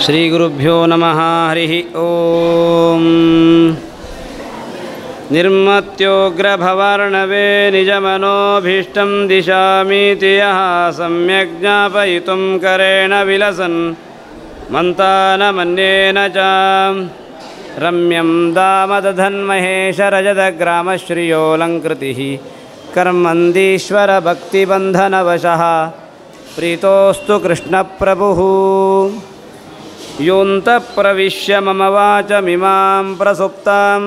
श्रीगुरुभ्यो नमः हरिः ॐ निर्मत्योग्रभवर्णवे निजमनोभीष्टं दिशामीति यः सम्यक् ज्ञापयितुं करेण विलसन् मन्तानमन्येन च रम्यं दामदधन्महेशरजतग्रामश्रियोऽलङ्कृतिः कर्मन्दीश्वरभक्तिबन्धनवशः प्रीतोऽस्तु कृष्णप्रभुः योऽन्तप्रविश्य मम वाचमिमां प्रसुप्तां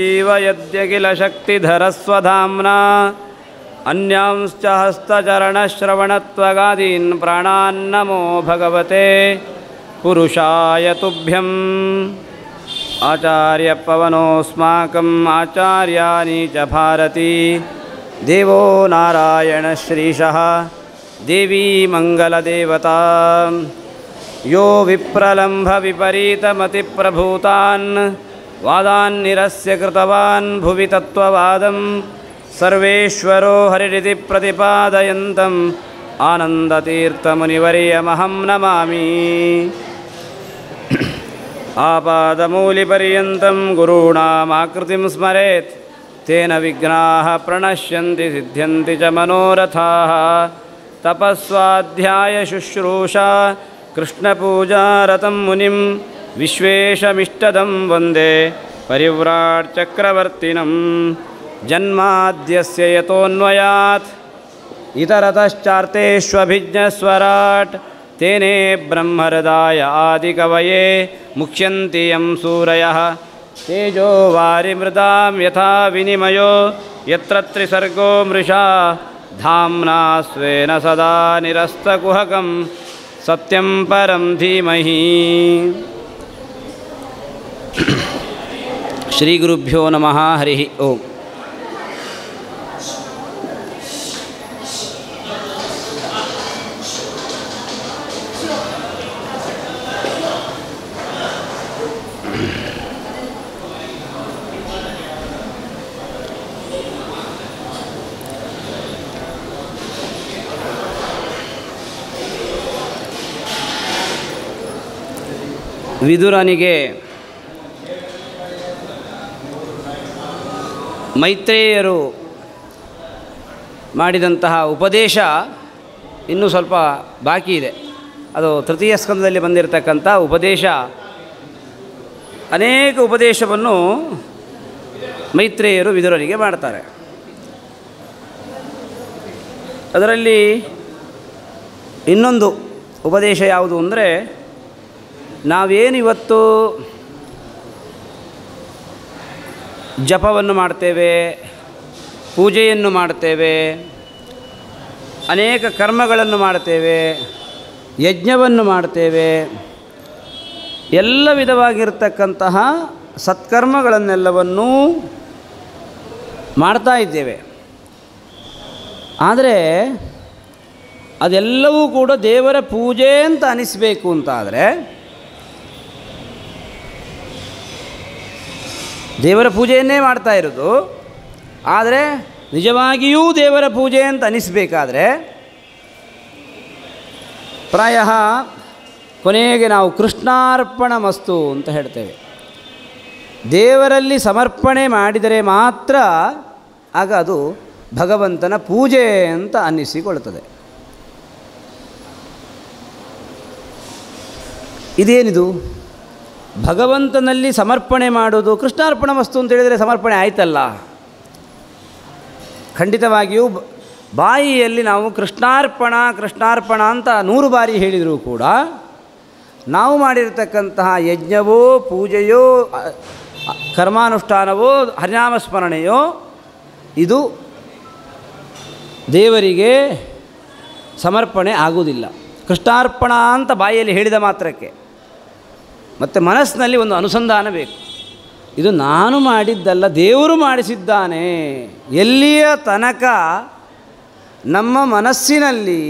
सञ्जीवयद्यखिलशक्तिधरस्वधाम्ना अन्यांश्च हस्तचरणश्रवणत्वगादीन् प्राणान्नमो भगवते पुरुषाय तुभ्यम् आचार्यपवनोऽस्माकम् आचार्याणि च भारती देवो नारायणश्रीशः देवी मङ्गलदेवता यो विप्रलम्भविपरीतमतिप्रभूतान् वादान्निरस्य कृतवान् भुवि तत्त्ववादं सर्वेश्वरो हरिरिति प्रतिपादयन्तम् आनन्दतीर्थमुनिवर्यमहं नमामि आपादमूलिपर्यन्तं गुरूणामाकृतिं स्मरेत् तेन विघ्नाः प्रणश्यन्ति सिद्ध्यन्ति च मनोरथाः तपस्वाध्यायशुश्रूषा कृष्णपूजारतं मुनिं विश्वेशमिष्टदं वन्दे परिव्राट्चक्रवर्तिनं जन्माद्यस्य यतोऽन्वयात् इतरतश्चार्तेष्वभिज्ञस्वराट् तेने ब्रह्महृदाय आदिकवये मुख्यन्ति यं सूरयः तेजो वारिमृदां यथा विनिमयो यत्र त्रिसर्गो मृषा धाम्ना स्वेन सदा निरस्तकुहकं सत्यं परं धीमहि श्रीगुरुभ्यो नमः हरिः ओम् ವಿದುರನಿಗೆ ಮೈತ್ರೇಯರು ಮಾಡಿದಂತಹ ಉಪದೇಶ ಇನ್ನೂ ಸ್ವಲ್ಪ ಬಾಕಿ ಇದೆ ಅದು ತೃತೀಯ ಸ್ಕಂದದಲ್ಲಿ ಬಂದಿರತಕ್ಕಂಥ ಉಪದೇಶ ಅನೇಕ ಉಪದೇಶವನ್ನು ಮೈತ್ರೇಯರು ವಿದುರನಿಗೆ ಮಾಡ್ತಾರೆ ಅದರಲ್ಲಿ ಇನ್ನೊಂದು ಉಪದೇಶ ಯಾವುದು ಅಂದರೆ ನಾವೇನು ಇವತ್ತು ಜಪವನ್ನು ಮಾಡ್ತೇವೆ ಪೂಜೆಯನ್ನು ಮಾಡ್ತೇವೆ ಅನೇಕ ಕರ್ಮಗಳನ್ನು ಮಾಡ್ತೇವೆ ಯಜ್ಞವನ್ನು ಮಾಡ್ತೇವೆ ಎಲ್ಲ ವಿಧವಾಗಿರ್ತಕ್ಕಂತಹ ಸತ್ಕರ್ಮಗಳನ್ನೆಲ್ಲವನ್ನೂ ಮಾಡ್ತಾ ಇದ್ದೇವೆ ಆದರೆ ಅದೆಲ್ಲವೂ ಕೂಡ ದೇವರ ಪೂಜೆ ಅಂತ ಅನಿಸಬೇಕು ಅಂತಾದರೆ ದೇವರ ಪೂಜೆಯನ್ನೇ ಮಾಡ್ತಾ ಇರೋದು ಆದರೆ ನಿಜವಾಗಿಯೂ ದೇವರ ಪೂಜೆ ಅಂತ ಅನಿಸಬೇಕಾದ್ರೆ ಪ್ರಾಯ ಕೊನೆಗೆ ನಾವು ಕೃಷ್ಣಾರ್ಪಣ ಮಸ್ತು ಅಂತ ಹೇಳ್ತೇವೆ ದೇವರಲ್ಲಿ ಸಮರ್ಪಣೆ ಮಾಡಿದರೆ ಮಾತ್ರ ಆಗ ಅದು ಭಗವಂತನ ಪೂಜೆ ಅಂತ ಅನ್ನಿಸಿಕೊಳ್ಳುತ್ತದೆ ಇದೇನಿದು ಭಗವಂತನಲ್ಲಿ ಸಮರ್ಪಣೆ ಮಾಡೋದು ಕೃಷ್ಣಾರ್ಪಣ ವಸ್ತು ಅಂತ ಹೇಳಿದರೆ ಸಮರ್ಪಣೆ ಆಯ್ತಲ್ಲ ಖಂಡಿತವಾಗಿಯೂ ಬಾಯಿಯಲ್ಲಿ ನಾವು ಕೃಷ್ಣಾರ್ಪಣ ಕೃಷ್ಣಾರ್ಪಣ ಅಂತ ನೂರು ಬಾರಿ ಹೇಳಿದರೂ ಕೂಡ ನಾವು ಮಾಡಿರತಕ್ಕಂತಹ ಯಜ್ಞವೋ ಪೂಜೆಯೋ ಕರ್ಮಾನುಷ್ಠಾನವೋ ಹರಿನಾಮ ಸ್ಮರಣೆಯೋ ಇದು ದೇವರಿಗೆ ಸಮರ್ಪಣೆ ಆಗುವುದಿಲ್ಲ ಕೃಷ್ಣಾರ್ಪಣ ಅಂತ ಬಾಯಿಯಲ್ಲಿ ಹೇಳಿದ ಮಾತ್ರಕ್ಕೆ ಮತ್ತು ಮನಸ್ಸಿನಲ್ಲಿ ಒಂದು ಅನುಸಂಧಾನ ಬೇಕು ಇದು ನಾನು ಮಾಡಿದ್ದಲ್ಲ ದೇವರು ಮಾಡಿಸಿದ್ದಾನೆ ಎಲ್ಲಿಯ ತನಕ ನಮ್ಮ ಮನಸ್ಸಿನಲ್ಲಿ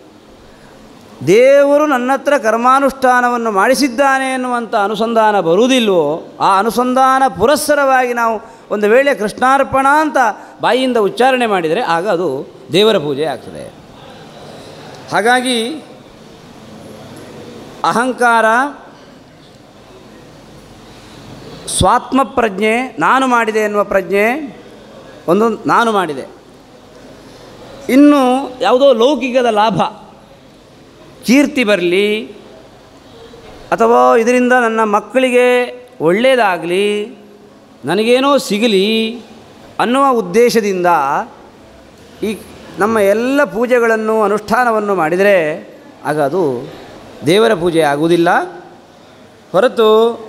ದೇವರು ನನ್ನ ಹತ್ರ ಕರ್ಮಾನುಷ್ಠಾನವನ್ನು ಮಾಡಿಸಿದ್ದಾನೆ ಎನ್ನುವಂಥ ಅನುಸಂಧಾನ ಬರುವುದಿಲ್ವೋ ಆ ಅನುಸಂಧಾನ ಪುರಸ್ಸರವಾಗಿ ನಾವು ಒಂದು ವೇಳೆ ಕೃಷ್ಣಾರ್ಪಣ ಅಂತ ಬಾಯಿಯಿಂದ ಉಚ್ಚಾರಣೆ ಮಾಡಿದರೆ ಆಗ ಅದು ದೇವರ ಪೂಜೆ ಆಗ್ತದೆ ಹಾಗಾಗಿ ಅಹಂಕಾರ ಸ್ವಾತ್ಮ ಪ್ರಜ್ಞೆ ನಾನು ಮಾಡಿದೆ ಎನ್ನುವ ಪ್ರಜ್ಞೆ ಒಂದು ನಾನು ಮಾಡಿದೆ ಇನ್ನು ಯಾವುದೋ ಲೌಕಿಕದ ಲಾಭ ಕೀರ್ತಿ ಬರಲಿ ಅಥವಾ ಇದರಿಂದ ನನ್ನ ಮಕ್ಕಳಿಗೆ ಒಳ್ಳೆಯದಾಗಲಿ ನನಗೇನೋ ಸಿಗಲಿ ಅನ್ನುವ ಉದ್ದೇಶದಿಂದ ಈ ನಮ್ಮ ಎಲ್ಲ ಪೂಜೆಗಳನ್ನು ಅನುಷ್ಠಾನವನ್ನು ಮಾಡಿದರೆ ಆಗ ಅದು ದೇವರ ಪೂಜೆ ಆಗುವುದಿಲ್ಲ ಹೊರತು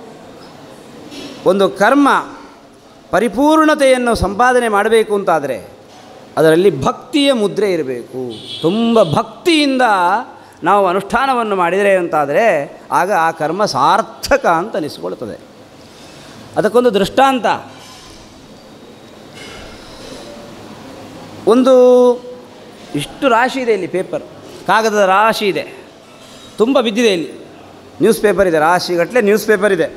ಒಂದು ಕರ್ಮ ಪರಿಪೂರ್ಣತೆಯನ್ನು ಸಂಪಾದನೆ ಮಾಡಬೇಕು ಅಂತಾದರೆ ಅದರಲ್ಲಿ ಭಕ್ತಿಯ ಮುದ್ರೆ ಇರಬೇಕು ತುಂಬ ಭಕ್ತಿಯಿಂದ ನಾವು ಅನುಷ್ಠಾನವನ್ನು ಮಾಡಿದರೆ ಅಂತಾದರೆ ಆಗ ಆ ಕರ್ಮ ಸಾರ್ಥಕ ಅಂತ ಅನಿಸ್ಕೊಳ್ತದೆ ಅದಕ್ಕೊಂದು ದೃಷ್ಟಾಂತ ಒಂದು ಇಷ್ಟು ರಾಶಿ ಇದೆ ಇಲ್ಲಿ ಪೇಪರ್ ಕಾಗದದ ರಾಶಿ ಇದೆ ತುಂಬ ಬಿದ್ದಿದೆ ಇಲ್ಲಿ ನ್ಯೂಸ್ ಪೇಪರ್ ಇದೆ ರಾಶಿಗಟ್ಟಲೆ ನ್ಯೂಸ್ ಪೇಪರ್ ಇದೆ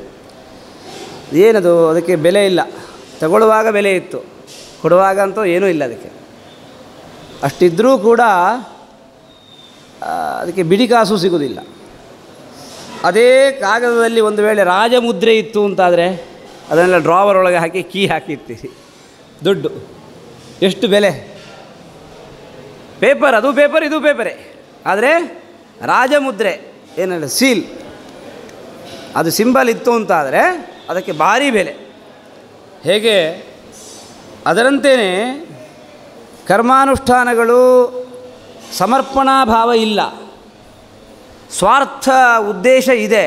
ಏನದು ಅದಕ್ಕೆ ಬೆಲೆ ಇಲ್ಲ ತಗೊಳ್ಳುವಾಗ ಬೆಲೆ ಇತ್ತು ಕೊಡುವಾಗ ಅಂತೂ ಏನೂ ಇಲ್ಲ ಅದಕ್ಕೆ ಅಷ್ಟಿದ್ದರೂ ಕೂಡ ಆ, ಅದಕ್ಕೆ ಬಿಡಿ ಕಾಸು ಸಿಗೋದಿಲ್ಲ ಅದೇ ಕಾಗದದಲ್ಲಿ ಒಂದು ವೇಳೆ ರಾಜಮುದ್ರೆ ಇತ್ತು ಅಂತಾದರೆ ಅದನ್ನೆಲ್ಲ ಡ್ರಾವರ್ ಒಳಗೆ ಹಾಕಿ ಕೀ ಹಾಕಿರ್ತೀರಿ ದುಡ್ಡು ಎಷ್ಟು ಬೆಲೆ ಪೇಪರ್ ಅದು ಪೇಪರ್ ಇದು ಪೇಪರೇ ಆದರೆ ರಾಜಮುದ್ರೆ ಏನಲ್ಲ ಸೀಲ್ ಅದು ಸಿಂಬಲ್ ಇತ್ತು ಅಂತಾದರೆ ಅದಕ್ಕೆ ಭಾರಿ ಬೆಲೆ ಹೇಗೆ ಅದರಂತೆಯೇ ಕರ್ಮಾನುಷ್ಠಾನಗಳು ಸಮರ್ಪಣಾ ಭಾವ ಇಲ್ಲ ಸ್ವಾರ್ಥ ಉದ್ದೇಶ ಇದೆ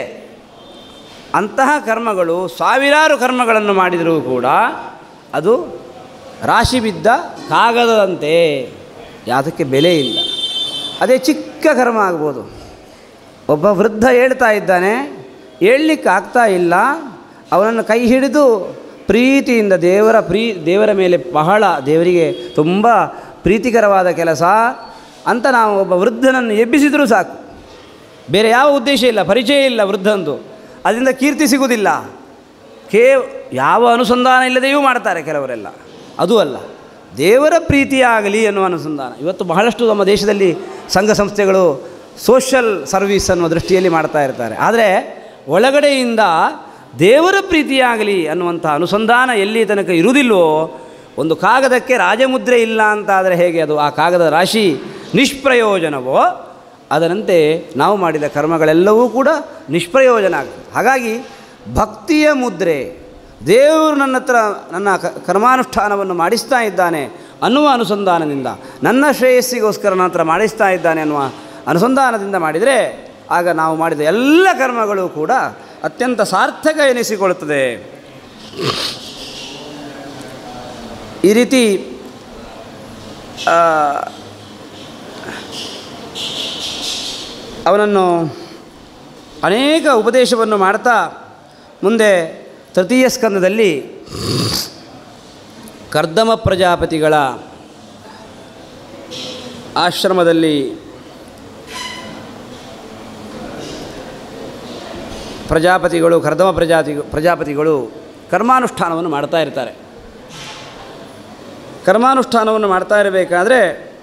ಅಂತಹ ಕರ್ಮಗಳು ಸಾವಿರಾರು ಕರ್ಮಗಳನ್ನು ಮಾಡಿದರೂ ಕೂಡ ಅದು ರಾಶಿ ಬಿದ್ದ ಕಾಗದದಂತೆ ಯಾವುದಕ್ಕೆ ಬೆಲೆ ಇಲ್ಲ ಅದೇ ಚಿಕ್ಕ ಕರ್ಮ ಆಗ್ಬೋದು ಒಬ್ಬ ವೃದ್ಧ ಹೇಳ್ತಾ ಇದ್ದಾನೆ ಹೇಳಲಿಕ್ಕೆ ಆಗ್ತಾ ಇಲ್ಲ ಅವನನ್ನು ಕೈ ಹಿಡಿದು ಪ್ರೀತಿಯಿಂದ ದೇವರ ಪ್ರೀ ದೇವರ ಮೇಲೆ ಬಹಳ ದೇವರಿಗೆ ತುಂಬ ಪ್ರೀತಿಕರವಾದ ಕೆಲಸ ಅಂತ ನಾವು ಒಬ್ಬ ವೃದ್ಧನನ್ನು ಎಬ್ಬಿಸಿದರೂ ಸಾಕು ಬೇರೆ ಯಾವ ಉದ್ದೇಶ ಇಲ್ಲ ಪರಿಚಯ ಇಲ್ಲ ವೃದ್ಧಂದು ಅದರಿಂದ ಕೀರ್ತಿ ಸಿಗುವುದಿಲ್ಲ ಕೇವ್ ಯಾವ ಅನುಸಂಧಾನ ಇಲ್ಲದೆಯೂ ಮಾಡ್ತಾರೆ ಕೆಲವರೆಲ್ಲ ಅದು ಅಲ್ಲ ದೇವರ ಪ್ರೀತಿಯಾಗಲಿ ಅನ್ನುವ ಅನುಸಂಧಾನ ಇವತ್ತು ಬಹಳಷ್ಟು ನಮ್ಮ ದೇಶದಲ್ಲಿ ಸಂಘ ಸಂಸ್ಥೆಗಳು ಸೋಷಲ್ ಸರ್ವೀಸ್ ಅನ್ನುವ ದೃಷ್ಟಿಯಲ್ಲಿ ಮಾಡ್ತಾ ಇರ್ತಾರೆ ಆದರೆ ಒಳಗಡೆಯಿಂದ ದೇವರ ಪ್ರೀತಿಯಾಗಲಿ ಅನ್ನುವಂಥ ಅನುಸಂಧಾನ ಎಲ್ಲಿ ತನಕ ಇರುವುದಿಲ್ವೋ ಒಂದು ಕಾಗದಕ್ಕೆ ರಾಜಮುದ್ರೆ ಇಲ್ಲ ಅಂತಾದರೆ ಹೇಗೆ ಅದು ಆ ಕಾಗದ ರಾಶಿ ನಿಷ್ಪ್ರಯೋಜನವೋ ಅದರಂತೆ ನಾವು ಮಾಡಿದ ಕರ್ಮಗಳೆಲ್ಲವೂ ಕೂಡ ನಿಷ್ಪ್ರಯೋಜನ ಆಗ್ತದೆ ಹಾಗಾಗಿ ಭಕ್ತಿಯ ಮುದ್ರೆ ದೇವರು ನನ್ನ ಹತ್ರ ನನ್ನ ಕ- ಕರ್ಮಾನುಷ್ಠಾನವನ್ನು ಮಾಡಿಸ್ತಾ ಇದ್ದಾನೆ ಅನ್ನುವ ಅನುಸಂಧಾನದಿಂದ ನನ್ನ ಶ್ರೇಯಸ್ಸಿಗೋಸ್ಕರ ನನ್ನ ಹತ್ರ ಮಾಡಿಸ್ತಾ ಇದ್ದಾನೆ ಅನ್ನುವ ಅನುಸಂಧಾನದಿಂದ ಮಾಡಿದರೆ ಆಗ ನಾವು ಮಾಡಿದ ಎಲ್ಲ ಕರ್ಮಗಳು ಕೂಡ ಅತ್ಯಂತ ಸಾರ್ಥಕ ಎನಿಸಿಕೊಳ್ಳುತ್ತದೆ ಈ ರೀತಿ ಆ, ಅವನನ್ನು ಅನೇಕ ಉಪದೇಶವನ್ನು ಮಾಡ್ತಾ ಮುಂದೆ ತೃತೀಯ ಸ್ಕಂದದಲ್ಲಿ ಕರ್ದಮ ಪ್ರಜಾಪತಿಗಳ ಆಶ್ರಮದಲ್ಲಿ ಪ್ರಜಾಪತಿಗಳು ಕರ್ದಮ ಪ್ರಜಾತಿ ಪ್ರಜಾಪತಿಗಳು ಕರ್ಮಾನುಷ್ಠಾನವನ್ನು ಮಾಡ್ತಾ ಇರ್ತಾರೆ ಕರ್ಮಾನುಷ್ಠಾನವನ್ನು ಮಾಡ್ತಾ ಇರಬೇಕಾದ್ರೆ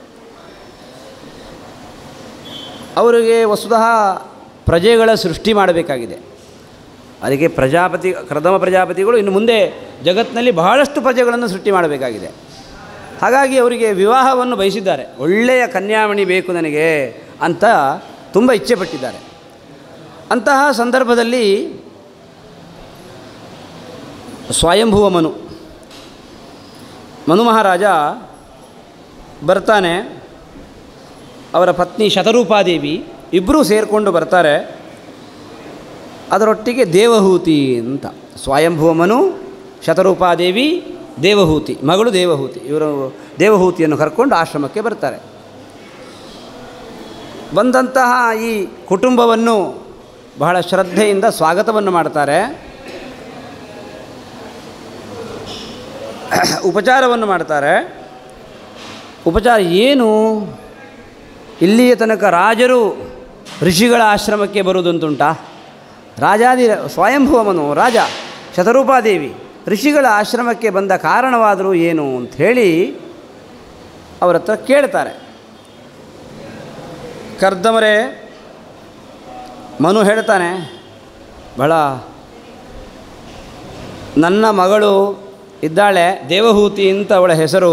ಅವರಿಗೆ ವಸ್ತುತಃ ಪ್ರಜೆಗಳ ಸೃಷ್ಟಿ ಮಾಡಬೇಕಾಗಿದೆ ಅದಕ್ಕೆ ಪ್ರಜಾಪತಿ ಕರ್ದಮ ಪ್ರಜಾಪತಿಗಳು ಇನ್ನು ಮುಂದೆ ಜಗತ್ತಿನಲ್ಲಿ ಬಹಳಷ್ಟು ಪ್ರಜೆಗಳನ್ನು ಸೃಷ್ಟಿ ಮಾಡಬೇಕಾಗಿದೆ ಹಾಗಾಗಿ ಅವರಿಗೆ ವಿವಾಹವನ್ನು ಬಯಸಿದ್ದಾರೆ ಒಳ್ಳೆಯ ಕನ್ಯಾಮಣಿ ಬೇಕು ನನಗೆ ಅಂತ ತುಂಬ ಇಚ್ಛೆ ಪಟ್ಟಿದ್ದಾರೆ ಅಂತಹ ಸಂದರ್ಭದಲ್ಲಿ ಸ್ವಯಂಭುವ ಮನು ಮನು ಮಹಾರಾಜ ಬರ್ತಾನೆ ಅವರ ಪತ್ನಿ ಶತರೂಪಾದೇವಿ ಇಬ್ಬರೂ ಸೇರಿಕೊಂಡು ಬರ್ತಾರೆ ಅದರೊಟ್ಟಿಗೆ ದೇವಹೂತಿ ಅಂತ ಸ್ವಯಂಭುವ ಮನು ಶತರೂಪಾದೇವಿ ದೇವಹೂತಿ ಮಗಳು ದೇವಹೂತಿ ಇವರು ದೇವಹೂತಿಯನ್ನು ಕರ್ಕೊಂಡು ಆಶ್ರಮಕ್ಕೆ ಬರ್ತಾರೆ ಬಂದಂತಹ ಈ ಕುಟುಂಬವನ್ನು ಬಹಳ ಶ್ರದ್ಧೆಯಿಂದ ಸ್ವಾಗತವನ್ನು ಮಾಡ್ತಾರೆ ಉಪಚಾರವನ್ನು ಮಾಡ್ತಾರೆ ಉಪಚಾರ ಏನು ಇಲ್ಲಿಯ ತನಕ ರಾಜರು ಋಷಿಗಳ ಆಶ್ರಮಕ್ಕೆ ಬರುವುದಂತುಂಟಾ ರಾಜಾದಿ ಸ್ವಯಂಭುವಮನು ರಾಜ ಶತರೂಪಾದೇವಿ ಋಷಿಗಳ ಆಶ್ರಮಕ್ಕೆ ಬಂದ ಕಾರಣವಾದರೂ ಏನು ಅಂಥೇಳಿ ಅವರ ಹತ್ರ ಕೇಳ್ತಾರೆ ಕರ್ದಮರೆ ಮನು ಹೇಳ್ತಾನೆ ಬಹಳ ನನ್ನ ಮಗಳು ಇದ್ದಾಳೆ ದೇವಹೂತಿ ಅಂತ ಅವಳ ಹೆಸರು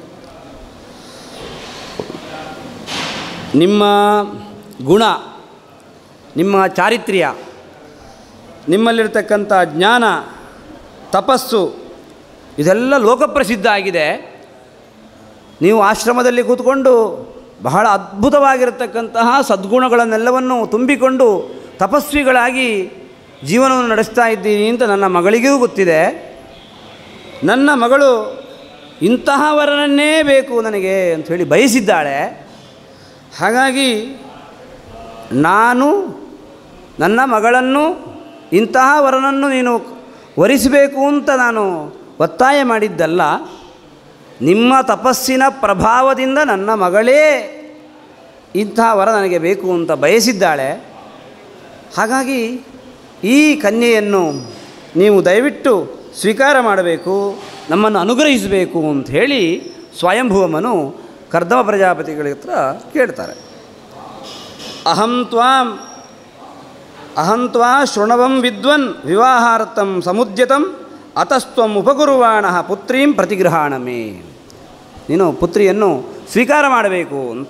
ನಿಮ್ಮ ಗುಣ ನಿಮ್ಮ ಚಾರಿತ್ರ್ಯ ನಿಮ್ಮಲ್ಲಿರ್ತಕ್ಕಂಥ ಜ್ಞಾನ ತಪಸ್ಸು ಇದೆಲ್ಲ ಲೋಕಪ್ರಸಿದ್ಧ ಆಗಿದೆ ನೀವು ಆಶ್ರಮದಲ್ಲಿ ಕೂತ್ಕೊಂಡು ಬಹಳ ಅದ್ಭುತವಾಗಿರತಕ್ಕಂತಹ ಸದ್ಗುಣಗಳನ್ನೆಲ್ಲವನ್ನು ತುಂಬಿಕೊಂಡು ತಪಸ್ವಿಗಳಾಗಿ ಜೀವನವನ್ನು ನಡೆಸ್ತಾ ಇದ್ದೀನಿ ಅಂತ ನನ್ನ ಮಗಳಿಗೂ ಗೊತ್ತಿದೆ ನನ್ನ ಮಗಳು ಇಂತಹ ವರನನ್ನೇ ಬೇಕು ನನಗೆ ಅಂಥೇಳಿ ಬಯಸಿದ್ದಾಳೆ ಹಾಗಾಗಿ ನಾನು ನನ್ನ ಮಗಳನ್ನು ಇಂತಹ ವರನನ್ನು ನೀನು ವರಿಸಬೇಕು ಅಂತ ನಾನು ಒತ್ತಾಯ ಮಾಡಿದ್ದಲ್ಲ ನಿಮ್ಮ ತಪಸ್ಸಿನ ಪ್ರಭಾವದಿಂದ ನನ್ನ ಮಗಳೇ ಇಂತಹ ವರ ನನಗೆ ಬೇಕು ಅಂತ ಬಯಸಿದ್ದಾಳೆ ಹಾಗಾಗಿ ಈ ಕನ್ಯೆಯನ್ನು ನೀವು ದಯವಿಟ್ಟು ಸ್ವೀಕಾರ ಮಾಡಬೇಕು ನಮ್ಮನ್ನು ಅನುಗ್ರಹಿಸಬೇಕು ಅಂತ ಹೇಳಿ ಸ್ವಯಂಭುವಮನು ಕರ್ದಮ ಪ್ರಜಾಪತಿಗಳ ಹತ್ರ ಕೇಳ್ತಾರೆ ಅಹಂ ತ್ವಾಂ ಅಹಂ ತ್ವಾ ಶೃಣವಂ ವಿದ್ವನ್ ವಿವಾಹಾರ್ಥಂ ಸಮುದ್ಯತಂ ಅತಸ್ತ್ವಂ ಉಪಗುರುವಾಣ ಪುತ್ರೀಂ ಪ್ರತಿಗೃಹಾಣಮೇ ನೀನು ಪುತ್ರಿಯನ್ನು ಸ್ವೀಕಾರ ಮಾಡಬೇಕು ಅಂತ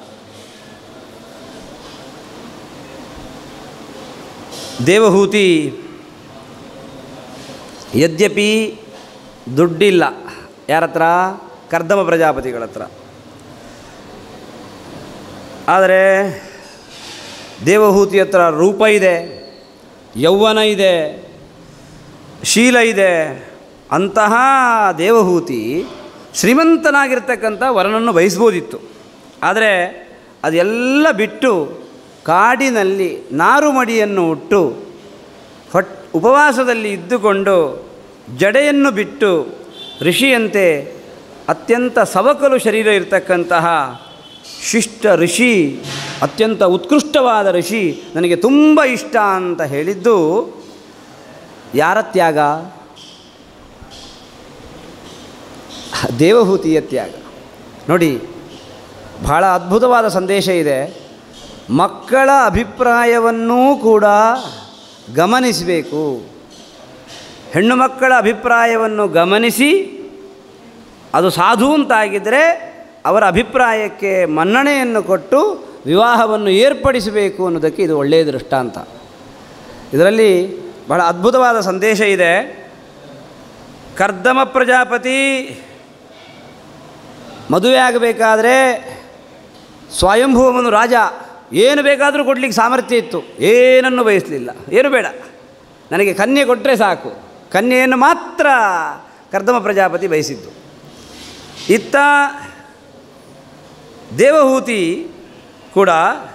ದೇವಹೂತಿ ಯದ್ಯಪಿ ದುಡ್ಡಿಲ್ಲ ಯಾರ ಹತ್ರ ಕರ್ದಮ ಪ್ರಜಾಪತಿಗಳ ಹತ್ರ ಆದರೆ ದೇವಹೂತಿ ಹತ್ರ ರೂಪ ಇದೆ ಯೌವನ ಇದೆ ಶೀಲ ಇದೆ ಅಂತಹ ದೇವಹೂತಿ ಶ್ರೀಮಂತನಾಗಿರ್ತಕ್ಕಂಥ ವರನನ್ನು ಬಯಸ್ಬೋದಿತ್ತು ಆದರೆ ಅದೆಲ್ಲ ಬಿಟ್ಟು ಕಾಡಿನಲ್ಲಿ ನಾರುಮಡಿಯನ್ನು ಉಟ್ಟು ಹೊಟ್ ಉಪವಾಸದಲ್ಲಿ ಇದ್ದುಕೊಂಡು ಜಡೆಯನ್ನು ಬಿಟ್ಟು ಋಷಿಯಂತೆ ಅತ್ಯಂತ ಸವಕಲು ಶರೀರ ಇರತಕ್ಕಂತಹ ಶಿಷ್ಟ ಋಷಿ ಅತ್ಯಂತ ಉತ್ಕೃಷ್ಟವಾದ ಋಷಿ ನನಗೆ ತುಂಬ ಇಷ್ಟ ಅಂತ ಹೇಳಿದ್ದು ಯಾರ ತ್ಯಾಗ ದೇವಹೂತಿಯ ತ್ಯಾಗ ನೋಡಿ ಬಹಳ ಅದ್ಭುತವಾದ ಸಂದೇಶ ಇದೆ ಮಕ್ಕಳ ಅಭಿಪ್ರಾಯವನ್ನೂ ಕೂಡ ಗಮನಿಸಬೇಕು ಹೆಣ್ಣು ಮಕ್ಕಳ ಅಭಿಪ್ರಾಯವನ್ನು ಗಮನಿಸಿ ಅದು ಸಾಧು ಅಂತಾಗಿದ್ದರೆ ಅವರ ಅಭಿಪ್ರಾಯಕ್ಕೆ ಮನ್ನಣೆಯನ್ನು ಕೊಟ್ಟು ವಿವಾಹವನ್ನು ಏರ್ಪಡಿಸಬೇಕು ಅನ್ನೋದಕ್ಕೆ ಇದು ಒಳ್ಳೆಯ ದೃಷ್ಟಾಂತ ಇದರಲ್ಲಿ ಬಹಳ ಅದ್ಭುತವಾದ ಸಂದೇಶ ಇದೆ ಕರ್ದಮ ಪ್ರಜಾಪತಿ ಮದುವೆ ಆಗಬೇಕಾದ್ರೆ ಸ್ವಯಂಭೂಮನು ರಾಜ ಏನು ಬೇಕಾದರೂ ಕೊಡಲಿಕ್ಕೆ ಸಾಮರ್ಥ್ಯ ಇತ್ತು ಏನನ್ನು ಬಯಸಲಿಲ್ಲ ಏನು ಬೇಡ ನನಗೆ ಕನ್ಯೆ ಕೊಟ್ಟರೆ ಸಾಕು ಕನ್ಯೆಯನ್ನು ಮಾತ್ರ ಕರ್ದಮ ಪ್ರಜಾಪತಿ ಬಯಸಿದ್ದು ಇತ್ತ ದೇವಹೂತಿ ಕೂಡ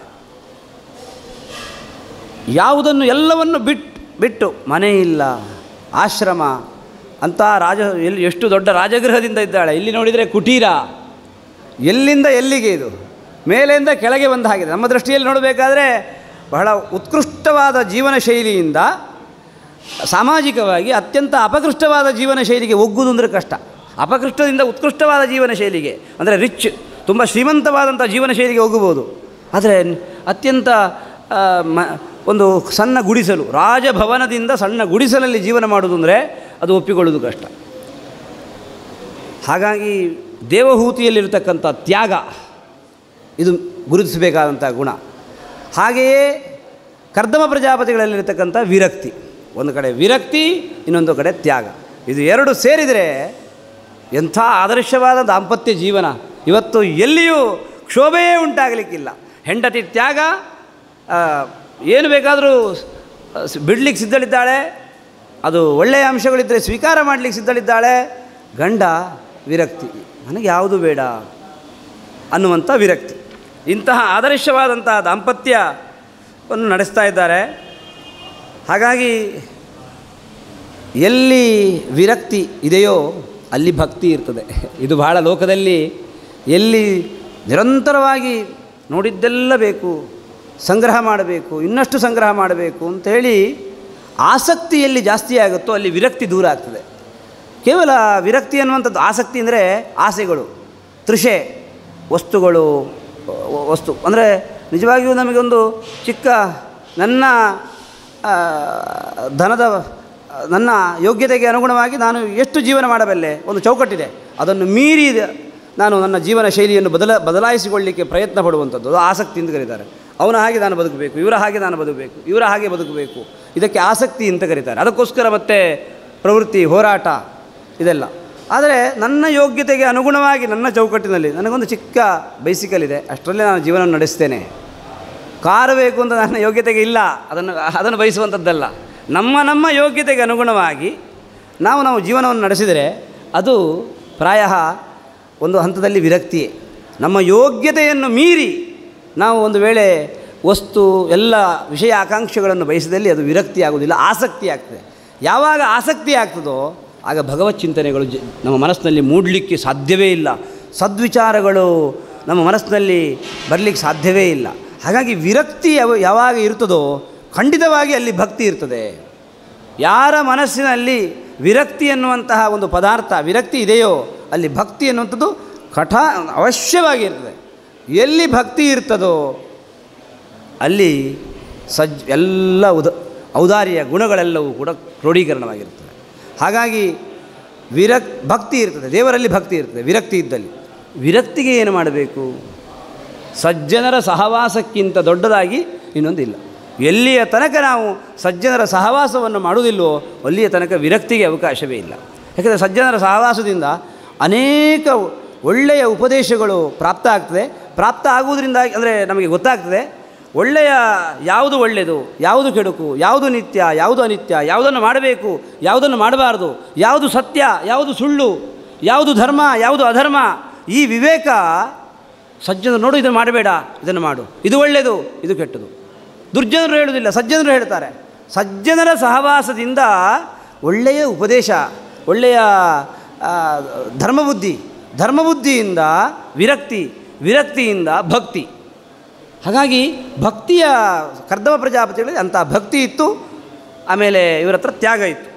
ಯಾವುದನ್ನು ಎಲ್ಲವನ್ನು ಬಿಟ್ಟು ಬಿಟ್ಟು ಮನೆ ಇಲ್ಲ ಆಶ್ರಮ ಅಂತ ರಾಜ ಎಲ್ಲಿ ಎಷ್ಟು ದೊಡ್ಡ ರಾಜಗೃಹದಿಂದ ಇದ್ದಾಳೆ ಇಲ್ಲಿ ನೋಡಿದರೆ ಕುಟೀರ ಎಲ್ಲಿಂದ ಎಲ್ಲಿಗೆ ಇದು ಮೇಲಿಂದ ಕೆಳಗೆ ಬಂದ ಹಾಗಿದೆ ನಮ್ಮ ದೃಷ್ಟಿಯಲ್ಲಿ ನೋಡಬೇಕಾದ್ರೆ ಬಹಳ ಉತ್ಕೃಷ್ಟವಾದ ಜೀವನ ಶೈಲಿಯಿಂದ ಸಾಮಾಜಿಕವಾಗಿ ಅತ್ಯಂತ ಅಪಕೃಷ್ಟವಾದ ಜೀವನ ಶೈಲಿಗೆ ಒಗ್ಗುವುದು ಅಂದರೆ ಕಷ್ಟ ಅಪಕೃಷ್ಟದಿಂದ ಉತ್ಕೃಷ್ಟವಾದ ಜೀವನ ಶೈಲಿಗೆ ಅಂದರೆ ರಿಚ್ ತುಂಬ ಶ್ರೀಮಂತವಾದಂಥ ಜೀವನ ಶೈಲಿಗೆ ಹೋಗಬಹುದು ಆದರೆ ಅತ್ಯಂತ ಆ, ಮ ಒಂದು ಸಣ್ಣ ಗುಡಿಸಲು ರಾಜಭವನದಿಂದ ಸಣ್ಣ ಗುಡಿಸಲಲ್ಲಿ ಜೀವನ ಮಾಡೋದು ಅಂದರೆ ಅದು ಒಪ್ಪಿಕೊಳ್ಳೋದು ಕಷ್ಟ ಹಾಗಾಗಿ ದೇವಹೂತಿಯಲ್ಲಿರ್ತಕ್ಕಂಥ ತ್ಯಾಗ ಇದು ಗುರುತಿಸಬೇಕಾದಂಥ ಗುಣ ಹಾಗೆಯೇ ಕರ್ದಮ ಪ್ರಜಾಪತಿಗಳಲ್ಲಿರ್ತಕ್ಕಂಥ ವಿರಕ್ತಿ ಒಂದು ಕಡೆ ವಿರಕ್ತಿ ಇನ್ನೊಂದು ಕಡೆ ತ್ಯಾಗ ಇದು ಎರಡು ಸೇರಿದರೆ ಎಂಥ ಆದರ್ಶವಾದ ದಾಂಪತ್ಯ ಜೀವನ ಇವತ್ತು ಎಲ್ಲಿಯೂ ಕ್ಷೋಭೆಯೇ ಉಂಟಾಗಲಿಕ್ಕಿಲ್ಲ ಹೆಂಡತಿ ತ್ಯಾಗ ಆ, ಏನು ಬೇಕಾದರೂ ಬಿಡ್ಲಿಕ್ಕೆ ಸಿದ್ಧಳಿದ್ದಾಳೆ ಅದು ಒಳ್ಳೆಯ ಅಂಶಗಳಿದ್ದರೆ ಸ್ವೀಕಾರ ಮಾಡಲಿಕ್ಕೆ ಸಿದ್ಧಳಿದ್ದಾಳೆ ಗಂಡ ವಿರಕ್ತಿ ನನಗೆ ಯಾವುದು ಬೇಡ ಅನ್ನುವಂಥ ವಿರಕ್ತಿ ಇಂತಹ ಆದರ್ಶವಾದಂಥ ದಾಂಪತ್ಯವನ್ನು ನಡೆಸ್ತಾ ಇದ್ದಾರೆ ಹಾಗಾಗಿ ಎಲ್ಲಿ ವಿರಕ್ತಿ ಇದೆಯೋ ಅಲ್ಲಿ ಭಕ್ತಿ ಇರ್ತದೆ ಇದು ಬಹಳ ಲೋಕದಲ್ಲಿ ಎಲ್ಲಿ ನಿರಂತರವಾಗಿ ನೋಡಿದ್ದೆಲ್ಲ ಬೇಕು ಸಂಗ್ರಹ ಮಾಡಬೇಕು ಇನ್ನಷ್ಟು ಸಂಗ್ರಹ ಮಾಡಬೇಕು ಅಂಥೇಳಿ ಆಸಕ್ತಿ ಎಲ್ಲಿ ಜಾಸ್ತಿ ಆಗುತ್ತೋ ಅಲ್ಲಿ ವಿರಕ್ತಿ ದೂರ ಆಗ್ತದೆ ಕೇವಲ ವಿರಕ್ತಿ ಅನ್ನುವಂಥದ್ದು ಆಸಕ್ತಿ ಅಂದರೆ ಆಸೆಗಳು ತೃಷೆ ವಸ್ತುಗಳು ವ- ವಸ್ತು ಅಂದರೆ ನಿಜವಾಗಿಯೂ ನಮಗೊಂದು ಚಿಕ್ಕ ನನ್ನ ಆ, ಧನದ ನನ್ನ ಯೋಗ್ಯತೆಗೆ ಅನುಗುಣವಾಗಿ ನಾನು ಎಷ್ಟು ಜೀವನ ಮಾಡಬಲ್ಲೆ ಒಂದು ಚೌಕಟ್ಟಿದೆ ಅದನ್ನು ಮೀರಿ ನಾನು ನನ್ನ ಜೀವನ ಶೈಲಿಯನ್ನು ಬದಲ ಬದಲಾಯಿಸಿಕೊಳ್ಳಲಿಕ್ಕೆ ಪ್ರಯತ್ನ ಪಡುವಂಥದ್ದು ಅದು ಆಸಕ್ತಿ ಅಂತ ಕರೀತಾರೆ ಅವನ ಹಾಗೆ ನಾನು ಬದುಕಬೇಕು ಇವರ ಹಾಗೆ ನಾನು ಬದುಕಬೇಕು ಇವರ ಹಾಗೆ ಬದುಕಬೇಕು ಇದಕ್ಕೆ ಆಸಕ್ತಿ ಅಂತ ಕರೀತಾರೆ ಅದಕ್ಕೋಸ್ಕರ ಮತ್ತೆ ಪ್ರವೃತ್ತಿ ಹೋರಾಟ ಇದೆಲ್ಲ ಆದರೆ ನನ್ನ ಯೋಗ್ಯತೆಗೆ ಅನುಗುಣವಾಗಿ ನನ್ನ ಚೌಕಟ್ಟಿನಲ್ಲಿ ನನಗೊಂದು ಚಿಕ್ಕ ಬೈಸಿಕಲ್ ಇದೆ ಅಷ್ಟರಲ್ಲೇ ನಾನು ಜೀವನ ನಡೆಸ್ತೇನೆ ಕಾರು ಬೇಕು ಅಂತ ನನ್ನ ಯೋಗ್ಯತೆಗೆ ಇಲ್ಲ ಅದನ್ನು ಅದನ್ನು ಬಯಸುವಂಥದ್ದಲ್ಲ ನಮ್ಮ ನಮ್ಮ ಯೋಗ್ಯತೆಗೆ ಅನುಗುಣವಾಗಿ ನಾವು ನಾವು ಜೀವನವನ್ನು ನಡೆಸಿದರೆ ಅದು ಪ್ರಾಯ ಒಂದು ಹಂತದಲ್ಲಿ ವಿರಕ್ತಿಯೇ ನಮ್ಮ ಯೋಗ್ಯತೆಯನ್ನು ಮೀರಿ ನಾವು ಒಂದು ವೇಳೆ ವಸ್ತು ಎಲ್ಲ ವಿಷಯ ಆಕಾಂಕ್ಷೆಗಳನ್ನು ಬಯಸಿದಲ್ಲಿ ಅದು ವಿರಕ್ತಿ ಆಗುವುದಿಲ್ಲ ಆಸಕ್ತಿ ಆಗ್ತದೆ ಯಾವಾಗ ಆಸಕ್ತಿ ಆಗ್ತದೋ ಆಗ ಭಗವತ್ ಚಿಂತನೆಗಳು ಜ ನಮ್ಮ ಮನಸ್ಸಿನಲ್ಲಿ ಮೂಡಲಿಕ್ಕೆ ಸಾಧ್ಯವೇ ಇಲ್ಲ ಸದ್ವಿಚಾರಗಳು ನಮ್ಮ ಮನಸ್ಸಿನಲ್ಲಿ ಬರಲಿಕ್ಕೆ ಸಾಧ್ಯವೇ ಇಲ್ಲ ಹಾಗಾಗಿ ವಿರಕ್ತಿ ಯಾವ ಯಾವಾಗ ಇರ್ತದೋ ಖಂಡಿತವಾಗಿ ಅಲ್ಲಿ ಭಕ್ತಿ ಇರ್ತದೆ ಯಾರ ಮನಸ್ಸಿನಲ್ಲಿ ವಿರಕ್ತಿ ಎನ್ನುವಂತಹ ಒಂದು ಪದಾರ್ಥ ವಿರಕ್ತಿ ಇದೆಯೋ ಅಲ್ಲಿ ಭಕ್ತಿ ಎನ್ನುವಂಥದ್ದು ಕಠಾ ಅವಶ್ಯವಾಗಿ ಇರ್ತದೆ ಎಲ್ಲಿ ಭಕ್ತಿ ಇರ್ತದೋ ಅಲ್ಲಿ ಸಜ್ ಎಲ್ಲ ಉದ ಔದಾರ್ಯ ಗುಣಗಳೆಲ್ಲವೂ ಕೂಡ ಕ್ರೋಢೀಕರಣವಾಗಿರ್ತದೆ ಹಾಗಾಗಿ ವಿರಕ್ ಭಕ್ತಿ ಇರ್ತದೆ ದೇವರಲ್ಲಿ ಭಕ್ತಿ ಇರ್ತದೆ ವಿರಕ್ತಿ ಇದ್ದಲ್ಲಿ ವಿರಕ್ತಿಗೆ ಏನು ಮಾಡಬೇಕು ಸಜ್ಜನರ ಸಹವಾಸಕ್ಕಿಂತ ದೊಡ್ಡದಾಗಿ ಇನ್ನೊಂದಿಲ್ಲ ಎಲ್ಲಿಯ ತನಕ ನಾವು ಸಜ್ಜನರ ಸಹವಾಸವನ್ನು ಮಾಡುವುದಿಲ್ಲವೋ ಅಲ್ಲಿಯ ತನಕ ವಿರಕ್ತಿಗೆ ಅವಕಾಶವೇ ಇಲ್ಲ ಯಾಕಂದರೆ ಸಜ್ಜನರ ಸಹವಾಸದಿಂದ ಅನೇಕ ಒಳ್ಳೆಯ ಉಪದೇಶಗಳು ಪ್ರಾಪ್ತ ಆಗ್ತದೆ ಪ್ರಾಪ್ತ ಆಗುವುದರಿಂದ ಅಂದರೆ ನಮಗೆ ಗೊತ್ತಾಗ್ತದೆ ಒಳ್ಳೆಯ ಯಾವುದು ಒಳ್ಳೆಯದು ಯಾವುದು ಕೆಡುಕು ಯಾವುದು ನಿತ್ಯ ಯಾವುದು ಅನಿತ್ಯ ಯಾವುದನ್ನು ಮಾಡಬೇಕು ಯಾವುದನ್ನು ಮಾಡಬಾರ್ದು ಯಾವುದು ಸತ್ಯ ಯಾವುದು ಸುಳ್ಳು ಯಾವುದು ಧರ್ಮ ಯಾವುದು ಅಧರ್ಮ ಈ ವಿವೇಕ ಸಜ್ಜನರು ನೋಡು ಇದನ್ನು ಮಾಡಬೇಡ ಇದನ್ನು ಮಾಡು ಇದು ಒಳ್ಳೆಯದು ಇದು ಕೆಟ್ಟದು ದುರ್ಜನರು ಹೇಳುವುದಿಲ್ಲ ಸಜ್ಜನರು ಹೇಳ್ತಾರೆ ಸಜ್ಜನರ ಸಹವಾಸದಿಂದ ಒಳ್ಳೆಯ ಉಪದೇಶ ಒಳ್ಳೆಯ ಆ, ಧರ್ಮಬುದ್ಧಿ ಧರ್ಮಬುದ್ಧಿಯಿಂದ ವಿರಕ್ತಿ ವಿರಕ್ತಿಯಿಂದ ಭಕ್ತಿ ಹಾಗಾಗಿ ಭಕ್ತಿಯ ಕರ್ದವ ಪ್ರಜಾಪತಿಗಳಲ್ಲಿ ಅಂಥ ಭಕ್ತಿ ಇತ್ತು ಆಮೇಲೆ ಇವರ ಹತ್ರ ತ್ಯಾಗ ಇತ್ತು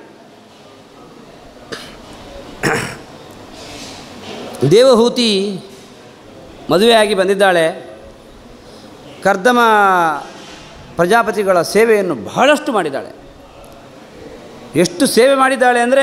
ದೇವಹೂತಿ ಮದುವೆಯಾಗಿ ಬಂದಿದ್ದಾಳೆ ಕರ್ದಮ ಪ್ರಜಾಪತಿಗಳ ಸೇವೆಯನ್ನು ಬಹಳಷ್ಟು ಮಾಡಿದ್ದಾಳೆ ಎಷ್ಟು ಸೇವೆ ಮಾಡಿದ್ದಾಳೆ ಅಂದರೆ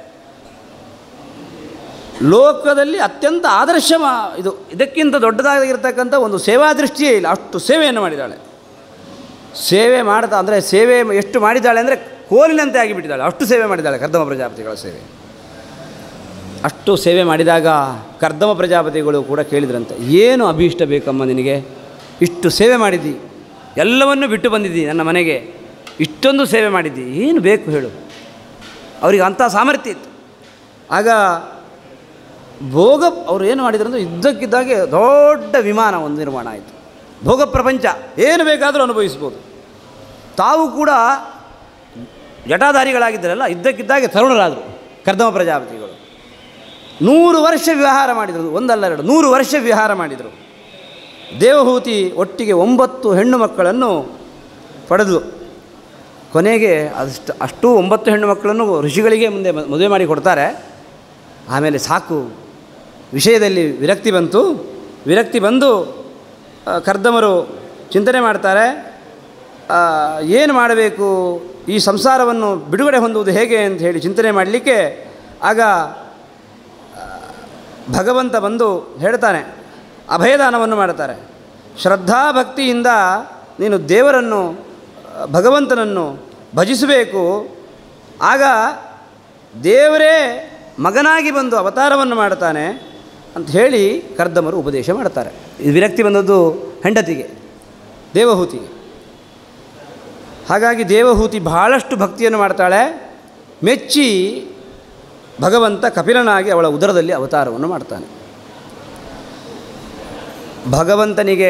ಲೋಕದಲ್ಲಿ ಅತ್ಯಂತ ಆದರ್ಶ ಮಾ- ಇದು ಇದಕ್ಕಿಂತ ದೊಡ್ಡದಾಗಿರ್ತಕ್ಕಂಥ ಒಂದು ಸೇವಾ ದೃಷ್ಟಿಯೇ ಇಲ್ಲ ಅಷ್ಟು ಸೇವೆಯನ್ನು ಮಾಡಿದ್ದಾಳೆ ಸೇವೆ ಮಾಡ್ತಾ ಅಂದರೆ ಸೇವೆ ಎಷ್ಟು ಮಾಡಿದ್ದಾಳೆ ಅಂದರೆ ಕೋಲಿನಂತೆ ಆಗಿಬಿಟ್ಟಿದ್ದಾಳೆ ಅಷ್ಟು ಸೇವೆ ಮಾಡಿದ್ದಾಳೆ ಕರ್ದಮ ಪ್ರಜಾಪತಿಗಳ ಸೇವೆ ಅಷ್ಟು ಸೇವೆ ಮಾಡಿದಾಗ ಕರ್ದಮ ಪ್ರಜಾಪತಿಗಳು ಕೂಡ ಕೇಳಿದ್ರಂತೆ ಏನು ಅಭೀಷ್ಟ ಬೇಕಮ್ಮ ನಿನಗೆ ಇಷ್ಟು ಸೇವೆ ಮಾಡಿದ್ದಿ ಎಲ್ಲವನ್ನೂ ಬಿಟ್ಟು ಬಂದಿದ್ದಿ ನನ್ನ ಮನೆಗೆ ಇಷ್ಟೊಂದು ಸೇವೆ ಮಾಡಿದ್ದಿ ಏನು ಬೇಕು ಹೇಳು ಅವರಿಗೆ ಅಂಥ ಸಾಮರ್ಥ್ಯ ಇತ್ತು ಆಗ ಭೋಗ ಅವರು ಏನು ಮಾಡಿದ್ರು ಅಂದರೆ ಇದ್ದಕ್ಕಿದ್ದಾಗೆ ದೊಡ್ಡ ವಿಮಾನ ಒಂದು ನಿರ್ಮಾಣ ಆಯಿತು ಭೋಗ ಪ್ರಪಂಚ ಏನು ಬೇಕಾದರೂ ಅನುಭವಿಸ್ಬೋದು ತಾವು ಕೂಡ ಜಟಾಧಾರಿಗಳಾಗಿದ್ದರಲ್ಲ ಇದ್ದಕ್ಕಿದ್ದಾಗೆ ತರುಣರಾದರು ಕರ್ದಮ ಪ್ರಜಾಪತಿಗಳು ನೂರು ವರ್ಷ ವಿಹಾರ ಮಾಡಿದರು ಒಂದಲ್ಲ ಎರಡು ನೂರು ವರ್ಷ ವಿಹಾರ ಮಾಡಿದರು ದೇವಹೂತಿ ಒಟ್ಟಿಗೆ ಒಂಬತ್ತು ಹೆಣ್ಣು ಮಕ್ಕಳನ್ನು ಪಡೆದು ಕೊನೆಗೆ ಅಷ್ಟು ಅಷ್ಟು ಒಂಬತ್ತು ಹೆಣ್ಣು ಮಕ್ಕಳನ್ನು ಋಷಿಗಳಿಗೆ ಮುಂದೆ ಮ- ಮದುವೆ ಮಾಡಿ ಕೊಡ್ತಾರೆ ಆಮೇಲೆ ಸಾಕು ವಿಷಯದಲ್ಲಿ ವಿರಕ್ತಿ ಬಂತು ವಿರಕ್ತಿ ಬಂದು ಆ, ಕರ್ದಮರು ಚಿಂತನೆ ಮಾಡ್ತಾರೆ ಆ, ಏನು ಮಾಡಬೇಕು ಈ ಸಂಸಾರವನ್ನು ಬಿಡುಗಡೆ ಹೊಂದುವುದು ಹೇಗೆ ಅಂತ ಹೇಳಿ ಚಿಂತನೆ ಮಾಡಲಿಕ್ಕೆ ಆಗ ಭಗವಂತ ಬಂದು ಹೇಳ್ತಾನೆ ಅಭಯದಾನವನ್ನು ಮಾಡ್ತಾರೆ ಶ್ರದ್ಧಾ ಭಕ್ತಿಯಿಂದ ನೀನು ದೇವರನ್ನು ಆ, ಭಗವಂತನನ್ನು ಭಜಿಸಬೇಕು ಆಗ ದೇವರೇ ಮಗನಾಗಿ ಬಂದು ಅವತಾರವನ್ನು ಮಾಡ್ತಾನೆ ಅಂತ ಹೇಳಿ ಕರ್ದಮರು ಉಪದೇಶ ಮಾಡ್ತಾರೆ ಇದು ವಿರಕ್ತಿ ಬಂದದ್ದು ಹೆಂಡತಿಗೆ ದೇವಹೂತಿಗೆ ಹಾಗಾಗಿ ದೇವಹೂತಿ ಬಹಳಷ್ಟು ಭಕ್ತಿಯನ್ನು ಮಾಡ್ತಾಳೆ ಮೆಚ್ಚಿ ಭಗವಂತ ಕಪಿಲನಾಗಿ ಅವಳ ಉದರದಲ್ಲಿ ಅವತಾರವನ್ನು ಮಾಡ್ತಾನೆ ಭಗವಂತನಿಗೆ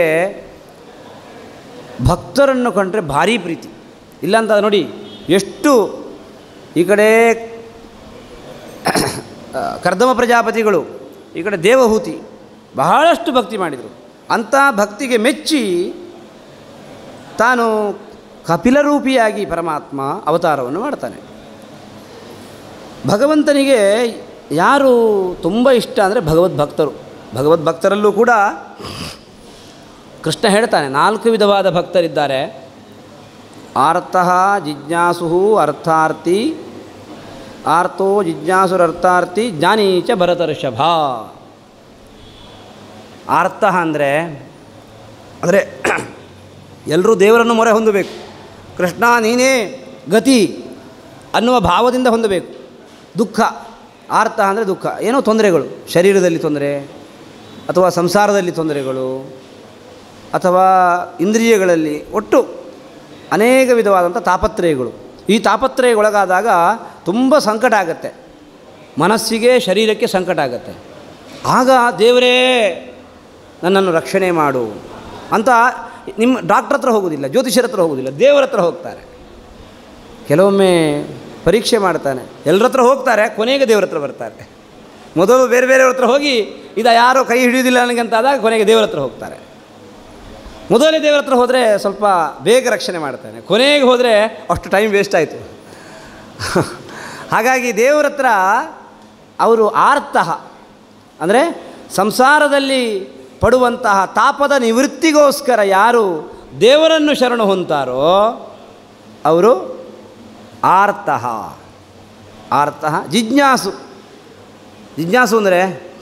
ಭಕ್ತರನ್ನು ಕಂಡ್ರೆ ಭಾರಿ ಪ್ರೀತಿ ಇಲ್ಲಂತ ನೋಡಿ ಎಷ್ಟು ಈ ಕಡೆ ಆ, ಕರ್ದಮ ಪ್ರಜಾಪತಿಗಳು ಈ ಕಡೆ ದೇವಹೂತಿ ಬಹಳಷ್ಟು ಭಕ್ತಿ ಮಾಡಿದರು ಅಂಥ ಭಕ್ತಿಗೆ ಮೆಚ್ಚಿ ತಾನು ಕಪಿಲರೂಪಿಯಾಗಿ ಪರಮಾತ್ಮ ಅವತಾರವನ್ನು ಮಾಡ್ತಾನೆ ಭಗವಂತನಿಗೆ ಯಾರು ತುಂಬ ಇಷ್ಟ ಅಂದರೆ ಭಗವದ್ಭಕ್ತರು ಭಗವದ್ಭಕ್ತರಲ್ಲೂ ಕೂಡ ಕೃಷ್ಣ ಹೇಳ್ತಾನೆ ನಾಲ್ಕು ವಿಧವಾದ ಭಕ್ತರಿದ್ದಾರೆ ಆರ್ತಃ ಜಿಜ್ಞಾಸು ಅರ್ಥಾರ್ಥಿ ಆರ್ತೋ ಜಿಜ್ಞಾಸುರರ್ಥಾರ್ಥಿ ಜ್ಞಾನೀಚ ಭರತರ್ಷಭ ಆರ್ಥ ಅಂದರೆ ಅಂದರೆ ಎಲ್ಲರೂ ದೇವರನ್ನು ಮೊರೆ ಹೊಂದಬೇಕು ಕೃಷ್ಣ ನೀನೇ ಗತಿ ಅನ್ನುವ ಭಾವದಿಂದ ಹೊಂದಬೇಕು ದುಃಖ ಆರ್ಥ ಅಂದರೆ ದುಃಖ ಏನೋ ತೊಂದರೆಗಳು ಶರೀರದಲ್ಲಿ ತೊಂದರೆ ಅಥವಾ ಸಂಸಾರದಲ್ಲಿ ತೊಂದರೆಗಳು ಅಥವಾ ಇಂದ್ರಿಯಗಳಲ್ಲಿ ಒಟ್ಟು ಅನೇಕ ವಿಧವಾದಂಥ ತಾಪತ್ರಯಗಳು ಈ ತಾಪತ್ರಯಗೊಳಗಾದಾಗ ತುಂಬ ಸಂಕಟ ಆಗುತ್ತೆ ಮನಸ್ಸಿಗೆ ಶರೀರಕ್ಕೆ ಸಂಕಟ ಆಗುತ್ತೆ ಆಗ ದೇವರೇ ನನ್ನನ್ನು ರಕ್ಷಣೆ ಮಾಡು ಅಂತ ನಿಮ್ಮ ಡಾಕ್ಟ್ರ್ ಹತ್ರ ಹೋಗೋದಿಲ್ಲ ಜ್ಯೋತಿಷ್ಯರ ಹತ್ರ ಹೋಗೋದಿಲ್ಲ ದೇವರ ಹತ್ರ ಹೋಗ್ತಾರೆ ಕೆಲವೊಮ್ಮೆ ಪರೀಕ್ಷೆ ಮಾಡ್ತಾನೆ ಎಲ್ಲರ ಹತ್ರ ಹೋಗ್ತಾರೆ ಕೊನೆಗೆ ದೇವರ ಹತ್ರ ಬರ್ತಾರೆ ಮೊದಲು ಬೇರೆ ಬೇರೆಯವ್ರ ಹತ್ರ ಹೋಗಿ ಇದು ಯಾರೋ ಕೈ ಹಿಡಿಯೋದಿಲ್ಲ ನನಗೆ ಅಂತ ಆದಾಗ ಕೊನೆಗೆ ದೇವರ ಹತ್ರ ಹೋಗ್ತಾರೆ ಮೊದಲೇ ದೇವರ ಹತ್ರ ಹೋದರೆ ಸ್ವಲ್ಪ ಬೇಗ ರಕ್ಷಣೆ ಮಾಡ್ತಾನೆ ಕೊನೆಗೆ ಹೋದರೆ ಅಷ್ಟು ಟೈಮ್ ವೇಸ್ಟ್ ಆಯಿತು ಹಾಗಾಗಿ ದೇವರ ಹತ್ರ ಅವರು ಆರ್ತಃ ಅಂದರೆ ಸಂಸಾರದಲ್ಲಿ ಪಡುವಂತಹ ತಾಪದ ನಿವೃತ್ತಿಗೋಸ್ಕರ ಯಾರು ದೇವರನ್ನು ಶರಣು ಹೊಂತಾರೋ ಅವರು ಆರ್ತಃ ಆರ್ತಃ ಜಿಜ್ಞಾಸು ಜಿಜ್ಞಾಸು ಅಂದರೆ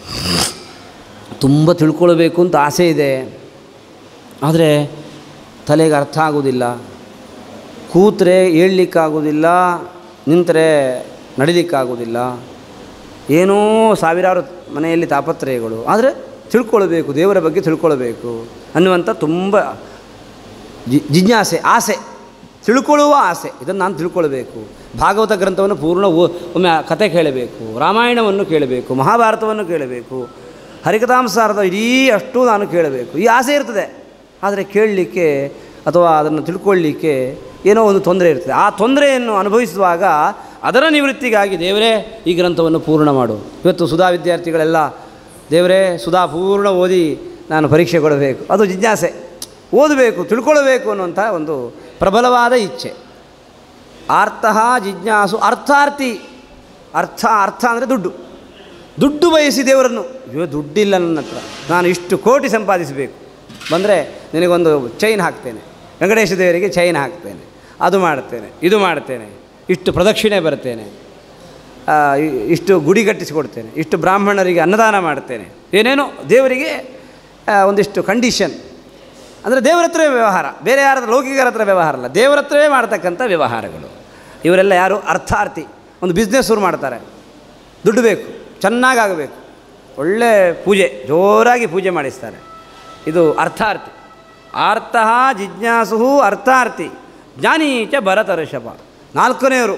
ತುಂಬ ತಿಳ್ಕೊಳ್ಬೇಕು ಅಂತ ಆಸೆ ಇದೆ ಆದರೆ ತಲೆಗೆ ಅರ್ಥ ಆಗೋದಿಲ್ಲ ಕೂತ್ರೆ ಏಳಲಿಕ್ಕಾಗೋದಿಲ್ಲ ನಿಂತರೆ ನಡಿಲಿಕ್ಕಾಗೋದಿಲ್ಲ ಏನೋ ಸಾವಿರಾರು ಮನೆಯಲ್ಲಿ ತಾಪತ್ರಯಗಳು ಆದರೆ ತಿಳ್ಕೊಳ್ಬೇಕು ದೇವರ ಬಗ್ಗೆ ತಿಳ್ಕೊಳ್ಬೇಕು ಅನ್ನುವಂಥ ತುಂಬ ಜಿ ಜಿಜ್ಞಾಸೆ ಆಸೆ ತಿಳ್ಕೊಳ್ಳುವ ಆಸೆ ಇದನ್ನು ನಾನು ತಿಳ್ಕೊಳ್ಬೇಕು ಭಾಗವತ ಗ್ರಂಥವನ್ನು ಪೂರ್ಣ ಓ ಒಮ್ಮೆ ಆ ಕತೆ ಕೇಳಬೇಕು ರಾಮಾಯಣವನ್ನು ಕೇಳಬೇಕು ಮಹಾಭಾರತವನ್ನು ಕೇಳಬೇಕು ಹರಿಕಥಾಂಸಾರದ ಇಡೀ ಅಷ್ಟು ನಾನು ಕೇಳಬೇಕು ಈ ಆಸೆ ಇರ್ತದೆ ಆದರೆ ಕೇಳಲಿಕ್ಕೆ ಅಥವಾ ಅದನ್ನು ತಿಳ್ಕೊಳ್ಳಿಕ್ಕೆ ಏನೋ ಒಂದು ತೊಂದರೆ ಇರ್ತದೆ ಆ ತೊಂದರೆಯನ್ನು ಅನುಭವಿಸುವಾಗ ಅದರ ನಿವೃತ್ತಿಗಾಗಿ ದೇವರೇ ಈ ಗ್ರಂಥವನ್ನು ಪೂರ್ಣ ಮಾಡು ಇವತ್ತು ಸುಧಾ ವಿದ್ಯಾರ್ಥಿಗಳೆಲ್ಲ ದೇವರೇ ಸುಧಾ ಪೂರ್ಣ ಓದಿ ನಾನು ಪರೀಕ್ಷೆ ಕೊಡಬೇಕು ಅದು ಜಿಜ್ಞಾಸೆ ಓದಬೇಕು ತಿಳ್ಕೊಳ್ಬೇಕು ಅನ್ನುವಂಥ ಒಂದು ಪ್ರಬಲವಾದ ಇಚ್ಛೆ ಆರ್ತಃ ಜಿಜ್ಞಾಸು ಅರ್ಥಾರ್ಥಿ ಅರ್ಥ ಅರ್ಥ ಅಂದರೆ ದುಡ್ಡು ದುಡ್ಡು ಬಯಸಿ ದೇವರನ್ನು ಅಯ್ಯೋ ದುಡ್ಡಿಲ್ಲ ನನ್ನ ಹತ್ರ ನಾನು ಇಷ್ಟು ಕೋಟಿ ಸಂಪಾದಿಸಬೇಕು ಬಂದರೆ ನಿನಗೊಂದು ಚೈನ್ ಹಾಕ್ತೇನೆ ವೆಂಕಟೇಶ ದೇವರಿಗೆ ಚೈನ್ ಹಾಕ್ತೇನೆ ಅದು ಮಾಡ್ತೇನೆ ಇದು ಮಾಡ್ತೇನೆ ಇಷ್ಟು ಪ್ರದಕ್ಷಿಣೆ ಬರ್ತೇನೆ ಆ, ಇ- ಇಷ್ಟು ಗುಡಿ ಕಟ್ಟಿಸಿಕೊಡ್ತೇನೆ ಇಷ್ಟು ಬ್ರಾಹ್ಮಣರಿಗೆ ಅನ್ನದಾನ ಮಾಡ್ತೇನೆ ಏನೇನೋ ದೇವರಿಗೆ ಆ, ಒಂದಿಷ್ಟು ಕಂಡೀಷನ್ ಅಂದರೆ ದೇವರ ಹತ್ರವೇ ವ್ಯವಹಾರ ಬೇರೆ ಯಾರ ಹತ್ರ ಲೌಕಿಕರ ಹತ್ರ ವ್ಯವಹಾರ ಅಲ್ಲ ದೇವರ ಹತ್ರವೇ ಮಾಡ್ತಕ್ಕಂಥ ವ್ಯವಹಾರಗಳು ಇವರೆಲ್ಲ ಯಾರು ಅರ್ಥಾರ್ಥಿ ಒಂದು ಬಿಸ್ನೆಸ್ ಶುರು ಮಾಡ್ತಾರೆ ದುಡ್ಡು ಬೇಕು ಚೆನ್ನಾಗಾಗಬೇಕು ಒಳ್ಳೆ ಪೂಜೆ ಜೋರಾಗಿ ಪೂಜೆ ಮಾಡಿಸ್ತಾರೆ ಇದು ಅರ್ಥಾರ್ಥಿ ಆರ್ತಃ ಜಿಜ್ಞಾಸು ಅರ್ಥಾರ್ಥಿ ಜ್ಞಾನೀಚ ಭರತರ್ಷಭ ನಾಲ್ಕನೆಯವರು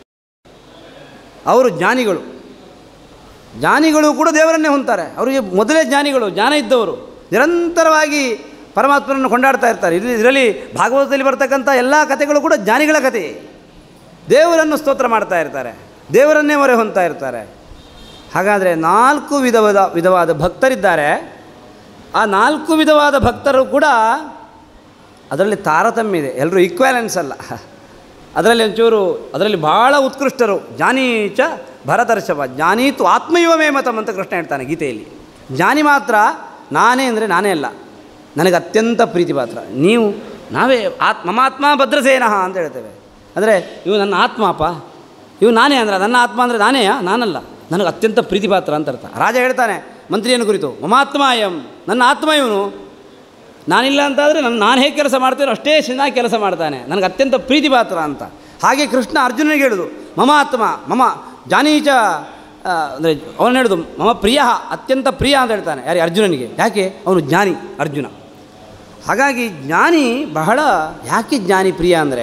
ಅವರು ಜ್ಞಾನಿಗಳು ಜ್ಞಾನಿಗಳು ಕೂಡ ದೇವರನ್ನೇ ಹೊಂತಾರೆ ಅವರಿಗೆ ಮೊದಲೇ ಜ್ಞಾನಿಗಳು ಜ್ಞಾನ ಇದ್ದವರು ನಿರಂತರವಾಗಿ ಪರಮಾತ್ಮನನ್ನು ಕೊಂಡಾಡ್ತಾ ಇರ್ತಾರೆ ಇಲ್ಲಿ ಇದರಲ್ಲಿ ಭಾಗವತದಲ್ಲಿ ಬರ್ತಕ್ಕಂಥ ಎಲ್ಲ ಕಥೆಗಳು ಕೂಡ ಜ್ಞಾನಿಗಳ ಕಥೆ ದೇವರನ್ನು ಸ್ತೋತ್ರ ಮಾಡ್ತಾ ಇರ್ತಾರೆ ದೇವರನ್ನೇ ಮೊರೆ ಹೊಂತಾ ಇರ್ತಾರೆ ಹಾಗಾದರೆ ನಾಲ್ಕು ವಿಧವಾದ ವಿಧವಾದ ಭಕ್ತರಿದ್ದಾರೆ ಆ ನಾಲ್ಕು ವಿಧವಾದ ಭಕ್ತರು ಕೂಡ ಅದರಲ್ಲಿ ತಾರತಮ್ಯ ಇದೆ ಎಲ್ಲರೂ ಈಕ್ವ್ಯಾಲೆನ್ಸ್ ಅಲ್ಲ ಅದರಲ್ಲಿ ಒಂಚೂರು ಅದರಲ್ಲಿ ಭಾಳ ಉತ್ಕೃಷ್ಟರು ಜ್ಞಾನೀಚ ಭರತರ್ಷಭ ಜ್ಞಾನೀತು ಆತ್ಮೈವ ಮೇ ಮತಂ ಅಂತ ಕೃಷ್ಣ ಹೇಳ್ತಾನೆ ಗೀತೆಯಲ್ಲಿ ಜ್ಞಾನಿ ಮಾತ್ರ ನಾನೇ ಅಂದರೆ ನಾನೇ ಅಲ್ಲ ನನಗೆ ಅತ್ಯಂತ ಪ್ರೀತಿ ಪಾತ್ರ ನೀವು ನಾವೇ ಆತ್ ಮಮಾತ್ಮ ಭದ್ರಸೇನಃ ಅಂತ ಹೇಳ್ತೇವೆ ಅಂದರೆ ಇವು ನನ್ನ ಆತ್ಮ ಅಪ್ಪ ಇವು ನಾನೇ ಅಂದ್ರೆ ನನ್ನ ಆತ್ಮ ಅಂದರೆ ನಾನೇಯಾ ನಾನಲ್ಲ ನನಗೆ ಅತ್ಯಂತ ಪ್ರೀತಿ ಪಾತ್ರ ಅಂತ ಅರ್ಥ ರಾಜ ಹೇಳ್ತಾನೆ ಮಂತ್ರಿಯನ್ನು ಕುರಿತು ಮಮಾತ್ಮ ಅಯಂ ನನ್ನ ಆತ್ಮ ಇವನು ನಾನಿಲ್ಲ ಅಂತಾದರೆ ನನ್ನ ನಾನು ಹೇಗೆ ಕೆಲಸ ಮಾಡ್ತೇನೋ ಅಷ್ಟೇ ಚೆನ್ನಾಗಿ ಕೆಲಸ ಮಾಡ್ತಾನೆ ನನಗೆ ಅತ್ಯಂತ ಪ್ರೀತಿ ಪಾತ್ರ ಅಂತ ಹಾಗೆ ಕೃಷ್ಣ ಅರ್ಜುನನಿಗೆ ಹೇಳುದು ಮಮ ಆತ್ಮ ಮಮ ಜಾನೀಚ ಅಂದರೆ ಅವನು ಹೇಳುದು ಮಮ ಪ್ರಿಯ ಅತ್ಯಂತ ಪ್ರಿಯ ಅಂತ ಹೇಳ್ತಾನೆ ಯಾರಿಗೆ ಅರ್ಜುನನಿಗೆ ಯಾಕೆ ಅವನು ಜ್ಞಾನಿ ಅರ್ಜುನ ಹಾಗಾಗಿ ಜ್ಞಾನಿ ಬಹಳ ಯಾಕೆ ಜ್ಞಾನಿ ಪ್ರಿಯ ಅಂದರೆ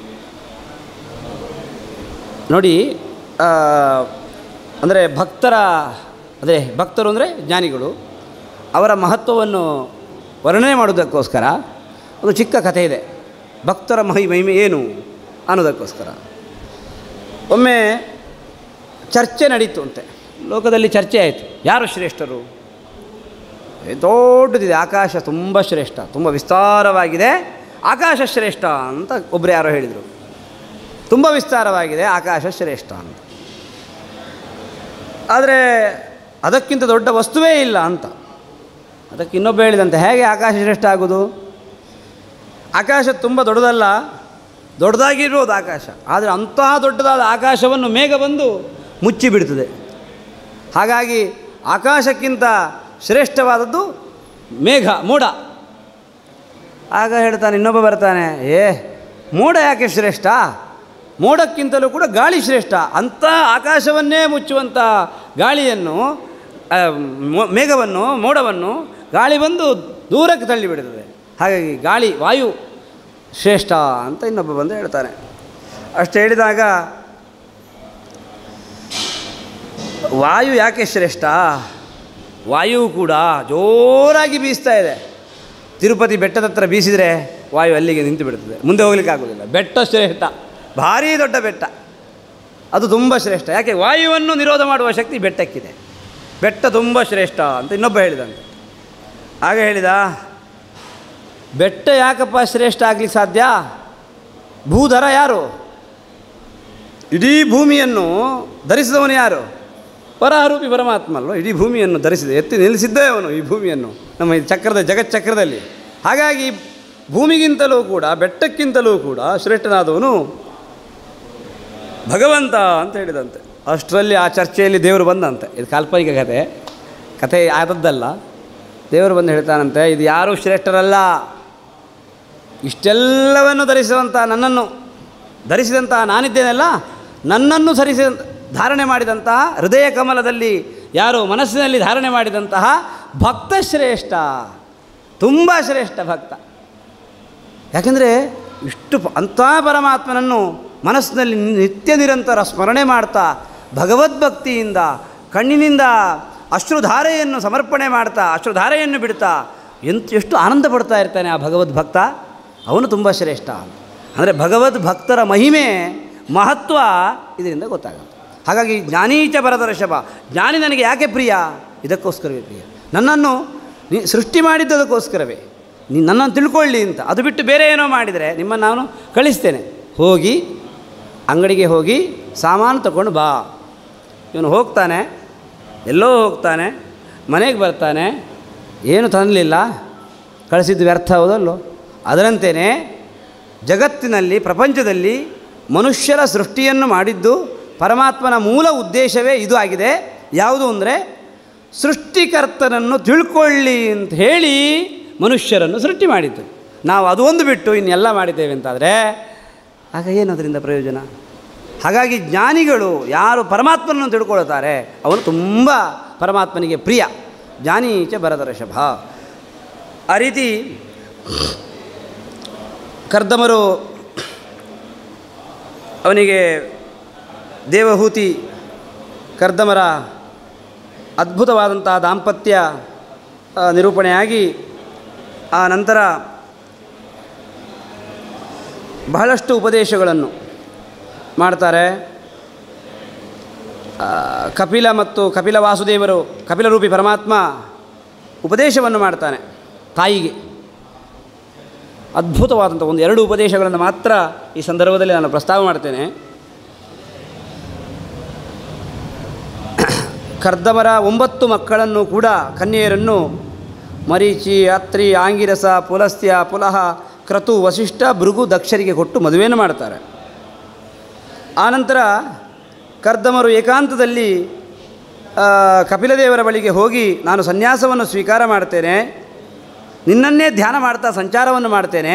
ನೋಡಿ ಅಂದರೆ ಭಕ್ತರ ಅದೇ ಭಕ್ತರು ಅಂದರೆ ಜ್ಞಾನಿಗಳು ಅವರ ಮಹತ್ವವನ್ನು ವರ್ಣನೆ ಮಾಡೋದಕ್ಕೋಸ್ಕರ ಒಂದು ಚಿಕ್ಕ ಕಥೆ ಇದೆ ಭಕ್ತರ ಮಹಿ ಮಹಿಮೆ ಏನು ಅನ್ನೋದಕ್ಕೋಸ್ಕರ ಒಮ್ಮೆ ಚರ್ಚೆ ನಡೀತು ಅಂತೆ ಲೋಕದಲ್ಲಿ ಚರ್ಚೆ ಆಯಿತು ಯಾರು ಶ್ರೇಷ್ಠರು ಏ, ದೊಡ್ಡದಿದೆ ಆಕಾಶ ತುಂಬ ಶ್ರೇಷ್ಠ ತುಂಬ ವಿಸ್ತಾರವಾಗಿದೆ ಆಕಾಶ ಶ್ರೇಷ್ಠ ಅಂತ ಒಬ್ಬರು ಯಾರೋ ಹೇಳಿದರು ತುಂಬ ವಿಸ್ತಾರವಾಗಿದೆ ಆಕಾಶ ಶ್ರೇಷ್ಠ ಅಂತ ಆದರೆ ಅದಕ್ಕಿಂತ ದೊಡ್ಡ ವಸ್ತುವೇ ಇಲ್ಲ ಅಂತ ಅದಕ್ಕೆ ಇನ್ನೊಬ್ಬ ಹೇಳಿದಂತೆ ಹೇಗೆ ಆಕಾಶ ಶ್ರೇಷ್ಠ ಆಗೋದು ಆಕಾಶ ತುಂಬ ದೊಡ್ಡದಲ್ಲ ದೊಡ್ಡದಾಗಿರೋದು ಆಕಾಶ ಆದರೆ ಅಂತಹ ದೊಡ್ಡದಾದ ಆಕಾಶವನ್ನು ಮೇಘ ಬಂದು ಮುಚ್ಚಿಬಿಡ್ತದೆ ಹಾಗಾಗಿ ಆಕಾಶಕ್ಕಿಂತ ಶ್ರೇಷ್ಠವಾದದ್ದು ಮೇಘ ಮೋಡ ಆಗ ಹೇಳ್ತಾನೆ ಇನ್ನೊಬ್ಬ ಬರ್ತಾನೆ ಏ ಮೋಡ ಯಾಕೆ ಶ್ರೇಷ್ಠ ಮೋಡಕ್ಕಿಂತಲೂ ಕೂಡ ಗಾಳಿ ಶ್ರೇಷ್ಠ ಅಂಥ ಆಕಾಶವನ್ನೇ ಮುಚ್ಚುವಂಥ ಗಾಳಿಯನ್ನು ಆ, ಮೊ- ಮೇಘವನ್ನು ಮೋಡವನ್ನು ಗಾಳಿ ಬಂದು ದೂರಕ್ಕೆ ತಳ್ಳಿಬಿಡುತ್ತದೆ ಹಾಗಾಗಿ ಗಾಳಿ ವಾಯು ಶ್ರೇಷ್ಠ ಅಂತ ಇನ್ನೊಬ್ಬ ಬಂದು ಹೇಳ್ತಾನೆ ಅಷ್ಟು ಹೇಳಿದಾಗ ವಾಯು ಯಾಕೆ ಶ್ರೇಷ್ಠ ವಾಯು ಕೂಡ ಜೋರಾಗಿ ಬೀಸ್ತಾ ಇದೆ ತಿರುಪತಿ ಬೆಟ್ಟದ ಹತ್ರ ಬೀಸಿದರೆ ವಾಯು ಅಲ್ಲಿಗೆ ನಿಂತು ಬಿಡ್ತದೆ ಮುಂದೆ ಹೋಗ್ಲಿಕ್ಕೆ ಆಗೋದಿಲ್ಲ ಬೆಟ್ಟ ಶ್ರೇಷ್ಠ ಭಾರೀ ದೊಡ್ಡ ಬೆಟ್ಟ ಅದು ತುಂಬ ಶ್ರೇಷ್ಠ ಯಾಕೆ ವಾಯುವನ್ನು ನಿರೋಧ ಮಾಡುವ ಶಕ್ತಿ ಬೆಟ್ಟಕ್ಕಿದೆ ಬೆಟ್ಟ ತುಂಬ ಶ್ರೇಷ್ಠ ಅಂತ ಇನ್ನೊಬ್ಬ ಹೇಳಿದಂತೆ ಆಗ ಹೇಳಿದ ಬೆಟ್ಟ ಯಾಕಪ್ಪ ಶ್ರೇಷ್ಠ ಆಗಲಿಕ್ಕೆ ಸಾಧ್ಯ ಭೂಧರ ಯಾರು ಇಡೀ ಭೂಮಿಯನ್ನು ಧರಿಸಿದವನು ಯಾರು ಪರಾರೂಪಿ ಪರಮಾತ್ಮ ಅಲ್ವ ಇಡೀ ಭೂಮಿಯನ್ನು ಧರಿಸಿದೆ ಎತ್ತಿ ನಿಲ್ಲಿಸಿದ್ದೇ ಅವನು ಈ ಭೂಮಿಯನ್ನು ನಮ್ಮ ಈ ಚಕ್ರದ ಜಗಚ್ಚಕ್ರದಲ್ಲಿ ಹಾಗಾಗಿ ಭೂಮಿಗಿಂತಲೂ ಕೂಡ ಬೆಟ್ಟಕ್ಕಿಂತಲೂ ಕೂಡ ಶ್ರೇಷ್ಠನಾದವನು ಭಗವಂತ ಅಂತ ಹೇಳಿದಂತೆ ಅಷ್ಟರಲ್ಲಿ ಆ ಚರ್ಚೆಯಲ್ಲಿ ದೇವರು ಬಂದಂತೆ ಇದು ಕಾಲ್ಪನಿಕ ಕಥೆ ಕಥೆ ಆದದ್ದಲ್ಲ ದೇವರು ಬಂದು ಹೇಳ್ತಾನಂತೆ ಇದು ಯಾರೂ ಶ್ರೇಷ್ಠರಲ್ಲ ಇಷ್ಟೆಲ್ಲವನ್ನು ಧರಿಸುವಂಥ ನನ್ನನ್ನು ಧರಿಸಿದಂತಹ ನಾನಿದ್ದೇನಲ್ಲ ನನ್ನನ್ನು ಸರಿಸಿದ ಧಾರಣೆ ಮಾಡಿದಂತಹ ಹೃದಯ ಕಮಲದಲ್ಲಿ ಯಾರು ಮನಸ್ಸಿನಲ್ಲಿ ಧಾರಣೆ ಮಾಡಿದಂತಹ ಭಕ್ತ ಶ್ರೇಷ್ಠ ತುಂಬ ಶ್ರೇಷ್ಠ ಭಕ್ತ ಯಾಕೆಂದರೆ ಇಷ್ಟು ಪ- ಅಂಥ ಪರಮಾತ್ಮನನ್ನು ಮನಸ್ಸಿನಲ್ಲಿ ನಿತ್ಯ ನಿರಂತರ ಸ್ಮರಣೆ ಮಾಡ್ತಾ ಭಗವದ್ಭಕ್ತಿಯಿಂದ ಕಣ್ಣಿನಿಂದ ಅಶ್ರುಧಾರೆಯನ್ನು ಸಮರ್ಪಣೆ ಮಾಡ್ತಾ ಅಶ್ರುಧಾರೆಯನ್ನು ಬಿಡ್ತಾ ಎಂತ ಎಷ್ಟು ಆನಂದ ಪಡ್ತಾ ಇರ್ತಾನೆ ಆ ಭಗವದ್ಭಕ್ತ ಅವನು ತುಂಬ ಶ್ರೇಷ್ಠ ಅಂದರೆ ಭಗವದ್ ಭಕ್ತರ ಮಹಿಮೆ ಮಹತ್ವ ಇದರಿಂದ ಗೊತ್ತಾಗುತ್ತೆ ಹಾಗಾಗಿ ಜ್ಞಾನೀಚ ಭರತರ್ಷಭ ಜ್ಞಾನಿ ನನಗೆ ಯಾಕೆ ಪ್ರಿಯ ಇದಕ್ಕೋಸ್ಕರವೇ ಪ್ರಿಯ ನನ್ನನ್ನು ನೀ ಸೃಷ್ಟಿ ಮಾಡಿದ್ದದಕ್ಕೋಸ್ಕರವೇ ನೀನು ನನ್ನನ್ನು ತಿಳ್ಕೊಳ್ಳಿ ಅಂತ ಅದು ಬಿಟ್ಟು ಬೇರೆ ಏನೋ ಮಾಡಿದರೆ ನಿಮ್ಮನ್ನು ನಾನು ಕಳಿಸ್ತೇನೆ ಹೋಗಿ ಅಂಗಡಿಗೆ ಹೋಗಿ ಸಾಮಾನು ತಗೊಂಡು ಬಾ ಇವನು ಹೋಗ್ತಾನೆ ಎಲ್ಲೋ ಹೋಗ್ತಾನೆ ಮನೆಗೆ ಬರ್ತಾನೆ ಏನು ತಂದಲಿಲ್ಲ ಕಳಿಸಿದ್ದು ವ್ಯರ್ಥ ಹೌದಲ್ಲೋ ಅದರಂತೆಯೇ ಜಗತ್ತಿನಲ್ಲಿ ಪ್ರಪಂಚದಲ್ಲಿ ಮನುಷ್ಯರ ಸೃಷ್ಟಿಯನ್ನು ಮಾಡಿದ್ದು ಪರಮಾತ್ಮನ ಮೂಲ ಉದ್ದೇಶವೇ ಇದು ಆಗಿದೆ ಯಾವುದು ಅಂದರೆ ಸೃಷ್ಟಿಕರ್ತನನ್ನು ತಿಳ್ಕೊಳ್ಳಿ ಅಂತ ಹೇಳಿ ಮನುಷ್ಯರನ್ನು ಸೃಷ್ಟಿ ಮಾಡಿದ್ದು ನಾವು ಅದು ಒಂದು ಬಿಟ್ಟು ಇನ್ನೆಲ್ಲ ಮಾಡಿದ್ದೇವೆ ಅಂತಾದರೆ ಆಗ ಏನು ಅದರಿಂದ ಪ್ರಯೋಜನ ಹಾಗಾಗಿ ಜ್ಞಾನಿಗಳು ಯಾರು ಪರಮಾತ್ಮನನ್ನು ತಿಳ್ಕೊಳ್ತಾರೆ ಅವನು ತುಂಬ ಪರಮಾತ್ಮನಿಗೆ ಪ್ರಿಯ ಜ್ಞಾನೀಚ ಭರತರ್ಷಭ ಆ ರೀತಿ ಕರ್ದಮರು ಅವನಿಗೆ ದೇವಹೂತಿ ಕರ್ದಮರ ಅದ್ಭುತವಾದಂತಹ ದಾಂಪತ್ಯ ಆ, ನಿರೂಪಣೆಯಾಗಿ ಆ ನಂತರ ಬಹಳಷ್ಟು ಉಪದೇಶಗಳನ್ನು ಮಾಡ್ತಾರೆ ಆ, ಕಪಿಲ ಮತ್ತು ಕಪಿಲ ವಾಸುದೇವರು ಕಪಿಲರೂಪಿ ಪರಮಾತ್ಮ ಉಪದೇಶವನ್ನು ಮಾಡ್ತಾನೆ ತಾಯಿಗೆ ಅದ್ಭುತವಾದಂಥ ಒಂದು ಎರಡು ಉಪದೇಶಗಳನ್ನು ಮಾತ್ರ ಈ ಸಂದರ್ಭದಲ್ಲಿ ನಾನು ಪ್ರಸ್ತಾವ ಮಾಡ್ತೇನೆ ಕರ್ದಮರ ಒಂಬತ್ತು ಮಕ್ಕಳನ್ನು ಕೂಡ ಕನ್ಯೆಯರನ್ನು ಮರೀಚಿ ಅತ್ರಿ ಆಂಗಿರಸ ಪುಲಸ್ತ್ಯ ಪುಲಹ ಕ್ರತು ವಸಿಷ್ಠ ಭೃಗು ದಕ್ಷರಿಗೆ ಕೊಟ್ಟು ಮದುವೆಯನ್ನು ಮಾಡ್ತಾರೆ ಆನಂತರ ಕರ್ದಮರು ಏಕಾಂತದಲ್ಲಿ ಆ, ಕಪಿಲದೇವರ ಬಳಿಗೆ ಹೋಗಿ ನಾನು ಸನ್ಯಾಸವನ್ನು ಸ್ವೀಕಾರ ಮಾಡ್ತೇನೆ ನಿನ್ನನ್ನೇ ಧ್ಯಾನ ಮಾಡ್ತಾ ಸಂಚಾರವನ್ನು ಮಾಡ್ತೇನೆ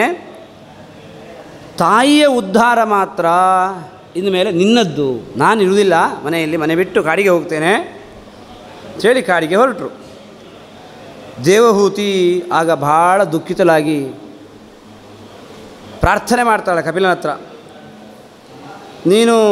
ತಾಯಿಯ ಉದ್ಧಾರ ಮಾತ್ರ ಇನ್ನು ಮೇಲೆ ನಿನ್ನದ್ದು ನಾನು ಇರುವುದಿಲ್ಲ ಮನೆಯಲ್ಲಿ ಮನೆ ಬಿಟ್ಟು ಕಾಡಿಗೆ ಹೋಗ್ತೇನೆ ಹೇಳಿ ಕಾಡಿಗೆ ಹೊರಟರು ದೇವಹೂತಿ ಆಗ ಭಾಳ ದುಃಖಿತಲಾಗಿ ಪ್ರಾರ್ಥನೆ ಮಾಡ್ತಾಳೆ ಕಪಿಲನ ಹತ್ರ ನೀನು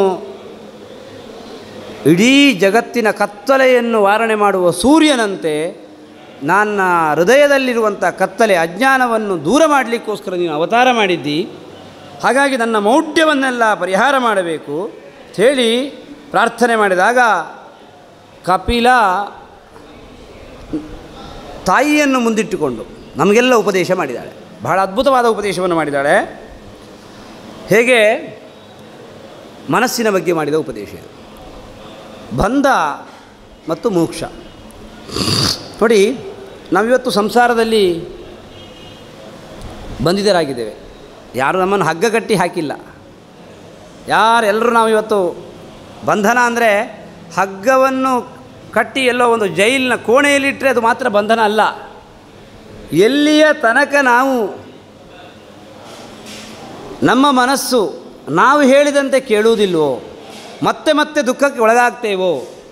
ಇಡೀ ಜಗತ್ತಿನ ಕತ್ತಲೆಯನ್ನು ವಾರಣೆ ಮಾಡುವ ಸೂರ್ಯನಂತೆ ನನ್ನ ಹೃದಯದಲ್ಲಿರುವಂಥ ಕತ್ತಲೆ ಅಜ್ಞಾನವನ್ನು ದೂರ ಮಾಡಲಿಕ್ಕೋಸ್ಕರ ನೀನು ಅವತಾರ ಮಾಡಿದ್ದಿ ಹಾಗಾಗಿ ನನ್ನ ಮೌಢ್ಯವನ್ನೆಲ್ಲ ಪರಿಹಾರ ಮಾಡಬೇಕು ಹೇಳಿ ಪ್ರಾರ್ಥನೆ ಮಾಡಿದಾಗ ಕಪಿಲ ತಾಯಿಯನ್ನು ಮುಂದಿಟ್ಟುಕೊಂಡು ನಮಗೆಲ್ಲ ಉಪದೇಶ ಮಾಡಿದ್ದಾಳೆ ಬಹಳ ಅದ್ಭುತವಾದ ಉಪದೇಶವನ್ನು ಮಾಡಿದ್ದಾಳೆ ಹೇಗೆ ಮನಸ್ಸಿನ ಬಗ್ಗೆ ಮಾಡಿದ ಉಪದೇಶ ಇದು ಬಂಧ ಮತ್ತು ಮೋಕ್ಷ ನೋಡಿ ನಾವಿವತ್ತು ಸಂಸಾರದಲ್ಲಿ ಬಂಧಿತರಾಗಿದ್ದೇವೆ ಯಾರು ನಮ್ಮನ್ನು ಹಗ್ಗ ಕಟ್ಟಿ ಹಾಕಿಲ್ಲ ಯಾರೆಲ್ಲರೂ ನಾವು ಇವತ್ತು ಬಂಧನ ಅಂದರೆ ಹಗ್ಗವನ್ನು ಕಟ್ಟಿ ಎಲ್ಲೋ ಒಂದು ಜೈಲಿನ ಕೋಣೆಯಲ್ಲಿಟ್ಟರೆ ಅದು ಮಾತ್ರ ಬಂಧನ ಅಲ್ಲ ಎಲ್ಲಿಯ ತನಕ ನಾವು ನಮ್ಮ ಮನಸ್ಸು ನಾವು ಹೇಳಿದಂತೆ ಕೇಳುವುದಿಲ್ವೋ ಮತ್ತೆ ಮತ್ತೆ ದುಃಖಕ್ಕೆ ಒಳಗಾಗ್ತೇವೋ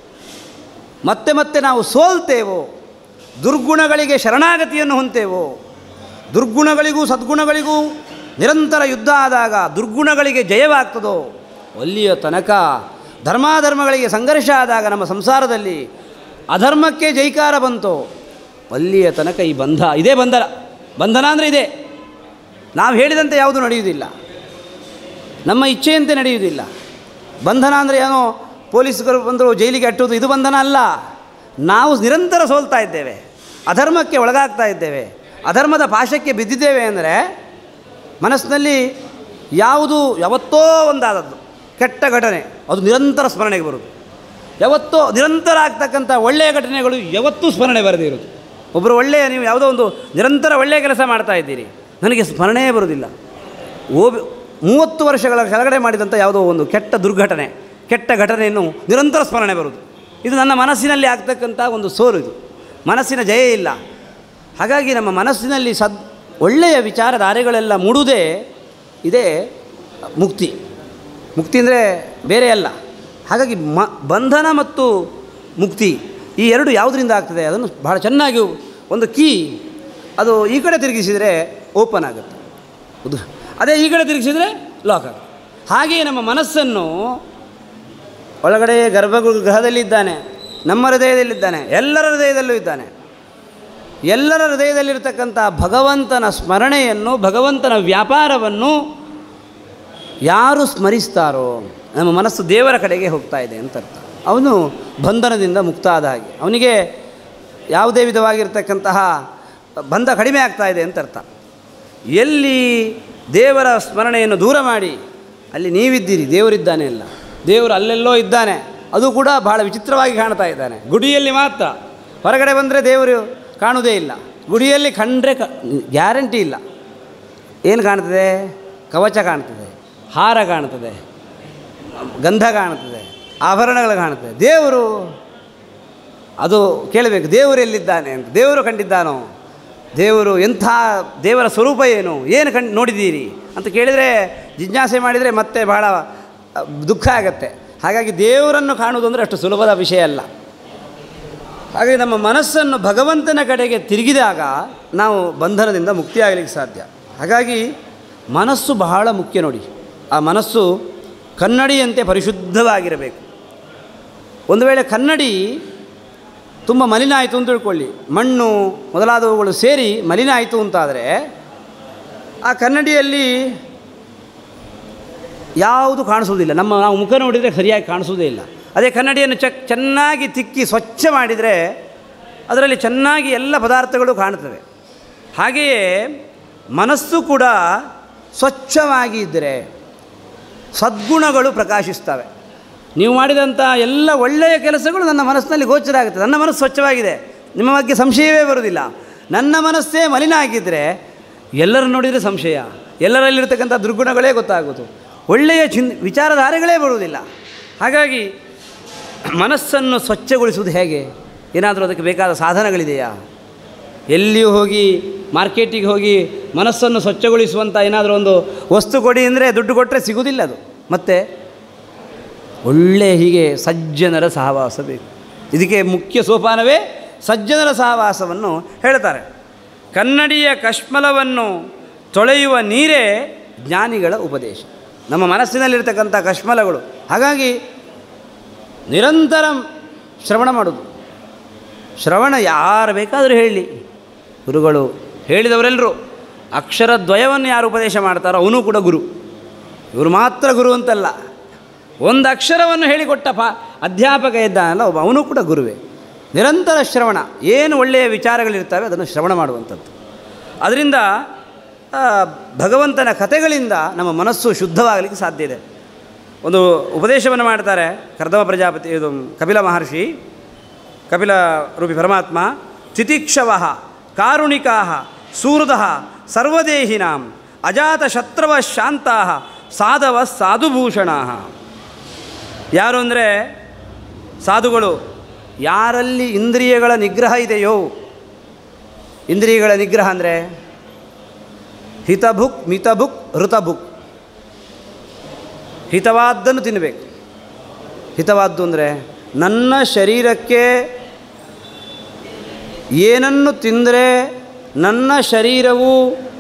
ಮತ್ತೆ ಮತ್ತೆ ನಾವು ಸೋಲ್ತೇವೋ ದುರ್ಗುಣಗಳಿಗೆ ಶರಣಾಗತಿಯನ್ನು ಹೊಂತೇವೋ ದುರ್ಗುಣಗಳಿಗೂ ಸದ್ಗುಣಗಳಿಗೂ ನಿರಂತರ ಯುದ್ಧ ಆದಾಗ ದುರ್ಗುಣಗಳಿಗೆ ಜಯವಾಗ್ತದೋ ಅಲ್ಲಿಯ ತನಕ ಧರ್ಮಾಧರ್ಮಗಳಿಗೆ ಸಂಘರ್ಷ ಆದಾಗ ನಮ್ಮ ಸಂಸಾರದಲ್ಲಿ ಅಧರ್ಮಕ್ಕೆ ಜೈಕಾರ ಬಂತು ಅಲ್ಲಿಯ ತನಕ ಈ ಬಂಧ ಇದೇ ಬಂಧನ ಬಂಧನ ಅಂದರೆ ಇದೆ ನಾವು ಹೇಳಿದಂತೆ ಯಾವುದು ನಡೆಯುವುದಿಲ್ಲ ನಮ್ಮ ಇಚ್ಛೆಯಂತೆ ನಡೆಯುವುದಿಲ್ಲ ಬಂಧನ ಅಂದರೆ ಏನೋ ಪೊಲೀಸರು ಬಂದರು ಜೈಲಿಗೆ ಅಟ್ಟುವುದು ಇದು ಬಂಧನ ಅಲ್ಲ ನಾವು ನಿರಂತರ ಸೋಲ್ತಾ ಇದ್ದೇವೆ ಅಧರ್ಮಕ್ಕೆ ಒಳಗಾಗ್ತಾ ಇದ್ದೇವೆ ಅಧರ್ಮದ ಪಾಶಕ್ಕೆ ಬಿದ್ದಿದ್ದೇವೆ ಅಂದರೆ ಮನಸ್ಸಿನಲ್ಲಿ ಯಾವುದು ಯಾವತ್ತೋ ಒಂದಾದದ್ದು ಕೆಟ್ಟ ಘಟನೆ ಅದು ನಿರಂತರ ಸ್ಮರಣೆಗೆ ಬರುವುದು ಯಾವತ್ತೋ ನಿರಂತರ ಆಗ್ತಕ್ಕಂಥ ಒಳ್ಳೆಯ ಘಟನೆಗಳು ಯಾವತ್ತೂ ಸ್ಮರಣೆ ಬರದೇ ಇರೋದು ಒಬ್ಬರು ಒಳ್ಳೆಯ ನೀವು ಯಾವುದೋ ಒಂದು ನಿರಂತರ ಒಳ್ಳೆಯ ಕೆಲಸ ಮಾಡ್ತಾ ಇದ್ದೀರಿ ನನಗೆ ಸ್ಮರಣೆಯೇ ಬರೋದಿಲ್ಲ ಓಬಿ ಮೂವತ್ತು ವರ್ಷಗಳ ಕೆಳಗಡೆ ಮಾಡಿದಂಥ ಯಾವುದೋ ಒಂದು ಕೆಟ್ಟ ದುರ್ಘಟನೆ ಕೆಟ್ಟ ಘಟನೆಯನ್ನು ನಿರಂತರ ಸ್ಮರಣೆ ಬರುವುದು ಇದು ನನ್ನ ಮನಸ್ಸಿನಲ್ಲಿ ಆಗ್ತಕ್ಕಂಥ ಒಂದು ಸೋಲು ಇದು ಮನಸ್ಸಿನ ಜಯ ಇಲ್ಲ ಹಾಗಾಗಿ ನಮ್ಮ ಮನಸ್ಸಿನಲ್ಲಿ ಸದ್ ಒಳ್ಳೆಯ ವಿಚಾರಧಾರೆಗಳೆಲ್ಲ ಮೂಡುವುದೇ ಇದೇ ಮುಕ್ತಿ ಮುಕ್ತಿ ಅಂದರೆ ಬೇರೆ ಅಲ್ಲ ಹಾಗಾಗಿ ಮ ಬಂಧನ ಮತ್ತು ಮುಕ್ತಿ ಈ ಎರಡು ಯಾವುದರಿಂದ ಆಗ್ತದೆ ಅದನ್ನು ಬಹಳ ಚೆನ್ನಾಗಿ ಒಂದು ಕೀ ಅದು ಈ ಕಡೆ ತಿರುಗಿಸಿದರೆ ಓಪನ್ ಆಗುತ್ತೆ ಹೌದು ಅದೇ ಈ ಕಡೆ ತಿರುಗಿಸಿದರೆ ಲಾಕ್ ಆಗುತ್ತೆ ಹಾಗೆಯೇ ನಮ್ಮ ಮನಸ್ಸನ್ನು ಒಳಗಡೆ ಗರ್ಭಗೃಹದಲ್ಲಿದ್ದಾನೆ ನಮ್ಮ ಹೃದಯದಲ್ಲಿದ್ದಾನೆ ಎಲ್ಲರ ಹೃದಯದಲ್ಲೂ ಇದ್ದಾನೆ ಎಲ್ಲರ ಹೃದಯದಲ್ಲಿರ್ತಕ್ಕಂಥ ಭಗವಂತನ ಸ್ಮರಣೆಯನ್ನು ಭಗವಂತನ ವ್ಯಾಪಾರವನ್ನು ಯಾರು ಸ್ಮರಿಸ್ತಾರೋ ನಮ್ಮ ಮನಸ್ಸು ದೇವರ ಕಡೆಗೆ ಹೋಗ್ತಾ ಇದೆ ಅಂತ ಅರ್ಥ ಅವನು ಬಂಧನದಿಂದ ಮುಕ್ತ ಆದ ಹಾಗೆ ಅವನಿಗೆ ಯಾವುದೇ ವಿಧವಾಗಿರ್ತಕ್ಕಂತಹ ಬಂಧ ಕಡಿಮೆ ಆಗ್ತಾ ಇದೆ ಅಂತ ಅರ್ಥ ಎಲ್ಲಿ ದೇವರ ಸ್ಮರಣೆಯನ್ನು ದೂರ ಮಾಡಿ ಅಲ್ಲಿ ನೀವಿದ್ದೀರಿ ದೇವರಿದ್ದಾನೆ ಅಲ್ಲ ದೇವರು ಅಲ್ಲೆಲ್ಲೋ ಇದ್ದಾನೆ ಅದು ಕೂಡ ಬಹಳ ವಿಚಿತ್ರವಾಗಿ ಕಾಣ್ತಾ ಇದ್ದಾನೆ ಗುಡಿಯಲ್ಲಿ ಮಾತ್ರ ಹೊರಗಡೆ ಬಂದರೆ ದೇವರು ಕಾಣುವುದೇ ಇಲ್ಲ ಗುಡಿಯಲ್ಲಿ ಕಂಡ್ರೆ ಕ ಗ್ಯಾರಂಟಿ ಇಲ್ಲ ಏನು ಕಾಣ್ತದೆ ಕವಚ ಕಾಣ್ತದೆ ಹಾರ ಕಾಣ್ತದೆ ಗಂಧ ಕಾಣ್ತದೆ ಆಭರಣಗಳು ಕಾಣ್ತದೆ ದೇವರು ಅದು ಕೇಳಬೇಕು ದೇವರು ಎಲ್ಲಿದ್ದಾನೆ ಅಂತ ದೇವರು ಕಂಡಿದ್ದಾನೋ ದೇವರು ಎಂಥ ದೇವರ ಸ್ವರೂಪ ಏನು ಏನು ಕಂಡು ನೋಡಿದ್ದೀರಿ ಅಂತ ಕೇಳಿದರೆ ಜಿಜ್ಞಾಸೆ ಮಾಡಿದರೆ ಮತ್ತೆ ಬಹಳ ಅ, ದುಃಖ ಆಗತ್ತೆ ಹಾಗಾಗಿ ದೇವರನ್ನು ಕಾಣುವುದು ಅಂದರೆ ಅಷ್ಟು ಸುಲಭದ ವಿಷಯ ಅಲ್ಲ ಹಾಗಾಗಿ ನಮ್ಮ ಮನಸ್ಸನ್ನು ಭಗವಂತನ ಕಡೆಗೆ ತಿರುಗಿದಾಗ ನಾವು ಬಂಧನದಿಂದ ಮುಕ್ತಿಯಾಗಲಿಕ್ಕೆ ಸಾಧ್ಯ ಹಾಗಾಗಿ ಮನಸ್ಸು ಬಹಳ ಮುಖ್ಯ ನೋಡಿ ಆ ಮನಸ್ಸು ಕನ್ನಡಿಯಂತೆ ಪರಿಶುದ್ಧವಾಗಿರಬೇಕು ಒಂದು ವೇಳೆ ಕನ್ನಡಿ ತುಂಬ ಮಲಿನ ಆಯಿತು ಅಂತ ತಿಳ್ಕೊಳ್ಳಿ ಮಣ್ಣು ಮೊದಲಾದವುಗಳು ಸೇರಿ ಮಲಿನ ಆಯಿತು ಅಂತಾದರೆ ಆ ಕನ್ನಡಿಯಲ್ಲಿ ಯಾವುದು ಕಾಣಿಸುವುದಿಲ್ಲ ನಮ್ಮ ನಾವು ಮುಖ ನೋಡಿದರೆ ಸರಿಯಾಗಿ ಕಾಣಿಸುವುದೇ ಇಲ್ಲ ಅದೇ ಕನ್ನಡಿಯನ್ನು ಚೆಕ್ ಚೆನ್ನಾಗಿ ತಿಕ್ಕಿ ಸ್ವಚ್ಛ ಮಾಡಿದರೆ ಅದರಲ್ಲಿ ಚೆನ್ನಾಗಿ ಎಲ್ಲ ಪದಾರ್ಥಗಳು ಕಾಣುತ್ತವೆ ಹಾಗೆಯೇ ಮನಸ್ಸು ಕೂಡ ಸ್ವಚ್ಛವಾಗಿ ಇದ್ದರೆ ಸದ್ಗುಣಗಳು ಪ್ರಕಾಶಿಸ್ತವೆ ನೀವು ಮಾಡಿದಂಥ ಎಲ್ಲ ಒಳ್ಳೆಯ ಕೆಲಸಗಳು ನನ್ನ ಮನಸ್ಸಿನಲ್ಲಿ ಗೋಚರ ಆಗುತ್ತೆ ನನ್ನ ಮನಸ್ಸು ಸ್ವಚ್ಛವಾಗಿದೆ ನಿಮ್ಮ ಬಗ್ಗೆ ಸಂಶಯವೇ ಬರುವುದಿಲ್ಲ ನನ್ನ ಮನಸ್ಸೇ ಮಲಿನ ಆಗಿದ್ದರೆ ಎಲ್ಲರೂ ನೋಡಿದರೆ ಸಂಶಯ ಎಲ್ಲರಲ್ಲಿರ್ತಕ್ಕಂಥ ದುರ್ಗುಣಗಳೇ ಗೊತ್ತಾಗೋದು ಒಳ್ಳೆಯ ಚಿನ್ ವಿಚಾರಧಾರೆಗಳೇ ಬರುವುದಿಲ್ಲ ಹಾಗಾಗಿ ಮನಸ್ಸನ್ನು ಸ್ವಚ್ಛಗೊಳಿಸುವುದು ಹೇಗೆ ಏನಾದರೂ ಅದಕ್ಕೆ ಬೇಕಾದ ಸಾಧನಗಳಿದೆಯಾ ಎಲ್ಲಿಯೂ ಹೋಗಿ ಮಾರ್ಕೆಟಿಗೆ ಹೋಗಿ ಮನಸ್ಸನ್ನು ಸ್ವಚ್ಛಗೊಳಿಸುವಂಥ ಏನಾದರೂ ಒಂದು ವಸ್ತು ಕೊಡಿ ಅಂದರೆ ದುಡ್ಡು ಕೊಟ್ಟರೆ ಸಿಗುವುದಿಲ್ಲ ಅದು ಮತ್ತು ಒಳ್ಳೆ ಹೀಗೆ ಸಜ್ಜನರ ಸಹವಾಸ ಬೇಕು ಇದಕ್ಕೆ ಮುಖ್ಯ ಸೋಪಾನವೇ ಸಜ್ಜನರ ಸಹವಾಸವನ್ನು ಹೇಳ್ತಾರೆ ಕನ್ನಡಿಯ ಕಶ್ಮಲವನ್ನು ತೊಳೆಯುವ ನೀರೇ ಜ್ಞಾನಿಗಳ ಉಪದೇಶ ನಮ್ಮ ಮನಸ್ಸಿನಲ್ಲಿರ್ತಕ್ಕಂಥ ಕಶ್ಮಲಗಳು ಹಾಗಾಗಿ ನಿರಂತರ ಶ್ರವಣ ಮಾಡೋದು ಶ್ರವಣ ಯಾರು ಬೇಕಾದರೂ ಹೇಳಲಿ ಗುರುಗಳು ಹೇಳಿದವರೆಲ್ಲರೂ ಅಕ್ಷರದ್ವಯವನ್ನು ಯಾರು ಉಪದೇಶ ಮಾಡ್ತಾರೋ ಅವನು ಕೂಡ ಗುರು ಇವರು ಮಾತ್ರ ಗುರು ಅಂತಲ್ಲ ಒಂದು ಅಕ್ಷರವನ್ನು ಹೇಳಿಕೊಟ್ಟ ಪ ಅಧ್ಯಾಪಕ ಇದ್ದಾನಲ್ಲ ಒಬ್ಬ ಅವನು ಕೂಡ ಗುರುವೇ ನಿರಂತರ ಶ್ರವಣ ಏನು ಒಳ್ಳೆಯ ವಿಚಾರಗಳಿರ್ತವೆ ಅದನ್ನು ಶ್ರವಣ ಮಾಡುವಂಥದ್ದು ಅದರಿಂದ ಆ, ಭಗವಂತನ ಕಥೆಗಳಿಂದ ನಮ್ಮ ಮನಸ್ಸು ಶುದ್ಧವಾಗಲಿಕ್ಕೆ ಸಾಧ್ಯ ಇದೆ ಒಂದು ಉಪದೇಶವನ್ನು ಮಾಡ್ತಾರೆ ಕರ್ದಮ ಪ್ರಜಾಪತಿ ಇದು ಕಪಿಲ ಮಹರ್ಷಿ ಕಪಿಲ ರೂಪಿ ಪರಮಾತ್ಮ ತಿತಿಕ್ಷವ ಕಾರುಣಿಕಾ ಸೂಹೃದ ಸರ್ವದೇಹಿನಾಂ ಅಜಾತಶತ್ರವ ಶಾಂತಾ ಸಾಧವ ಸಾಧುಭೂಷಣ ಯಾರು ಅಂದರೆ ಸಾಧುಗಳು ಯಾರಲ್ಲಿ ಇಂದ್ರಿಯಗಳ ನಿಗ್ರಹ ಇದೆಯೋ ಇಂದ್ರಿಯಗಳ ನಿಗ್ರಹ ಅಂದರೆ ಹಿತಭುಕ್ ಮಿತಭುಕ್ ಋತಭುಕ್ ಹಿತವಾದ್ದನ್ನು ತಿನ್ನಬೇಕು ಹಿತವಾದ್ದು ಅಂದರೆ ನನ್ನ ಶರೀರಕ್ಕೆ ಏನನ್ನು ತಿಂದರೆ ನನ್ನ ಶರೀರವು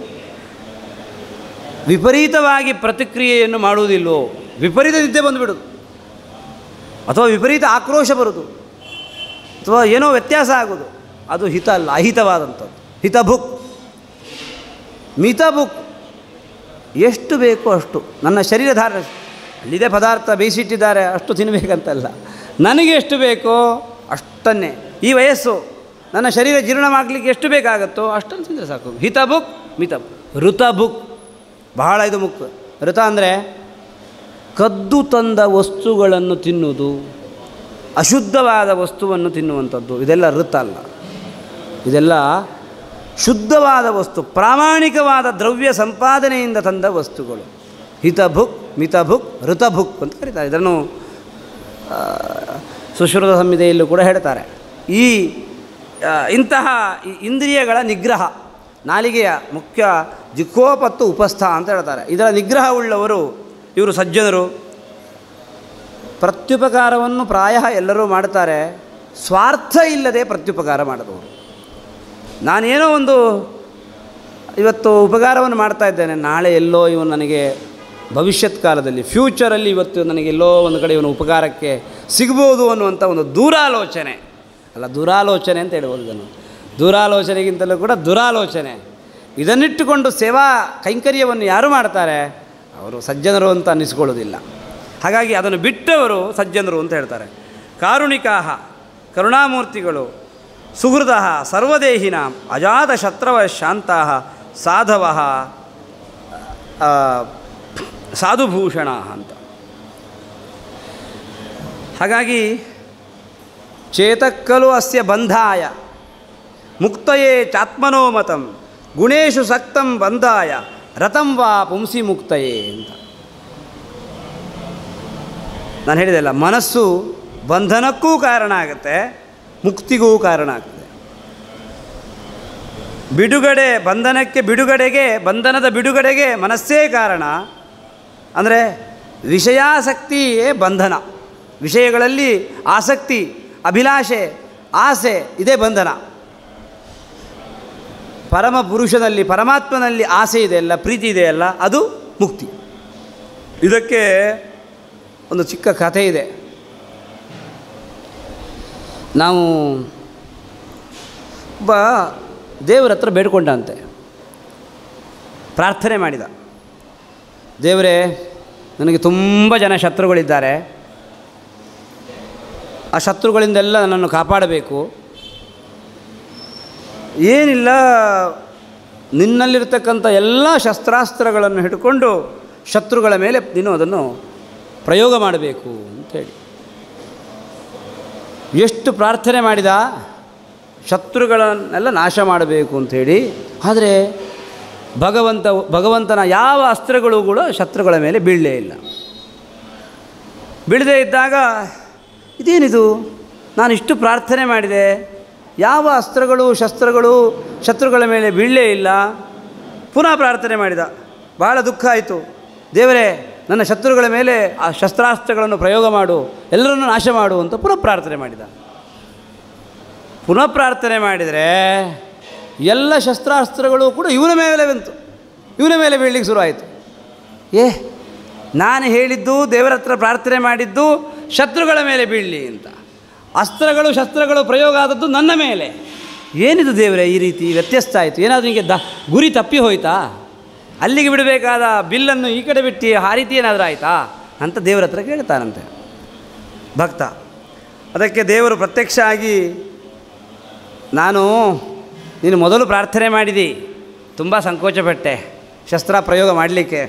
ವಿಪರೀತವಾಗಿ ಪ್ರತಿಕ್ರಿಯೆಯನ್ನು ಮಾಡುವುದಿಲ್ಲವೋ ವಿಪರೀತ ನಿದ್ದೆ ಬಂದುಬಿಡೋದು ಅಥವಾ ವಿಪರೀತ ಆಕ್ರೋಶ ಬರೋದು ಅಥವಾ ಏನೋ ವ್ಯತ್ಯಾಸ ಆಗೋದು ಅದು ಹಿತ ಅಲ್ಲ ಅಹಿತವಾದಂಥದ್ದು ಹಿತಭುಕ್ ಮಿತಭುಕ್ ಎಷ್ಟು ಬೇಕೋ ಅಷ್ಟು ನನ್ನ ಶರೀರ ಧಾರ ಅಲ್ಲಿದೆ ಪದಾರ್ಥ ಬೇಯಿಸಿಟ್ಟಿದ್ದಾರೆ ಅಷ್ಟು ತಿನ್ನಬೇಕಂತಲ್ಲ ನನಗೆ ಎಷ್ಟು ಬೇಕೋ ಅಷ್ಟನ್ನೇ ಈ ವಯಸ್ಸು ನನ್ನ ಶರೀರ ಜೀರ್ಣ ಮಾಡಲಿಕ್ಕೆ ಎಷ್ಟು ಬೇಕಾಗುತ್ತೋ ಅಷ್ಟನ್ನು ತಿಂದರೆ ಸಾಕು ಹಿತಭುಕ್ ಮಿತಭುಕ್ ಋತಭುಕ್ ಬಹಳ ಇದು ಮುಖ್ಯ ಋತ ಅಂದರೆ ಕದ್ದು ತಂದ ವಸ್ತುಗಳನ್ನು ತಿನ್ನುವುದು ಅಶುದ್ಧವಾದ ವಸ್ತುವನ್ನು ತಿನ್ನುವಂಥದ್ದು ಇದೆಲ್ಲ ಋತ ಅಲ್ಲ ಇದೆಲ್ಲ ಶುದ್ಧವಾದ ವಸ್ತು ಪ್ರಾಮಾಣಿಕವಾದ ದ್ರವ್ಯ ಸಂಪಾದನೆಯಿಂದ ತಂದ ವಸ್ತುಗಳು ಹಿತಭುಕ್ ಮಿತಭುಕ್ ಋತಭುಕ್ ಅಂತ ಕರೀತಾರೆ ಇದನ್ನು ಆ, ಸುಶ್ರುತ ಸಂಹಿತೆಯಲ್ಲೂ ಕೂಡ ಹೇಳ್ತಾರೆ ಈ ಆ, ಇಂತಹ ಈ ಇಂದ್ರಿಯಗಳ ನಿಗ್ರಹ ನಾಲಿಗೆಯ ಮುಖ್ಯ ಜಿಖೋಪತ್ತು ಉಪಸ್ಥ ಅಂತ ಹೇಳ್ತಾರೆ ಇದರ ನಿಗ್ರಹವುಳ್ಳವರು ಇವರು ಸಜ್ಜನರು ಪ್ರತ್ಯುಪಕಾರವನ್ನು ಪ್ರಾಯ ಎಲ್ಲರೂ ಮಾಡ್ತಾರೆ ಸ್ವಾರ್ಥ ಇಲ್ಲದೆ ಪ್ರತ್ಯುಪಕಾರ ಮಾಡಿದವರು ನಾನೇನೋ ಒಂದು ಇವತ್ತು ಉಪಕಾರವನ್ನು ಮಾಡ್ತಾ ಇದ್ದೇನೆ ನಾಳೆ ಎಲ್ಲೋ ಇವನು ನನಗೆ ಭವಿಷ್ಯತ್ ಕಾಲದಲ್ಲಿ ಫ್ಯೂಚರಲ್ಲಿ ಇವತ್ತು ನನಗೆ ಎಲ್ಲೋ ಒಂದು ಕಡೆ ಇವನು ಉಪಕಾರಕ್ಕೆ ಸಿಗ್ಬೋದು ಅನ್ನುವಂಥ ಒಂದು ದೂರಾಲೋಚನೆ ಅಲ್ಲ ದುರಾಲೋಚನೆ ಅಂತ ಹೇಳ್ಬೋದು ಇದನ್ನು ದೂರಾಲೋಚನೆಗಿಂತಲೂ ಕೂಡ ದುರಾಲೋಚನೆ ಇದನ್ನಿಟ್ಟುಕೊಂಡು ಸೇವಾ ಕೈಂಕರ್ಯವನ್ನು ಯಾರು ಮಾಡ್ತಾರೆ ಅವರು ಸಜ್ಜನರು ಅಂತ ಅನ್ನಿಸ್ಕೊಳ್ಳೋದಿಲ್ಲ ಹಾಗಾಗಿ ಅದನ್ನು ಬಿಟ್ಟವರು ಸಜ್ಜನರು ಅಂತ ಹೇಳ್ತಾರೆ ಕಾರುಣಿಕಾಹ ಕರುಣಾಮೂರ್ತಿಗಳು ಸುಹೃದ ಸರ್ವದೇಹಿನ ಅಜಾತ ಶತ್ರವ ಶಾಂತ ಸಾಧವ ಸಾಧುಭೂಷಣ ಅಂತ ಹಾಗಾಗಿ ಚೇತಕ್ಕಲು ಅಸ್ಯ ಬಂಧಾಯ ಮುಕ್ತಯೇ ಚಾತ್ಮನೋ ಮತಂ ಗುಣೇಶು ಸಕ್ತಂ ಬಂಧಾಯ ರಥಂ ವಾ ಪುಂಸಿ ಮುಕ್ತಯೇ ಅಂತ ನಾನು ಹೇಳಿದೆಲ್ಲ ಮನಸ್ಸು ಬಂಧನಕ್ಕೂ ಕಾರಣ ಆಗುತ್ತೆ ಮುಕ್ತಿಗೂ ಕಾರಣ ಆಗ್ತದೆ ಬಿಡುಗಡೆ ಬಂಧನಕ್ಕೆ ಬಿಡುಗಡೆಗೆ ಬಂಧನದ ಬಿಡುಗಡೆಗೆ ಮನಸ್ಸೇ ಕಾರಣ ಅಂದರೆ ವಿಷಯಾಸಕ್ತಿಯೇ ಬಂಧನ ವಿಷಯಗಳಲ್ಲಿ ಆಸಕ್ತಿ ಅಭಿಲಾಷೆ ಆಸೆ ಇದೇ ಬಂಧನ ಪರಮ ಪುರುಷನಲ್ಲಿ ಪರಮಾತ್ಮನಲ್ಲಿ ಆಸೆ ಇದೆಯಲ್ಲ ಪ್ರೀತಿ ಇದೆಯಲ್ಲ ಅದು ಮುಕ್ತಿ ಇದಕ್ಕೆ ಒಂದು ಚಿಕ್ಕ ಕಥೆ ಇದೆ ನಾವು ಒಬ್ಬ ದೇವರ ಹತ್ರ ಬೇಡ್ಕೊಂಡಂತೆ ಪ್ರಾರ್ಥನೆ ಮಾಡಿದ ದೇವರೇ ನನಗೆ ತುಂಬ ಜನ ಶತ್ರುಗಳಿದ್ದಾರೆ ಆ ಶತ್ರುಗಳಿಂದೆಲ್ಲ ನನ್ನನ್ನು ಕಾಪಾಡಬೇಕು ಏನಿಲ್ಲ ನಿನ್ನಲ್ಲಿರ್ತಕ್ಕಂಥ ಎಲ್ಲ ಶಸ್ತ್ರಾಸ್ತ್ರಗಳನ್ನು ಹಿಡ್ಕೊಂಡು ಶತ್ರುಗಳ ಮೇಲೆ ನೀನು ಅದನ್ನು ಪ್ರಯೋಗ ಮಾಡಬೇಕು ಅಂಥೇಳಿ ಎಷ್ಟು ಪ್ರಾರ್ಥನೆ ಮಾಡಿದ ಶತ್ರುಗಳನ್ನೆಲ್ಲ ನಾಶ ಮಾಡಬೇಕು ಅಂಥೇಳಿ ಆದರೆ ಭಗವಂತ ಭಗವಂತನ ಯಾವ ಅಸ್ತ್ರಗಳು ಕೂಡ ಶತ್ರುಗಳ ಮೇಲೆ ಬೀಳಲೇ ಇಲ್ಲ ಬೀಳದೇ ಇದ್ದಾಗ ಇದೇನಿದು ನಾನು ಇಷ್ಟು ಪ್ರಾರ್ಥನೆ ಮಾಡಿದೆ ಯಾವ ಅಸ್ತ್ರಗಳು ಶಸ್ತ್ರಗಳು ಶತ್ರುಗಳ ಮೇಲೆ ಬೀಳಲೇ ಇಲ್ಲ ಪುನಃ ಪ್ರಾರ್ಥನೆ ಮಾಡಿದ ಬಹಳ ದುಃಖ ಆಯಿತು ದೇವರೇ ನನ್ನ ಶತ್ರುಗಳ ಮೇಲೆ ಆ ಶಸ್ತ್ರಾಸ್ತ್ರಗಳನ್ನು ಪ್ರಯೋಗ ಮಾಡು ಎಲ್ಲರನ್ನೂ ನಾಶ ಮಾಡು ಅಂತ ಪುನಃ ಪ್ರಾರ್ಥನೆ ಮಾಡಿದ ಪುನಃ ಪ್ರಾರ್ಥನೆ ಮಾಡಿದರೆ ಎಲ್ಲ ಶಸ್ತ್ರಾಸ್ತ್ರಗಳು ಕೂಡ ಇವನ ಮೇಲೆ ಬಂತು ಇವನ ಮೇಲೆ ಬೀಳಲಿಕ್ಕೆ ಶುರುವಾಯಿತು ಏ ನಾನು ಹೇಳಿದ್ದು ದೇವರ ಹತ್ರ ಪ್ರಾರ್ಥನೆ ಮಾಡಿದ್ದು ಶತ್ರುಗಳ ಮೇಲೆ ಬೀಳಲಿ ಅಂತ ಅಸ್ತ್ರಗಳು ಶಸ್ತ್ರಗಳು ಪ್ರಯೋಗ ಆದದ್ದು ನನ್ನ ಮೇಲೆ ಏನಿದು ದೇವರೇ ಈ ರೀತಿ ವ್ಯತ್ಯಸ್ತ ಆಯಿತು ಏನಾದರೂ ನಿಮಗೆ ದ ಗುರಿ ತಪ್ಪಿ ಹೋಯ್ತಾ ಅಲ್ಲಿಗೆ ಬಿಡಬೇಕಾದ ಬಿಲ್ಲನ್ನು ಈ ಕಡೆ ಬಿಟ್ಟು ಆ ರೀತಿ ಏನಾದರೂ ಆಯಿತಾ ಅಂತ ದೇವರ ಹತ್ರ ಕೇಳ್ತಾನಂತೆ ಭಕ್ತ ಅದಕ್ಕೆ ದೇವರು ಪ್ರತ್ಯಕ್ಷ ಆಗಿ ನಾನು ನೀನು ಮೊದಲು ಪ್ರಾರ್ಥನೆ ಮಾಡಿದಿ ತುಂಬ ಸಂಕೋಚಪಟ್ಟೆ ಶಸ್ತ್ರ ಪ್ರಯೋಗ ಮಾಡಲಿಕ್ಕೆ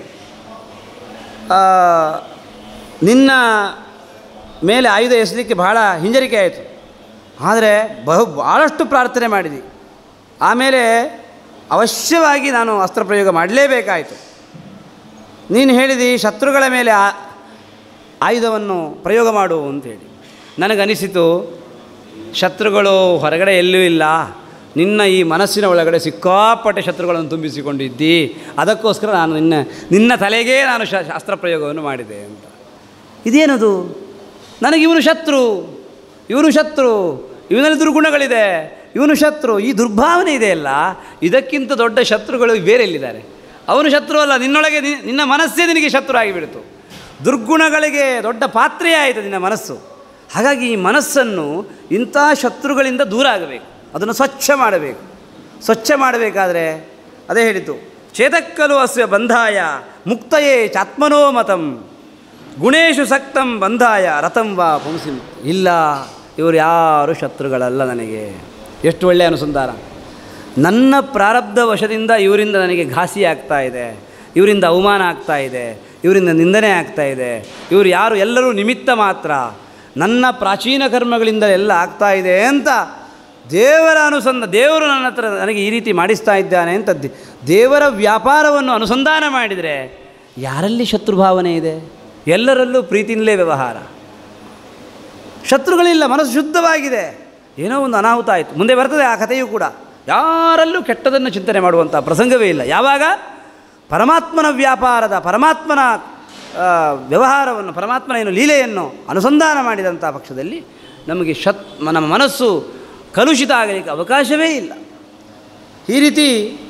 ನಿನ್ನ ಮೇಲೆ ಆಯುಧ ಎಸಲಿಕ್ಕೆ ಬಹಳ ಹಿಂಜರಿಕೆ ಆಯಿತು ಆದರೆ ಬಹು ಭಾಳಷ್ಟು ಪ್ರಾರ್ಥನೆ ಮಾಡಿದಿ ಆಮೇಲೆ ಅವಶ್ಯವಾಗಿ ನಾನು ಅಸ್ತ್ರ ಪ್ರಯೋಗ ಮಾಡಲೇಬೇಕಾಯಿತು ನೀನು ಹೇಳಿದಿ ಶತ್ರುಗಳ ಮೇಲೆ ಆ- ಆಯುಧವನ್ನು ಪ್ರಯೋಗ ಮಾಡು ಅಂತೇಳಿ ನನಗನಿಸಿತು ಶತ್ರುಗಳು ಹೊರಗಡೆ ಎಲ್ಲೂ ಇಲ್ಲ ನಿನ್ನ ಈ ಮನಸ್ಸಿನ ಒಳಗಡೆ ಸಿಕ್ಕಾಪಟ್ಟೆ ಶತ್ರುಗಳನ್ನು ತುಂಬಿಸಿಕೊಂಡಿದ್ದಿ ಅದಕ್ಕೋಸ್ಕರ ನಾನು ನಿನ್ನ ನಿನ್ನ ತಲೆಗೇ ನಾನು ಶ ಶಾಸ್ತ್ರ ಪ್ರಯೋಗವನ್ನು ಮಾಡಿದೆ ಅಂತ ಇದೇನದು ನನಗೆ ಇವನು ಶತ್ರು ಇವನು ಶತ್ರು ಇವನಲ್ಲಿ ದುರ್ಗುಣಗಳಿದೆ ಇವನು ಶತ್ರು ಈ ದುರ್ಭಾವನೆ ಇದೆಯಲ್ಲ ಇದಕ್ಕಿಂತ ದೊಡ್ಡ ಶತ್ರುಗಳು ಬೇರೆ ಎಲ್ಲಿದ್ದಾರೆ ಅವನು ಶತ್ರು ಅಲ್ಲ ನಿನ್ನೊಳಗೆ ನಿ- ನಿನ್ನ ಮನಸ್ಸೇ ನಿನಗೆ ಶತ್ರು ಆಗಿಬಿಡ್ತು ದುರ್ಗುಣಗಳಿಗೆ ದೊಡ್ಡ ಪಾತ್ರೆಯೇ ಆಯಿತು ನಿನ್ನ ಮನಸ್ಸು ಹಾಗಾಗಿ ಈ ಮನಸ್ಸನ್ನು ಇಂಥ ಶತ್ರುಗಳಿಂದ ದೂರ ಆಗಬೇಕು ಅದನ್ನು ಸ್ವಚ್ಛ ಮಾಡಬೇಕು ಸ್ವಚ್ಛ ಮಾಡಬೇಕಾದ್ರೆ ಅದೇ ಹೇಳಿತು ಚೇತಕ್ಕಲು ಅಸ್ಯ ಬಂಧಾಯ ಮುಕ್ತಯೇ ಚಾತ್ಮನೋ ಮತಂ ಗುಣೇಶು ಸಕ್ತಂ ಬಂಧಾಯ ರಥಂ ವಾ ಪುಂಸಿಂ ಇಲ್ಲ ಇವರು ಯಾರು ಶತ್ರುಗಳಲ್ಲ ನನಗೆ ಎಷ್ಟು ಒಳ್ಳೆಯ ಅನುಸಂಧಾನ ನನ್ನ ಪ್ರಾರಬ್ಧ ವಶದಿಂದ ಇವರಿಂದ ನನಗೆ ಘಾಸಿ ಆಗ್ತಾ ಇದೆ ಇವರಿಂದ ಅವಮಾನ ಆಗ್ತಾ ಇದೆ ಇವರಿಂದ ನಿಂದನೆ ಆಗ್ತಾ ಇದೆ ಇವರು ಯಾರು ಎಲ್ಲರೂ ನಿಮಿತ್ತ ಮಾತ್ರ ನನ್ನ ಪ್ರಾಚೀನ ಕರ್ಮಗಳಿಂದ ಎಲ್ಲ ಆಗ್ತಾ ಇದೆ ಅಂತ ದೇವರ ಅನುಸಂಧ ದೇವರು ನನ್ನ ಹತ್ರ ನನಗೆ ಈ ರೀತಿ ಮಾಡಿಸ್ತಾ ಇದ್ದಾನೆ ಅಂತ ದೇ- ದೇವರ ವ್ಯಾಪಾರವನ್ನು ಅನುಸಂಧಾನ ಮಾಡಿದರೆ ಯಾರಲ್ಲಿ ಶತ್ರುಭಾವನೆ ಇದೆ ಎಲ್ಲರಲ್ಲೂ ಪ್ರೀತಿಯಿಂದಲೇ ವ್ಯವಹಾರ ಶತ್ರುಗಳಿಲ್ಲ ಮನಸ್ಸು ಶುದ್ಧವಾಗಿದೆ ಏನೋ ಒಂದು ಅನಾಹುತ ಆಯಿತು ಮುಂದೆ ಬರ್ತದೆ ಆ ಕಥೆಯೂ ಕೂಡ ಯಾರಲ್ಲೂ ಕೆಟ್ಟದನ್ನು ಚಿಂತನೆ ಮಾಡುವಂಥ ಪ್ರಸಂಗವೇ ಇಲ್ಲ ಯಾವಾಗ ಪರಮಾತ್ಮನ ವ್ಯಾಪಾರದ ಪರಮಾತ್ಮನ ಆ, ವ್ಯವಹಾರವನ್ನು ಪರಮಾತ್ಮನ ಏನು ಲೀಲೆಯನ್ನು ಅನುಸಂಧಾನ ಮಾಡಿದಂಥ ಪಕ್ಷದಲ್ಲಿ ನಮಗೆ ಶತ್ ನಮ್ಮ ಮನಸ್ಸು ಕಲುಷಿತ ಆಗಲಿಕ್ಕೆ ಅವಕಾಶವೇ ಇಲ್ಲ ಈ ರೀತಿ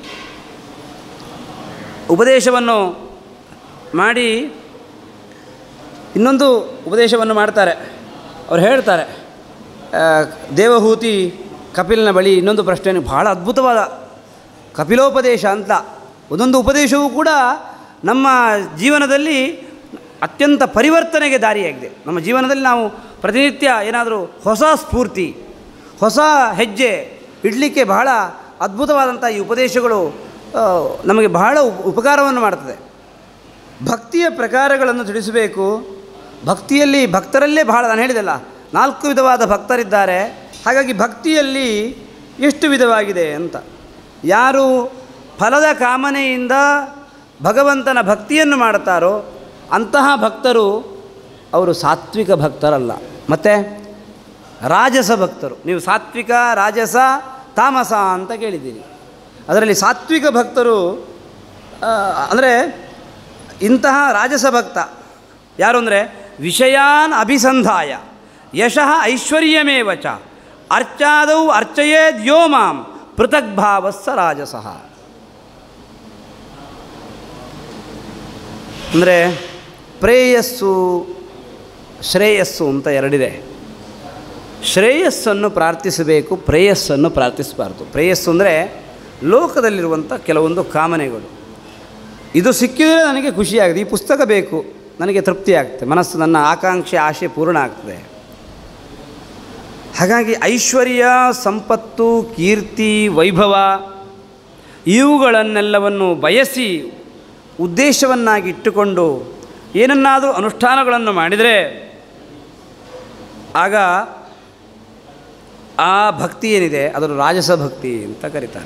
ಉಪದೇಶವನ್ನು ಮಾಡಿ ಇನ್ನೊಂದು ಉಪದೇಶವನ್ನು ಮಾಡ್ತಾರೆ ಅವ್ರು ಹೇಳ್ತಾರೆ ಆ, ದೇವಹೂತಿ ಕಪಿಲನ ಬಳಿ ಇನ್ನೊಂದು ಪ್ರಶ್ನೆ ಭಾಳ ಅದ್ಭುತವಾದ ಕಪಿಲೋಪದೇಶ ಅಂತ ಒಂದೊಂದು ಉಪದೇಶವೂ ಕೂಡ ನಮ್ಮ ಜೀವನದಲ್ಲಿ ಅತ್ಯಂತ ಪರಿವರ್ತನೆಗೆ ದಾರಿಯಾಗಿದೆ ನಮ್ಮ ಜೀವನದಲ್ಲಿ ನಾವು ಪ್ರತಿನಿತ್ಯ ಏನಾದರೂ ಹೊಸ ಸ್ಫೂರ್ತಿ ಹೊಸ ಹೆಜ್ಜೆ ಇಡಲಿಕ್ಕೆ ಬಹಳ ಅದ್ಭುತವಾದಂಥ ಈ ಉಪದೇಶಗಳು ಆ, ನಮಗೆ ಬಹಳ ಉಪ- ಉಪಕಾರವನ್ನು ಮಾಡ್ತದೆ ಭಕ್ತಿಯ ಪ್ರಕಾರಗಳನ್ನು ತಿಳಿಸಬೇಕು ಭಕ್ತಿಯಲ್ಲಿ ಭಕ್ತರಲ್ಲೇ ಬಹಳ ನಾನು ಹೇಳಿದೆಲ್ಲ ನಾಲ್ಕು ವಿಧವಾದ ಭಕ್ತರಿದ್ದಾರೆ ಹಾಗಾಗಿ ಭಕ್ತಿಯಲ್ಲಿ ಎಷ್ಟು ವಿಧವಾಗಿದೆ ಅಂತ ಯಾರು ಫಲದ ಕಾಮನೆಯಿಂದ ಭಗವಂತನ ಭಕ್ತಿಯನ್ನು ಮಾಡುತ್ತಾರೋ ಅಂತಹ ಭಕ್ತರು ಅವರು ಸಾತ್ವಿಕ ಭಕ್ತರಲ್ಲ ಮತ್ತು ರಾಜಸ ಭಕ್ತರು ನೀವು ಸಾತ್ವಿಕ ರಾಜಸ ತಾಮಸ ಅಂತ ಕೇಳಿದ್ದೀರಿ ಅದರಲ್ಲಿ ಸಾತ್ವಿಕ ಭಕ್ತರು ಅಂದರೆ ಇಂತಹ ರಾಜಸ ಭಕ್ತ ಯಾರು ಅಂದರೆ ವಿಷಯಾನ್ ಅಭಿಸಂಧಾಯ ಯಶಃ ಐಶ್ವರ್ಯಮೇವ ಚ ಅರ್ಚಾದೌ ಅರ್ಚಯೇದ್ ಯೋ ಮಾಂ ಪೃಥಕ್ ಭಾವಸ್ಸ ರಾಜಸಃ ಅಂದರೆ ಪ್ರೇಯಸ್ಸು ಶ್ರೇಯಸ್ಸು ಅಂತ ಎರಡಿದೆ ಶ್ರೇಯಸ್ಸನ್ನು ಪ್ರಾರ್ಥಿಸಬೇಕು ಪ್ರೇಯಸ್ಸನ್ನು ಪ್ರಾರ್ಥಿಸಬಾರ್ದು ಪ್ರೇಯಸ್ಸು ಅಂದರೆ ಲೋಕದಲ್ಲಿರುವಂಥ ಕೆಲವೊಂದು ಕಾಮನೆಗಳು ಇದು ಸಿಕ್ಕಿದರೆ ನನಗೆ ಖುಷಿಯಾಗಿದೆ ಈ ಪುಸ್ತಕ ಬೇಕು ನನಗೆ ತೃಪ್ತಿ ಆಗ್ತದೆ ಮನಸ್ಸು ನನ್ನ ಆಕಾಂಕ್ಷೆ ಆಶೆ ಪೂರ್ಣ ಆಗ್ತದೆ ಹಾಗಾಗಿ ಐಶ್ವರ್ಯ ಸಂಪತ್ತು ಕೀರ್ತಿ ವೈಭವ ಇವುಗಳನ್ನೆಲ್ಲವನ್ನು ಬಯಸಿ ಉದ್ದೇಶವನ್ನಾಗಿ ಇಟ್ಟುಕೊಂಡು ಏನನ್ನಾದರೂ ಅನುಷ್ಠಾನಗಳನ್ನು ಮಾಡಿದರೆ ಆಗ ಆ ಭಕ್ತಿ ಏನಿದೆ ಅದನ್ನು ರಾಜಸ ಭಕ್ತಿ ಅಂತ ಕರೀತಾರೆ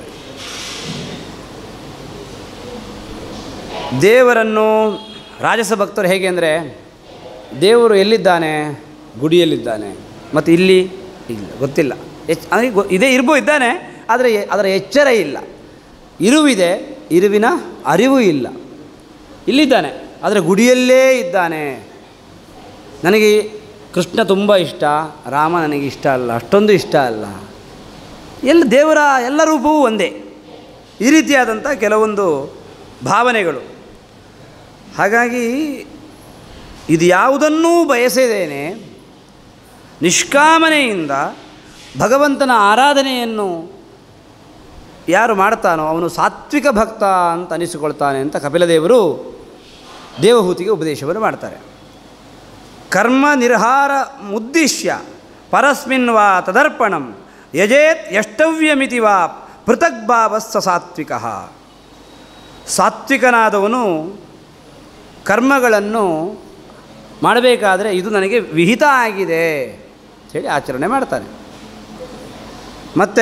ದೇವರನ್ನು ರಾಜಸ ಭಕ್ತರು ಹೇಗೆ ಅಂದರೆ ದೇವರು ಎಲ್ಲಿದ್ದಾನೆ ಗುಡಿಯಲ್ಲಿದ್ದಾನೆ ಮತ್ತು ಇಲ್ಲಿ ಇಲ್ಲ ಗೊತ್ತಿಲ್ಲ ಎಚ್ ಅಂದರೆ ಗೊ ಇದೇ ಇರ್ಬೋ ಇದ್ದಾನೆ ಆದರೆ ಎ- ಅದರ ಎಚ್ಚರ ಇಲ್ಲ ಇರುವಿದೆ ಇರುವಿನ ಅರಿವು ಇಲ್ಲ ಇಲ್ಲಿದ್ದಾನೆ ಆದರೆ ಗುಡಿಯಲ್ಲೇ ಇದ್ದಾನೆ ನನಗೆ ಕೃಷ್ಣ ತುಂಬ ಇಷ್ಟ ರಾಮ ನನಗೆ ಇಷ್ಟ ಅಲ್ಲ ಅಷ್ಟೊಂದು ಇಷ್ಟ ಅಲ್ಲ ಎಲ್ಲ ದೇವರ ಎಲ್ಲ ರೂಪವೂ ಒಂದೇ ಈ ರೀತಿಯಾದಂಥ ಕೆಲವೊಂದು ಭಾವನೆಗಳು ಹಾಗಾಗಿ ಇದು ಯಾವುದನ್ನೂ ಬಯಸದೇನೆ ನಿಷ್ಕಾಮನೆಯಿಂದ ಭಗವಂತನ ಆರಾಧನೆಯನ್ನು ಯಾರು ಮಾಡ್ತಾನೋ ಅವನು ಸಾತ್ವಿಕ ಭಕ್ತ ಅಂತ ಅನಿಸಿಕೊಳ್ತಾನೆ ಅಂತ ಕಪಿಲದೇವರು ದೇವಹೂತಿಗೆ ಉಪದೇಶವನ್ನು ಮಾಡ್ತಾರೆ ಕರ್ಮ ನಿರ್ಹಾರ ಮುದ್ದಿಶ್ಯ ಪರಸ್ಮಿನ್ ವಾ ತದರ್ಪಣಂ ಯಜೇತ್ ಯಷ್ಟವ್ಯಮಿತಿ ವಾ ಪೃಥಕ್ ಭಾವಸ್ಸ ಸಾತ್ವಿಕ ಸಾತ್ವಿಕನಾದವನು ಕರ್ಮಗಳನ್ನು ಮಾಡಬೇಕಾದರೆ ಇದು ನನಗೆ ವಿಹಿತ ಆಗಿದೆ ಹೇಳಿ ಆಚರಣೆ ಮಾಡ್ತಾನೆ ಮತ್ತು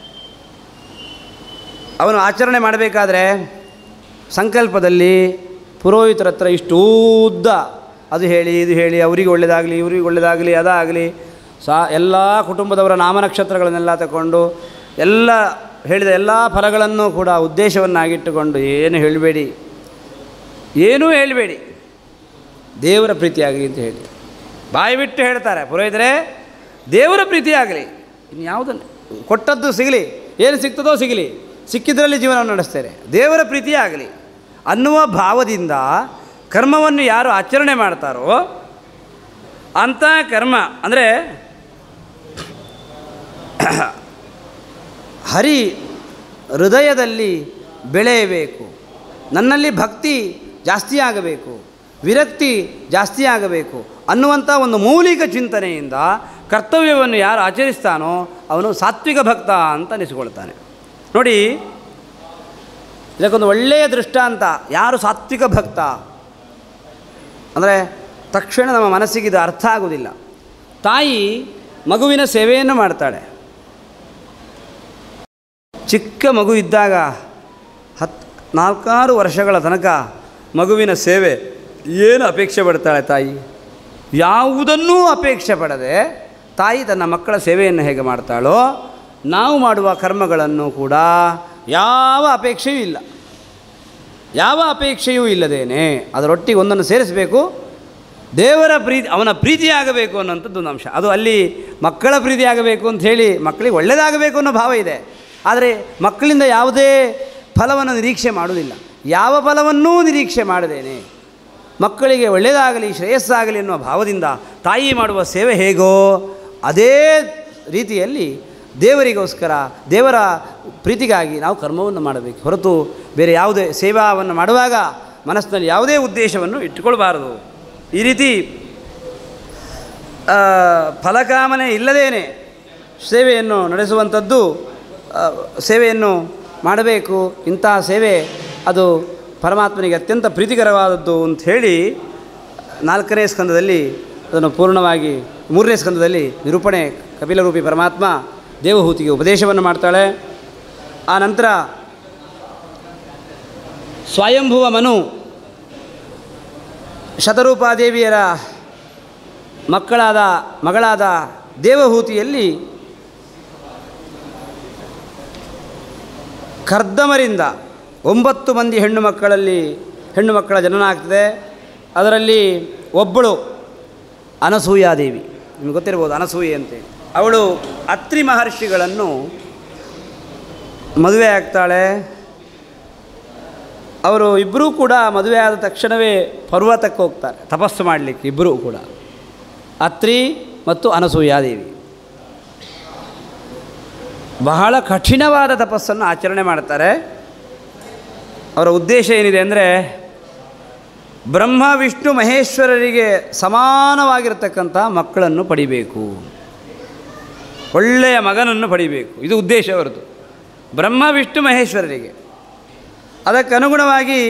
ಅವನು ಆಚರಣೆ ಮಾಡಬೇಕಾದ್ರೆ ಸಂಕಲ್ಪದಲ್ಲಿ ಪುರೋಹಿತರ ಹತ್ರ ಇಷ್ಟು ಉದ್ದ ಅದು ಹೇಳಿ ಇದು ಹೇಳಿ ಅವರಿಗೆ ಒಳ್ಳೆಯದಾಗಲಿ ಇವ್ರಿಗೆ ಒಳ್ಳೆಯದಾಗಲಿ ಅದಾಗಲಿ ಸಾ ಎಲ್ಲ ಕುಟುಂಬದವರ ನಾಮನಕ್ಷತ್ರಗಳನ್ನೆಲ್ಲ ತಗೊಂಡು ಎಲ್ಲ ಹೇಳಿದ ಎಲ್ಲ ಫಲಗಳನ್ನು ಕೂಡ ಉದ್ದೇಶವನ್ನಾಗಿಟ್ಟುಕೊಂಡು ಏನು ಹೇಳಬೇಡಿ ಏನೂ ಹೇಳಬೇಡಿ ದೇವರ ಪ್ರೀತಿಯಾಗಲಿ ಅಂತ ಹೇಳಿ ಬಾಯಿ ಬಿಟ್ಟು ಹೇಳ್ತಾರೆ ಪುರೋಹಿತರೇ ದೇವರ ಪ್ರೀತಿಯಾಗಲಿ ಇನ್ಯಾವುದನ್ನು ಕೊಟ್ಟದ್ದು ಸಿಗಲಿ ಏನು ಸಿಗ್ತದೋ ಸಿಗಲಿ ಸಿಕ್ಕಿದ್ರಲ್ಲಿ ಜೀವನವನ್ನು ನಡೆಸ್ತೇನೆ ದೇವರ ಪ್ರೀತಿಯಾಗಲಿ ಅನ್ನುವ ಭಾವದಿಂದ ಕರ್ಮವನ್ನು ಯಾರು ಆಚರಣೆ ಮಾಡ್ತಾರೋ ಅಂಥ ಕರ್ಮ ಅಂದರೆ ಹರಿ ಹೃದಯದಲ್ಲಿ ಬೆಳೆಯಬೇಕು ನನ್ನಲ್ಲಿ ಭಕ್ತಿ ಜಾಸ್ತಿ ಆಗಬೇಕು ವಿರಕ್ತಿ ಜಾಸ್ತಿ ಆಗಬೇಕು ಅನ್ನುವಂಥ ಒಂದು ಮೌಲಿಕ ಚಿಂತನೆಯಿಂದ ಕರ್ತವ್ಯವನ್ನು ಯಾರು ಆಚರಿಸ್ತಾನೋ ಅವನು ಸಾತ್ವಿಕ ಭಕ್ತ ಅಂತ ಅನಿಸಿಕೊಳ್ತಾನೆ ನೋಡಿ ಇದಕ್ಕೊಂದು ಒಳ್ಳೆಯ ದೃಷ್ಟಾಂತ ಯಾರು ಸಾತ್ವಿಕ ಭಕ್ತ ಅಂದರೆ ತಕ್ಷಣ ನಮ್ಮ ಮನಸ್ಸಿಗೆ ಇದು ಅರ್ಥ ಆಗುವುದಿಲ್ಲ ತಾಯಿ ಮಗುವಿನ ಸೇವೆಯನ್ನು ಮಾಡ್ತಾಳೆ ಚಿಕ್ಕ ಮಗು ಇದ್ದಾಗ ಹತ್ತು ನಾಲ್ಕಾರು ವರ್ಷಗಳ ತನಕ ಮಗುವಿನ ಸೇವೆ ಏನು ಅಪೇಕ್ಷೆ ಪಡ್ತಾಳೆ ತಾಯಿ ಯಾವುದನ್ನೂ ಅಪೇಕ್ಷೆ ಪಡದೆ ತಾಯಿ ತನ್ನ ಮಕ್ಕಳ ಸೇವೆಯನ್ನು ಹೇಗೆ ಮಾಡ್ತಾಳೋ ನಾವು ಮಾಡುವ ಕರ್ಮಗಳನ್ನು ಕೂಡ ಯಾವ ಅಪೇಕ್ಷೆಯೂ ಇಲ್ಲ ಯಾವ ಅಪೇಕ್ಷೆಯೂ ಇಲ್ಲದೇನೆ ಅದರೊಟ್ಟಿಗೆ ಒಂದನ್ನು ಸೇರಿಸಬೇಕು ದೇವರ ಪ್ರೀತಿ ಅವನ ಪ್ರೀತಿ ಆಗಬೇಕು ಅನ್ನೋಂಥದ್ದು ಒಂದು ಅಂಶ ಅದು ಅಲ್ಲಿ ಮಕ್ಕಳ ಪ್ರೀತಿ ಆಗಬೇಕು ಅಂತ ಹೇಳಿ ಮಕ್ಕಳಿಗೆ ಒಳ್ಳೆಯದಾಗಬೇಕು ಅನ್ನೋ ಭಾವ ಇದೆ ಆದರೆ ಮಕ್ಕಳಿಂದ ಯಾವುದೇ ಫಲವನ್ನು ನಿರೀಕ್ಷೆ ಮಾಡುವುದಿಲ್ಲ ಯಾವ ಫಲವನ್ನೂ ನಿರೀಕ್ಷೆ ಮಾಡದೇನೆ ಮಕ್ಕಳಿಗೆ ಒಳ್ಳೆಯದಾಗಲಿ ಶ್ರೇಯಸ್ಸಾಗಲಿ ಎನ್ನುವ ಭಾವದಿಂದ ತಾಯಿ ಮಾಡುವ ಸೇವೆ ಹೇಗೋ ಅದೇ ರೀತಿಯಲ್ಲಿ ದೇವರಿಗೋಸ್ಕರ ದೇವರ ಪ್ರೀತಿಗಾಗಿ ನಾವು ಕರ್ಮವನ್ನು ಮಾಡಬೇಕು ಹೊರತು ಬೇರೆ ಯಾವುದೇ ಸೇವಾವನ್ನು ಮಾಡುವಾಗ ಮನಸ್ಸಿನಲ್ಲಿ ಯಾವುದೇ ಉದ್ದೇಶವನ್ನು ಇಟ್ಟುಕೊಳ್ಬಾರದು ಈ ರೀತಿ ಆ, ಫಲಕಾಮನೆ ಇಲ್ಲದೇನೆ ಸೇವೆಯನ್ನು ನಡೆಸುವಂಥದ್ದು ಆ, ಸೇವೆಯನ್ನು ಮಾಡಬೇಕು ಇಂತಹ ಸೇವೆ ಅದು ಪರಮಾತ್ಮನಿಗೆ ಅತ್ಯಂತ ಪ್ರೀತಿಕರವಾದದ್ದು ಅಂತ ಹೇಳಿ ನಾಲ್ಕನೇ ಸ್ಕಂದದಲ್ಲಿ ಅದನ್ನು ಪೂರ್ಣವಾಗಿ ಮೂರನೇ ಸ್ಕಂದದಲ್ಲಿ ನಿರೂಪಣೆ ಕಪಿಲರೂಪಿ ಪರಮಾತ್ಮ ದೇವಹೂತಿಗೆ ಉಪದೇಶವನ್ನು ಮಾಡ್ತಾಳೆ ಆ ನಂತರ ಸ್ವಯಂಭುವ ಮನು ಶತರೂಪಾದೇವಿಯರ ಮಕ್ಕಳಾದ ಮಗಳಾದ ದೇವಹೂತಿಯಲ್ಲಿ ಕರ್ದಮರಿಂದ ಒಂಬತ್ತು ಮಂದಿ ಹೆಣ್ಣು ಮಕ್ಕಳಲ್ಲಿ ಹೆಣ್ಣು ಮಕ್ಕಳ ಜನನ ಆಗ್ತದೆ ಅದರಲ್ಲಿ ಒಬ್ಬಳು ಅನಸೂಯಾದೇವಿ ನಿಮ್ಗೆ ಗೊತ್ತಿರ್ಬೋದು ಅನಸೂಯೆ ಅಂತೇಳಿ ಅವಳು ಅತ್ರಿ ಮಹರ್ಷಿಗಳನ್ನು ಮದುವೆ ಆಗ್ತಾಳೆ ಅವರು ಇಬ್ಬರೂ ಕೂಡ ಮದುವೆ ಆದ ತಕ್ಷಣವೇ ಪರ್ವತಕ್ಕೆ ಹೋಗ್ತಾರೆ ತಪಸ್ಸು ಮಾಡಲಿಕ್ಕೆ ಇಬ್ಬರೂ ಕೂಡ ಅತ್ರಿ ಮತ್ತು ಅನಸೂಯಾದೇವಿ ಬಹಳ ಕಠಿಣವಾದ ತಪಸ್ಸನ್ನು ಆಚರಣೆ ಮಾಡ್ತಾರೆ ಅವರ ಉದ್ದೇಶ ಏನಿದೆ ಅಂದರೆ ಬ್ರಹ್ಮ ವಿಷ್ಣು ಮಹೇಶ್ವರರಿಗೆ ಸಮಾನವಾಗಿರತಕ್ಕಂಥ ಮಕ್ಕಳನ್ನು ಪಡಿಬೇಕು ಒಳ್ಳೆಯ ಮಗನನ್ನು ಪಡಿಬೇಕು ಇದು ಉದ್ದೇಶ ಅವರದು ಬ್ರಹ್ಮ ವಿಷ್ಣು ಮಹೇಶ್ವರರಿಗೆ ಅದಕ್ಕೆ ಅನುಗುಣವಾಗಿ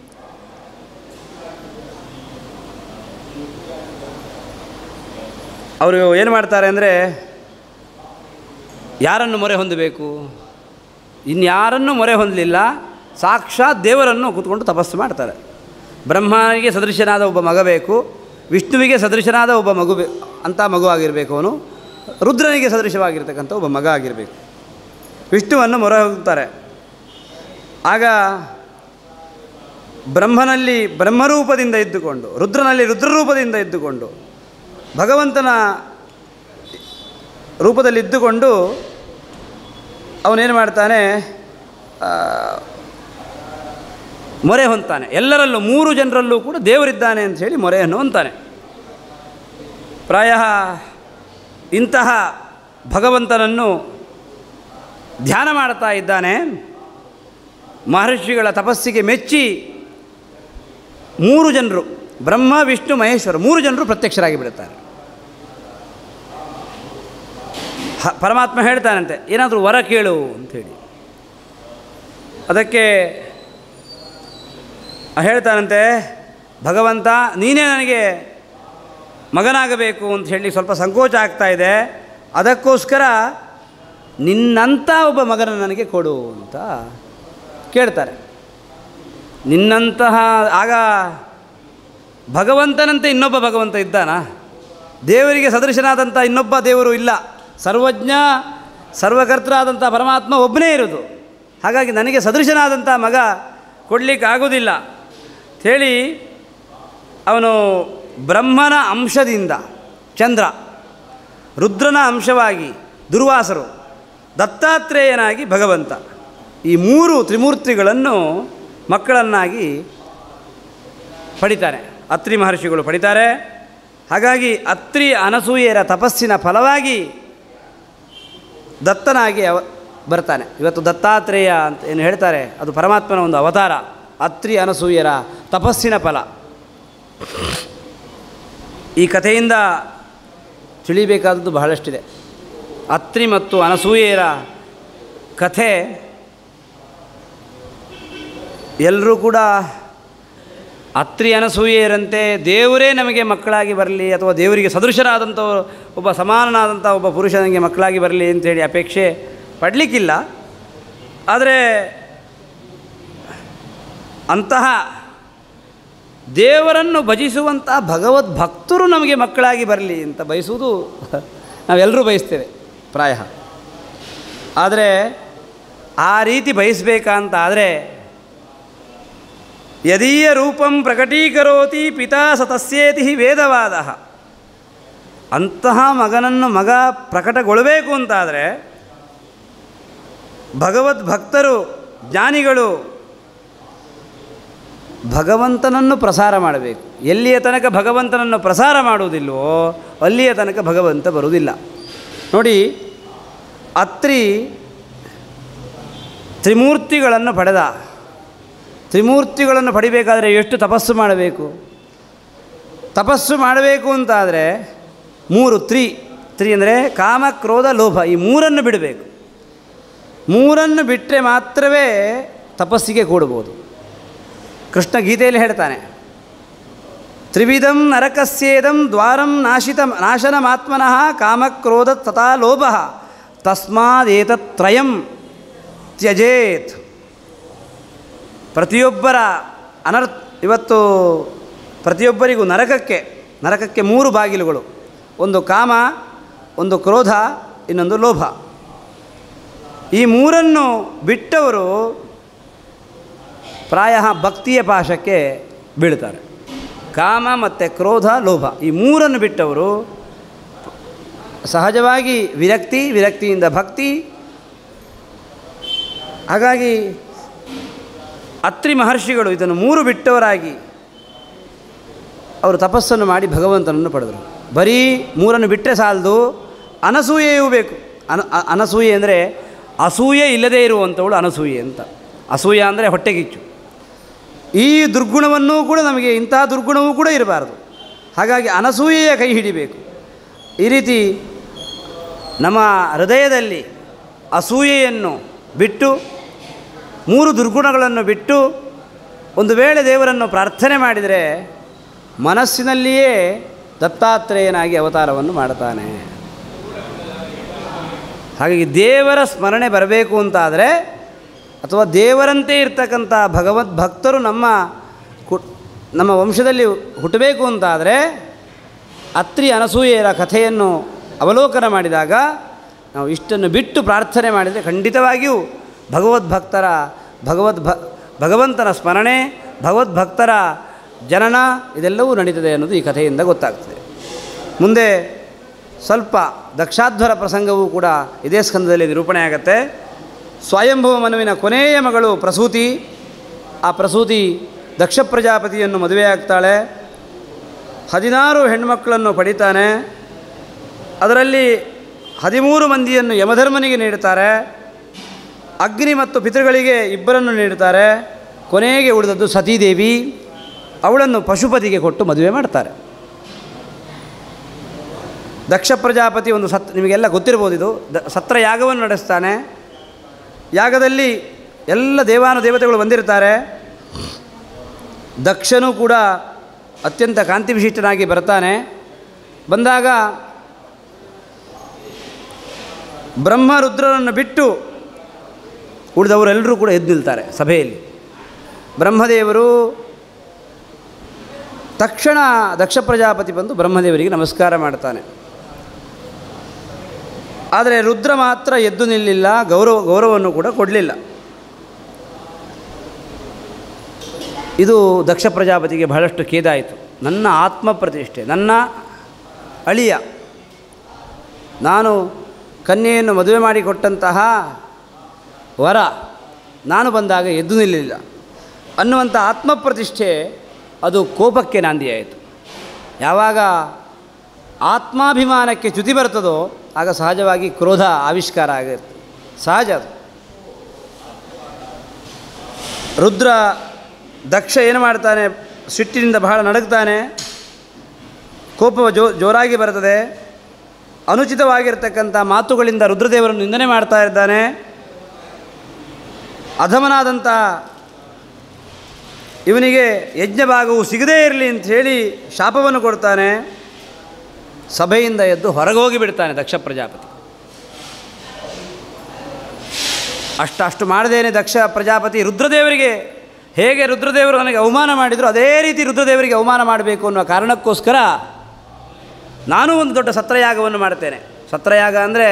ಅವರು ಏನು ಮಾಡ್ತಾರೆ ಅಂದರೆ ಯಾರನ್ನು ಮೊರೆ ಹೊಂದಬೇಕು ಇನ್ಯಾರನ್ನು ಮೊರೆ ಹೊಂದಲಿಲ್ಲ ಸಾಕ್ಷಾತ್ ದೇವರನ್ನು ಕೂತ್ಕೊಂಡು ತಪಸ್ಸು ಮಾಡ್ತಾರೆ ಬ್ರಹ್ಮನಿಗೆ ಸದೃಶನಾದ ಒಬ್ಬ ಮಗ ಬೇಕು ವಿಷ್ಣುವಿಗೆ ಸದೃಶನಾದ ಒಬ್ಬ ಮಗು ಬೇ ಅಂಥ ಮಗು ಆಗಿರಬೇಕು ಅವನು ರುದ್ರನಿಗೆ ಸದೃಶವಾಗಿರ್ತಕ್ಕಂಥ ಒಬ್ಬ ಮಗ ಆಗಿರಬೇಕು ವಿಷ್ಣುವನ್ನು ಮೊರೆ ಹೋಗ್ತಾರೆ ಆಗ ಬ್ರಹ್ಮನಲ್ಲಿ ಬ್ರಹ್ಮರೂಪದಿಂದ ಇದ್ದುಕೊಂಡು ರುದ್ರನಲ್ಲಿ ರುದ್ರರೂಪದಿಂದ ಇದ್ದುಕೊಂಡು ಭಗವಂತನ ರೂಪದಲ್ಲಿ ಇದ್ದುಕೊಂಡು ಅವನೇನು ಮಾಡ್ತಾನೆ ಆ, ಮೊರೆ ಹೊಂತಾನೆ ಎಲ್ಲರಲ್ಲೂ ಮೂರು ಜನರಲ್ಲೂ ಕೂಡ ದೇವರಿದ್ದಾನೆ ಅಂತ ಹೇಳಿ ಮೊರೆಯನ್ನು ಹೊಂತಾನೆ ಪ್ರಾಯ ಇಂತಹ ಭಗವಂತನನ್ನು ಧ್ಯಾನ ಮಾಡ್ತಾ ಇದ್ದಾನೆ ಮಹರ್ಷಿಗಳ ತಪಸ್ಸಿಗೆ ಮೆಚ್ಚಿ ಮೂರು ಜನರು ಬ್ರಹ್ಮ ವಿಷ್ಣು ಮಹೇಶ್ವರ ಮೂರು ಜನರು ಪ್ರತ್ಯಕ್ಷರಾಗಿ ಬಿಡುತ್ತಾರೆ ಹ- ಪರಮಾತ್ಮ ಹೇಳ್ತಾನಂತೆ ಏನಾದರೂ ವರ ಕೇಳು ಅಂಥೇಳಿ ಅದಕ್ಕೆ ಹೇಳ್ತಾನಂತೆ ಭಗವಂತ ನೀನೇ ನನಗೆ ಮಗನಾಗಬೇಕು ಅಂತ ಹೇಳಿ ಸ್ವಲ್ಪ ಸಂಕೋಚ ಆಗ್ತಾ ಇದೆ ಅದಕ್ಕೋಸ್ಕರ ನಿನ್ನಂಥ ಒಬ್ಬ ಮಗನ ನನಗೆ ಕೊಡು ಅಂತ ಕೇಳ್ತಾರೆ ನಿನ್ನಂತಹ ಆಗ ಭಗವಂತನಂತೆ ಇನ್ನೊಬ್ಬ ಭಗವಂತ ಇದ್ದಾನಾ ದೇವರಿಗೆ ಸದೃಶನಾದಂಥ ಇನ್ನೊಬ್ಬ ದೇವರು ಇಲ್ಲ ಸರ್ವಜ್ಞ ಸರ್ವಕರ್ತರಾದಂಥ ಪರಮಾತ್ಮ ಒಬ್ಬನೇ ಇರೋದು ಹಾಗಾಗಿ ನನಗೆ ಸದೃಶನಾದಂಥ ಮಗ ಕೊಡಲಿಕ್ಕೆ ಆಗೋದಿಲ್ಲ ಹೇಳಿ ಅವನು ಬ್ರಹ್ಮನ ಅಂಶದಿಂದ ಚಂದ್ರ ರುದ್ರನ ಅಂಶವಾಗಿ ದುರ್ವಾಸರು ದತ್ತಾತ್ರೇಯನಾಗಿ ಭಗವಂತ ಈ ಮೂರು ತ್ರಿಮೂರ್ತಿಗಳನ್ನು ಮಕ್ಕಳನ್ನಾಗಿ ಪಡಿತಾರೆ ಅತ್ರಿ ಮಹರ್ಷಿಗಳು ಪಡಿತಾರೆ ಹಾಗಾಗಿ ಅತ್ರಿ ಅನಸೂಯೆಯರ ತಪಸ್ಸಿನ ಫಲವಾಗಿ ದತ್ತನಾಗಿ ಅವ ಬರ್ತಾನೆ ಇವತ್ತು ದತ್ತಾತ್ರೇಯ ಅಂತ ಏನು ಹೇಳ್ತಾರೆ ಅದು ಪರಮಾತ್ಮನ ಒಂದು ಅವತಾರ ಅತ್ರಿ ಅನಸೂಯರ ತಪಸ್ಸಿನ ಫಲ ಈ ಕಥೆಯಿಂದ ತಿಳಿಬೇಕಾದದ್ದು ಬಹಳಷ್ಟಿದೆ ಅತ್ರಿ ಮತ್ತು ಅನಸೂಯೆಯರ ಕಥೆ ಎಲ್ಲರೂ ಕೂಡ ಅತ್ರಿ ಅನಸೂಯೆಯರಂತೆ ದೇವರೇ ನಮಗೆ ಮಕ್ಕಳಾಗಿ ಬರಲಿ ಅಥವಾ ದೇವರಿಗೆ ಸದೃಶರಾದಂಥ ಒಬ್ಬ ಸಮಾನನಾದಂಥ ಒಬ್ಬ ಪುರುಷನಿಗೆ ಮಕ್ಕಳಾಗಿ ಬರಲಿ ಅಂತೇಳಿ ಅಪೇಕ್ಷೆ ಪಡಲಿಕ್ಕಿಲ್ಲ ಆದರೆ ಅಂತಹ ದೇವರನ್ನು ಭಜಿಸುವಂಥ ಭಗವದ್ ಭಕ್ತರು ನಮಗೆ ಮಕ್ಕಳಾಗಿ ಬರಲಿ ಅಂತ ಬಯಸುವುದು ನಾವೆಲ್ಲರೂ ಬಯಸ್ತೇವೆ ಪ್ರಾಯ ಆದರೆ ಆ ರೀತಿ ಬಯಸಬೇಕಂತ ಆದರೆ ಯದೀಯ ರೂಪಂ ಪ್ರಕಟೀಕರೋತಿ ಪಿತಾ ಸತಸ್ಯೇತಿ ವೇದವಾದ ಅಂತಹ ಮಗನನ್ನು ಮಗ ಪ್ರಕಟಗೊಳ್ಳಬೇಕು ಅಂತಾದರೆ ಭಗವದ್ ಭಕ್ತರು ಜ್ಞಾನಿಗಳು ಭಗವಂತನನ್ನು ಪ್ರಸಾರ ಮಾಡಬೇಕು ಎಲ್ಲಿಯ ತನಕ ಭಗವಂತನನ್ನು ಪ್ರಸಾರ ಮಾಡುವುದಿಲ್ವೋ ಅಲ್ಲಿಯ ತನಕ ಭಗವಂತ ಬರುವುದಿಲ್ಲ ನೋಡಿ ಅತ್ರಿ ತ್ರಿಮೂರ್ತಿಗಳನ್ನು ಪಡೆದ ತ್ರಿಮೂರ್ತಿಗಳನ್ನು ಪಡಿಬೇಕಾದರೆ ಎಷ್ಟು ತಪಸ್ಸು ಮಾಡಬೇಕು ತಪಸ್ಸು ಮಾಡಬೇಕು ಅಂತಾದರೆ ಮೂರು ತ್ರಿ ತ್ರಿ ಅಂದರೆ ಕಾಮ ಕ್ರೋಧ ಲೋಭ ಈ ಮೂರನ್ನು ಬಿಡಬೇಕು ಮೂರನ್ನು ಬಿಟ್ಟರೆ ಮಾತ್ರವೇ ತಪಸ್ಸಿಗೆ ಕೂಡಬಹುದು ಕೃಷ್ಣ ಗೀತೆಯಲ್ಲಿ ಹೇಳ್ತಾನೆ ತ್ರಿವಿಧಂ ನರಕಸ್ಯೇದಂ ದ್ವಾರಂ ನಾಶಿತ ನಾಶನಮಾತ್ಮನಃ ಕಾಮಕ್ರೋಧ ತಥಾ ಲೋಭ ತಸ್ಮಾದೇತತ್ರಯಂ ತ್ಯಜೇತ್ ಪ್ರತಿಯೊಬ್ಬರ ಅನರ್ಥ ಇವತ್ತು ಪ್ರತಿಯೊಬ್ಬರಿಗೂ ನರಕಕ್ಕೆ ನರಕಕ್ಕೆ ಮೂರು ಬಾಗಿಲುಗಳು ಒಂದು ಕಾಮ ಒಂದು ಕ್ರೋಧ ಇನ್ನೊಂದು ಲೋಭ ಈ ಮೂರನ್ನು ಬಿಟ್ಟವರು ಪ್ರಾಯ ಭಕ್ತಿಯ ಪಾಶಕ್ಕೆ ಬೀಳ್ತಾರೆ ಕಾಮ ಮತ್ತು ಕ್ರೋಧ ಲೋಭ ಈ ಮೂರನ್ನು ಬಿಟ್ಟವರು ಸಹಜವಾಗಿ ವಿರಕ್ತಿ ವಿರಕ್ತಿಯಿಂದ ಭಕ್ತಿ ಹಾಗಾಗಿ ಅತ್ರಿ ಮಹರ್ಷಿಗಳು ಇದನ್ನು ಮೂರು ಬಿಟ್ಟವರಾಗಿ ಅವರು ತಪಸ್ಸನ್ನು ಮಾಡಿ ಭಗವಂತನನ್ನು ಪಡೆದರು ಬರೀ ಮೂರನ್ನು ಬಿಟ್ಟರೆ ಸಾಲದು ಅನಸೂಯೆಯೂ ಬೇಕು ಅನ ಅ- ಅನಸೂಯೆ ಅಂದರೆ ಅಸೂಯೆ ಇಲ್ಲದೇ ಇರುವಂಥವಳು ಅನಸೂಯೆ ಅಂತ ಅಸೂಯ ಅಂದರೆ ಹೊಟ್ಟೆಗಿಚ್ಚು ಈ ದುರ್ಗುಣವನ್ನೂ ಕೂಡ ನಮಗೆ ಇಂತಹ ದುರ್ಗುಣವೂ ಕೂಡ ಇರಬಾರ್ದು ಹಾಗಾಗಿ ಅನಸೂಯೆಯ ಕೈ ಹಿಡಿಬೇಕು ಈ ರೀತಿ ನಮ್ಮ ಹೃದಯದಲ್ಲಿ ಅಸೂಯೆಯನ್ನು ಬಿಟ್ಟು ಮೂರು ದುರ್ಗುಣಗಳನ್ನು ಬಿಟ್ಟು ಒಂದು ವೇಳೆ ದೇವರನ್ನು ಪ್ರಾರ್ಥನೆ ಮಾಡಿದರೆ ಮನಸ್ಸಿನಲ್ಲಿಯೇ ದತ್ತಾತ್ರೇಯನಾಗಿ ಅವತಾರವನ್ನು ಮಾಡ್ತಾನೆ ಹಾಗಾಗಿ ದೇವರ ಸ್ಮರಣೆ ಬರಬೇಕು ಅಂತಾದರೆ ಅಥವಾ ದೇವರಂತೆ ಇರ್ತಕ್ಕಂಥ ಭಗವದ್ ಭಕ್ತರು ನಮ್ಮ ಕು ನಮ್ಮ ವಂಶದಲ್ಲಿ ಹುಟ್ಟಬೇಕು ಅಂತಾದರೆ ಅತ್ರಿ ಅನಸೂಯೆಯರ ಕಥೆಯನ್ನು ಅವಲೋಕನ ಮಾಡಿದಾಗ ನಾವು ಇಷ್ಟನ್ನು ಬಿಟ್ಟು ಪ್ರಾರ್ಥನೆ ಮಾಡಿದರೆ ಖಂಡಿತವಾಗಿಯೂ ಭಗವದ್ಭಕ್ತರ ಭಗವದ್ ಭ ಭಗವಂತನ ಸ್ಮರಣೆ ಭಗವದ್ಭಕ್ತರ ಜನನ ಇದೆಲ್ಲವೂ ನಡೀತದೆ ಅನ್ನೋದು ಈ ಕಥೆಯಿಂದ ಗೊತ್ತಾಗ್ತದೆ ಮುಂದೆ ಸ್ವಲ್ಪ ದಕ್ಷಾಧ್ವರ ಪ್ರಸಂಗವೂ ಕೂಡ ಇದೇ ಸ್ಕಂದದಲ್ಲಿ ನಿರೂಪಣೆ ಆಗುತ್ತೆ ಸ್ವಯಂಭವ ಮನುವಿನ ಕೊನೆಯ ಮಗಳು ಪ್ರಸೂತಿ ಆ ಪ್ರಸೂತಿ ದಕ್ಷ ಪ್ರಜಾಪತಿಯನ್ನು ಮದುವೆಯಾಗ್ತಾಳೆ ಹದಿನಾರು ಹೆಣ್ಮಕ್ಕಳನ್ನು ಪಡಿತಾನೆ ಅದರಲ್ಲಿ ಹದಿಮೂರು ಮಂದಿಯನ್ನು ಯಮಧರ್ಮನಿಗೆ ನೀಡುತ್ತಾರೆ ಅಗ್ನಿ ಮತ್ತು ಪಿತೃಗಳಿಗೆ ಇಬ್ಬರನ್ನು ನೀಡುತ್ತಾರೆ ಕೊನೆಗೆ ಉಳಿದದ್ದು ಸತೀದೇವಿ ಅವಳನ್ನು ಪಶುಪತಿಗೆ ಕೊಟ್ಟು ಮದುವೆ ಮಾಡ್ತಾರೆ ದಕ್ಷ ಪ್ರಜಾಪತಿ ಒಂದು ಸತ್ ನಿಮಗೆಲ್ಲ ಗೊತ್ತಿರ್ಬೋದು ಇದು ದ ಸತ್ರ ಯಾಗವನ್ನು ನಡೆಸ್ತಾನೆ ಯಾಗದಲ್ಲಿ ಎಲ್ಲ ದೇವಾನು ದೇವತೆಗಳು ಬಂದಿರ್ತಾರೆ ದಕ್ಷನು ಕೂಡ ಅತ್ಯಂತ ಕಾಂತಿ ವಿಶಿಷ್ಟನಾಗಿ ಬರ್ತಾನೆ ಬಂದಾಗ ಬ್ರಹ್ಮ ರುದ್ರರನ್ನು ಬಿಟ್ಟು ಉಳಿದವರೆಲ್ಲರೂ ಕೂಡ ಎದ್ದು ನಿಲ್ತಾರೆ ಸಭೆಯಲ್ಲಿ ಬ್ರಹ್ಮದೇವರು ತಕ್ಷಣ ದಕ್ಷ ಪ್ರಜಾಪತಿ ಬಂದು ಬ್ರಹ್ಮದೇವರಿಗೆ ನಮಸ್ಕಾರ ಮಾಡ್ತಾನೆ ಆದರೆ ರುದ್ರ ಮಾತ್ರ ಎದ್ದು ನಿಲ್ಲಿಲ್ಲ ಗೌರವ ಗೌರವವನ್ನು ಕೂಡ ಕೊಡಲಿಲ್ಲ ಇದು ದಕ್ಷ ಪ್ರಜಾಪತಿಗೆ ಬಹಳಷ್ಟು ಖೇದಾಯಿತು ನನ್ನ ಆತ್ಮ ಪ್ರತಿಷ್ಠೆ ನನ್ನ ಅಳಿಯ ನಾನು ಕನ್ಯೆಯನ್ನು ಮದುವೆ ಮಾಡಿಕೊಟ್ಟಂತಹ ವರ ನಾನು ಬಂದಾಗ ಎದ್ದು ನಿಲ್ಲಿಲ್ಲ ಅನ್ನುವಂಥ ಆತ್ಮಪ್ರತಿಷ್ಠೆ ಅದು ಕೋಪಕ್ಕೆ ನಾಂದಿಯಾಯಿತು ಯಾವಾಗ ಆತ್ಮಾಭಿಮಾನಕ್ಕೆ ಚ್ಯುತಿ ಬರ್ತದೋ ಆಗ ಸಹಜವಾಗಿ ಕ್ರೋಧ ಆವಿಷ್ಕಾರ ಆಗಿರುತ್ತೆ ಸಹಜ ಅದು ರುದ್ರ ದಕ್ಷ ಏನು ಮಾಡ್ತಾನೆ ಸಿಟ್ಟಿನಿಂದ ಬಹಳ ನಡಗ್ತಾನೆ ಕೋಪ ಜೋ ಜೋರಾಗಿ ಬರ್ತದೆ ಅನುಚಿತವಾಗಿರ್ತಕ್ಕಂಥ ಮಾತುಗಳಿಂದ ರುದ್ರದೇವರನ್ನು ನಿಂದನೆ ಮಾಡ್ತಾ ಇದ್ದಾನೆ ಅಧಮನಾದಂಥ ಇವನಿಗೆ ಯಜ್ಞ ಭಾಗವು ಸಿಗದೇ ಇರಲಿ ಅಂತ ಹೇಳಿ ಶಾಪವನ್ನು ಕೊಡ್ತಾನೆ ಸಭೆಯಿಂದ ಎದ್ದು ಹೊರಗೆ ಹೋಗಿ ಬಿಡ್ತಾನೆ ದಕ್ಷ ಪ್ರಜಾಪತಿ ಅಷ್ಟು ಅಷ್ಟು ಮಾಡದೇನೆ ದಕ್ಷ ಪ್ರಜಾಪತಿ ರುದ್ರದೇವರಿಗೆ ಹೇಗೆ ರುದ್ರದೇವರು ನನಗೆ ಅವಮಾನ ಮಾಡಿದರು ಅದೇ ರೀತಿ ರುದ್ರದೇವರಿಗೆ ಅವಮಾನ ಮಾಡಬೇಕು ಅನ್ನುವ ಕಾರಣಕ್ಕೋಸ್ಕರ ನಾನೂ ಒಂದು ದೊಡ್ಡ ಸತ್ರಯಾಗವನ್ನು ಮಾಡ್ತೇನೆ ಸತ್ರಯಾಗ ಅಂದರೆ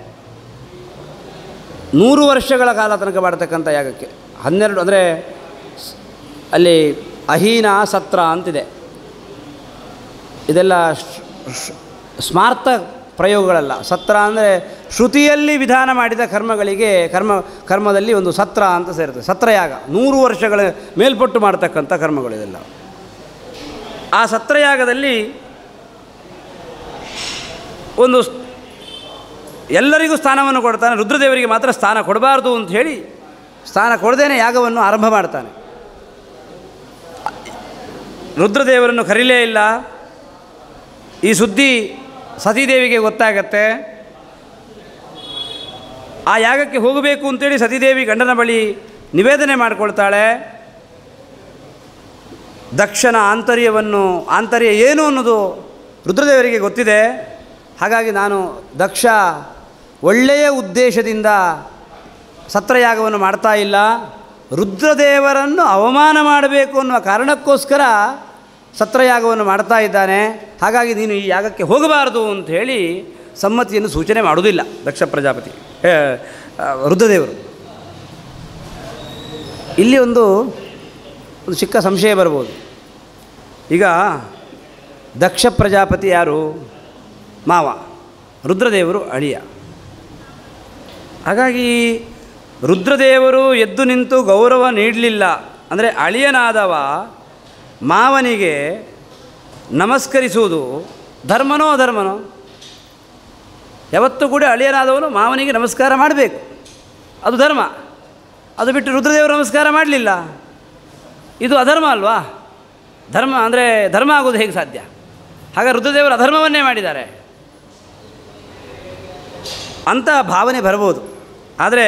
ನೂರು ವರ್ಷಗಳ ಕಾಲ ತನಕ ಮಾಡತಕ್ಕಂಥ ಯಾಗಕ್ಕೆ ಹನ್ನೆರಡು ಅಂದರೆ ಅಲ್ಲಿ ಅಹೀನ ಸತ್ರ ಅಂತಿದೆ ಇದೆಲ್ಲ ಶ್- ಶ್- ಸ್ಮಾರ್ಥ ಪ್ರಯೋಗಗಳಲ್ಲ ಸತ್ರ ಅಂದರೆ ಶ್ರುತಿಯಲ್ಲಿ ವಿಧಾನ ಮಾಡಿದ ಕರ್ಮಗಳಿಗೆ ಕರ್ಮ ಕರ್ಮದಲ್ಲಿ ಒಂದು ಸತ್ರ ಅಂತ ಸೇರುತ್ತೆ ಸತ್ರಯಾಗ ನೂರು ವರ್ಷಗಳ ಮೇಲ್ಪಟ್ಟು ಮಾಡ್ತಕ್ಕಂಥ ಕರ್ಮಗಳು ಇದೆಲ್ಲ ಆ ಸತ್ರಯಾಗದಲ್ಲಿ ಒಂದು ಸ್- ಎಲ್ಲರಿಗೂ ಸ್ಥಾನವನ್ನು ಕೊಡ್ತಾನೆ ರುದ್ರದೇವರಿಗೆ ಮಾತ್ರ ಸ್ಥಾನ ಕೊಡಬಾರ್ದು ಅಂತ ಹೇಳಿ ಸ್ಥಾನ ಕೊಡದೇನೆ ಯಾಗವನ್ನು ಆರಂಭ ಮಾಡ್ತಾನೆ ರುದ್ರದೇವರನ್ನು ಕರೀಲೇ ಇಲ್ಲ ಈ ಸುದ್ದಿ ಸತೀದೇವಿಗೆ ಗೊತ್ತಾಗತ್ತೆ ಆ ಯಾಗಕ್ಕೆ ಹೋಗಬೇಕು ಅಂತೇಳಿ ಸತೀದೇವಿ ಗಂಡನ ಬಳಿ ನಿವೇದನೆ ಮಾಡಿಕೊಳ್ತಾಳೆ ದಕ್ಷನ ಆಂತರ್ಯವನ್ನು ಆಂತರ್ಯ ಏನು ಅನ್ನೋದು ರುದ್ರದೇವರಿಗೆ ಗೊತ್ತಿದೆ ಹಾಗಾಗಿ ನಾನು ದಕ್ಷ ಒಳ್ಳೆಯ ಉದ್ದೇಶದಿಂದ ಸತ್ರಯಾಗವನ್ನು ಮಾಡ್ತಾ ಇಲ್ಲ ರುದ್ರದೇವರನ್ನು ಅವಮಾನ ಮಾಡಬೇಕು ಅನ್ನುವ ಕಾರಣಕ್ಕೋಸ್ಕರ ಸತ್ರಯಾಗವನ್ನು ಮಾಡ್ತಾ ಇದ್ದಾನೆ ಹಾಗಾಗಿ ನೀನು ಈ ಯಾಗಕ್ಕೆ ಹೋಗಬಾರದು ಅಂತ ಹೇಳಿ ಸಮ್ಮತಿಯನ್ನು ಸೂಚನೆ ಮಾಡುವುದಿಲ್ಲ ದಕ್ಷ ಪ್ರಜಾಪತಿ ಏ, ಆ, ರುದ್ರದೇವರು ಇಲ್ಲಿ ಒಂದು ಒಂದು ಚಿಕ್ಕ ಸಂಶಯ ಬರ್ಬೋದು ಈಗ ದಕ್ಷ ಪ್ರಜಾಪತಿ ಯಾರು ಮಾವ ರುದ್ರದೇವರು ಅಳಿಯ ಹಾಗಾಗಿ ರುದ್ರದೇವರು ಎದ್ದು ನಿಂತು ಗೌರವ ನೀಡಲಿಲ್ಲ ಅಂದರೆ ಅಳಿಯನಾದವ ಮಾವನಿಗೆ ನಮಸ್ಕರಿಸುವುದು ಧರ್ಮನೋ ಅಧರ್ಮನೋ ಯಾವತ್ತೂ ಕೂಡ ಅಳಿಯನಾದವನು ಮಾವನಿಗೆ ನಮಸ್ಕಾರ ಮಾಡಬೇಕು ಅದು ಧರ್ಮ ಅದು ಬಿಟ್ಟು ರುದ್ರದೇವರು ನಮಸ್ಕಾರ ಮಾಡಲಿಲ್ಲ ಇದು ಅಧರ್ಮ ಅಲ್ವಾ ಧರ್ಮ ಅಂದರೆ ಧರ್ಮ ಆಗೋದು ಹೇಗೆ ಸಾಧ್ಯ ಹಾಗೆ ರುದ್ರದೇವರು ಅಧರ್ಮವನ್ನೇ ಮಾಡಿದ್ದಾರೆ ಅಂತ ಭಾವನೆ ಬರ್ಬೋದು ಆದರೆ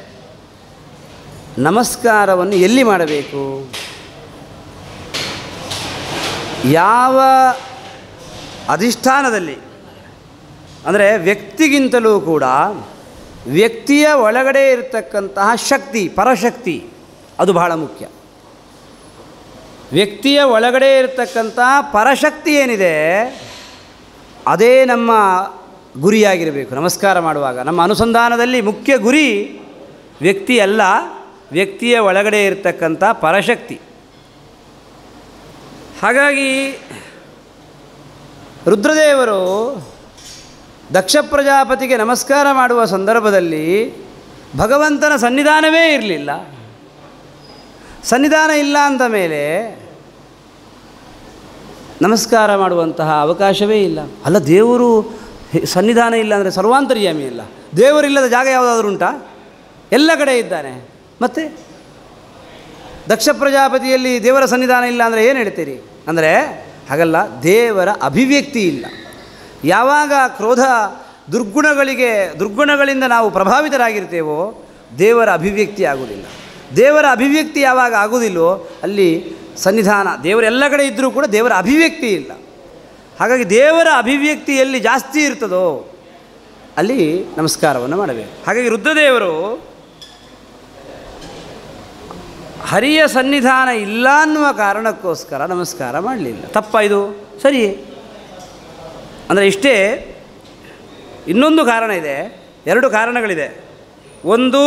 ನಮಸ್ಕಾರವನ್ನು ಎಲ್ಲಿ ಮಾಡಬೇಕು ಯಾವ ಅಧಿಷ್ಠಾನದಲ್ಲಿ ಅಂದರೆ ವ್ಯಕ್ತಿಗಿಂತಲೂ ಕೂಡ ವ್ಯಕ್ತಿಯ ಒಳಗಡೆ ಇರತಕ್ಕಂತಹ ಶಕ್ತಿ ಪರಶಕ್ತಿ ಅದು ಬಹಳ ಮುಖ್ಯ ವ್ಯಕ್ತಿಯ ಒಳಗಡೆ ಇರತಕ್ಕಂಥ ಪರಶಕ್ತಿ ಏನಿದೆ ಅದೇ ನಮ್ಮ ಗುರಿಯಾಗಿರಬೇಕು ನಮಸ್ಕಾರ ಮಾಡುವಾಗ ನಮ್ಮ ಅನುಸಂಧಾನದಲ್ಲಿ ಮುಖ್ಯ ಗುರಿ ವ್ಯಕ್ತಿ ಅಲ್ಲ ವ್ಯಕ್ತಿಯ ಒಳಗಡೆ ಇರತಕ್ಕಂಥ ಪರಶಕ್ತಿ ಹಾಗಾಗಿ ರುದ್ರದೇವರು ದಕ್ಷ ಪ್ರಜಾಪತಿಗೆ ನಮಸ್ಕಾರ ಮಾಡುವ ಸಂದರ್ಭದಲ್ಲಿ ಭಗವಂತನ ಸನ್ನಿಧಾನವೇ ಇರಲಿಲ್ಲ ಸನ್ನಿಧಾನ ಇಲ್ಲ ಅಂದ ಮೇಲೆ ನಮಸ್ಕಾರ ಮಾಡುವಂತಹ ಅವಕಾಶವೇ ಇಲ್ಲ ಅಲ್ಲ ದೇವರು ಹೆ- ಸನ್ನಿಧಾನ ಇಲ್ಲ ಅಂದರೆ ಸರ್ವಾಂತರ್ಯಾಮಿ ಇಲ್ಲ ದೇವರಿಲ್ಲದ ಜಾಗ ಯಾವುದಾದ್ರೂ ಉಂಟಾ ಎಲ್ಲ ಕಡೆ ಇದ್ದಾನೆ ಮತ್ತೆ ದಕ್ಷ ಪ್ರಜಾಪತಿಯಲ್ಲಿ ದೇವರ ಸನ್ನಿಧಾನ ಇಲ್ಲ ಅಂದರೆ ಏನು ಹೇಳ್ತೀರಿ ಅಂದರೆ ಹಾಗಲ್ಲ ದೇವರ ಅಭಿವ್ಯಕ್ತಿ ಇಲ್ಲ ಯಾವಾಗ ಕ್ರೋಧ ದುರ್ಗುಣಗಳಿಗೆ ದುರ್ಗುಣಗಳಿಂದ ನಾವು ಪ್ರಭಾವಿತರಾಗಿರ್ತೇವೋ ದೇವರ ಅಭಿವ್ಯಕ್ತಿ ಆಗುವುದಿಲ್ಲ ದೇವರ ಅಭಿವ್ಯಕ್ತಿ ಯಾವಾಗ ಆಗುವುದಿಲ್ಲವೋ ಅಲ್ಲಿ ಸನ್ನಿಧಾನ ದೇವರ ಎಲ್ಲ ಕಡೆ ಇದ್ದರೂ ಕೂಡ ದೇವರ ಅಭಿವ್ಯಕ್ತಿ ಇಲ್ಲ ಹಾಗಾಗಿ ದೇವರ ಅಭಿವ್ಯಕ್ತಿ ಎಲ್ಲಿ ಜಾಸ್ತಿ ಇರ್ತದೋ ಅಲ್ಲಿ ನಮಸ್ಕಾರವನ್ನು ಮಾಡಬೇಕು ಹಾಗಾಗಿ ರುದ್ರದೇವರು ಹರಿಯ ಸನ್ನಿಧಾನ ಇಲ್ಲ ಅನ್ನುವ ಕಾರಣಕ್ಕೋಸ್ಕರ ನಮಸ್ಕಾರ ಮಾಡಲಿಲ್ಲ ತಪ್ಪ ಇದು ಸರಿ ಅಂದರೆ ಇಷ್ಟೇ ಇನ್ನೊಂದು ಕಾರಣ ಇದೆ ಎರಡು ಕಾರಣಗಳಿದೆ ಒಂದು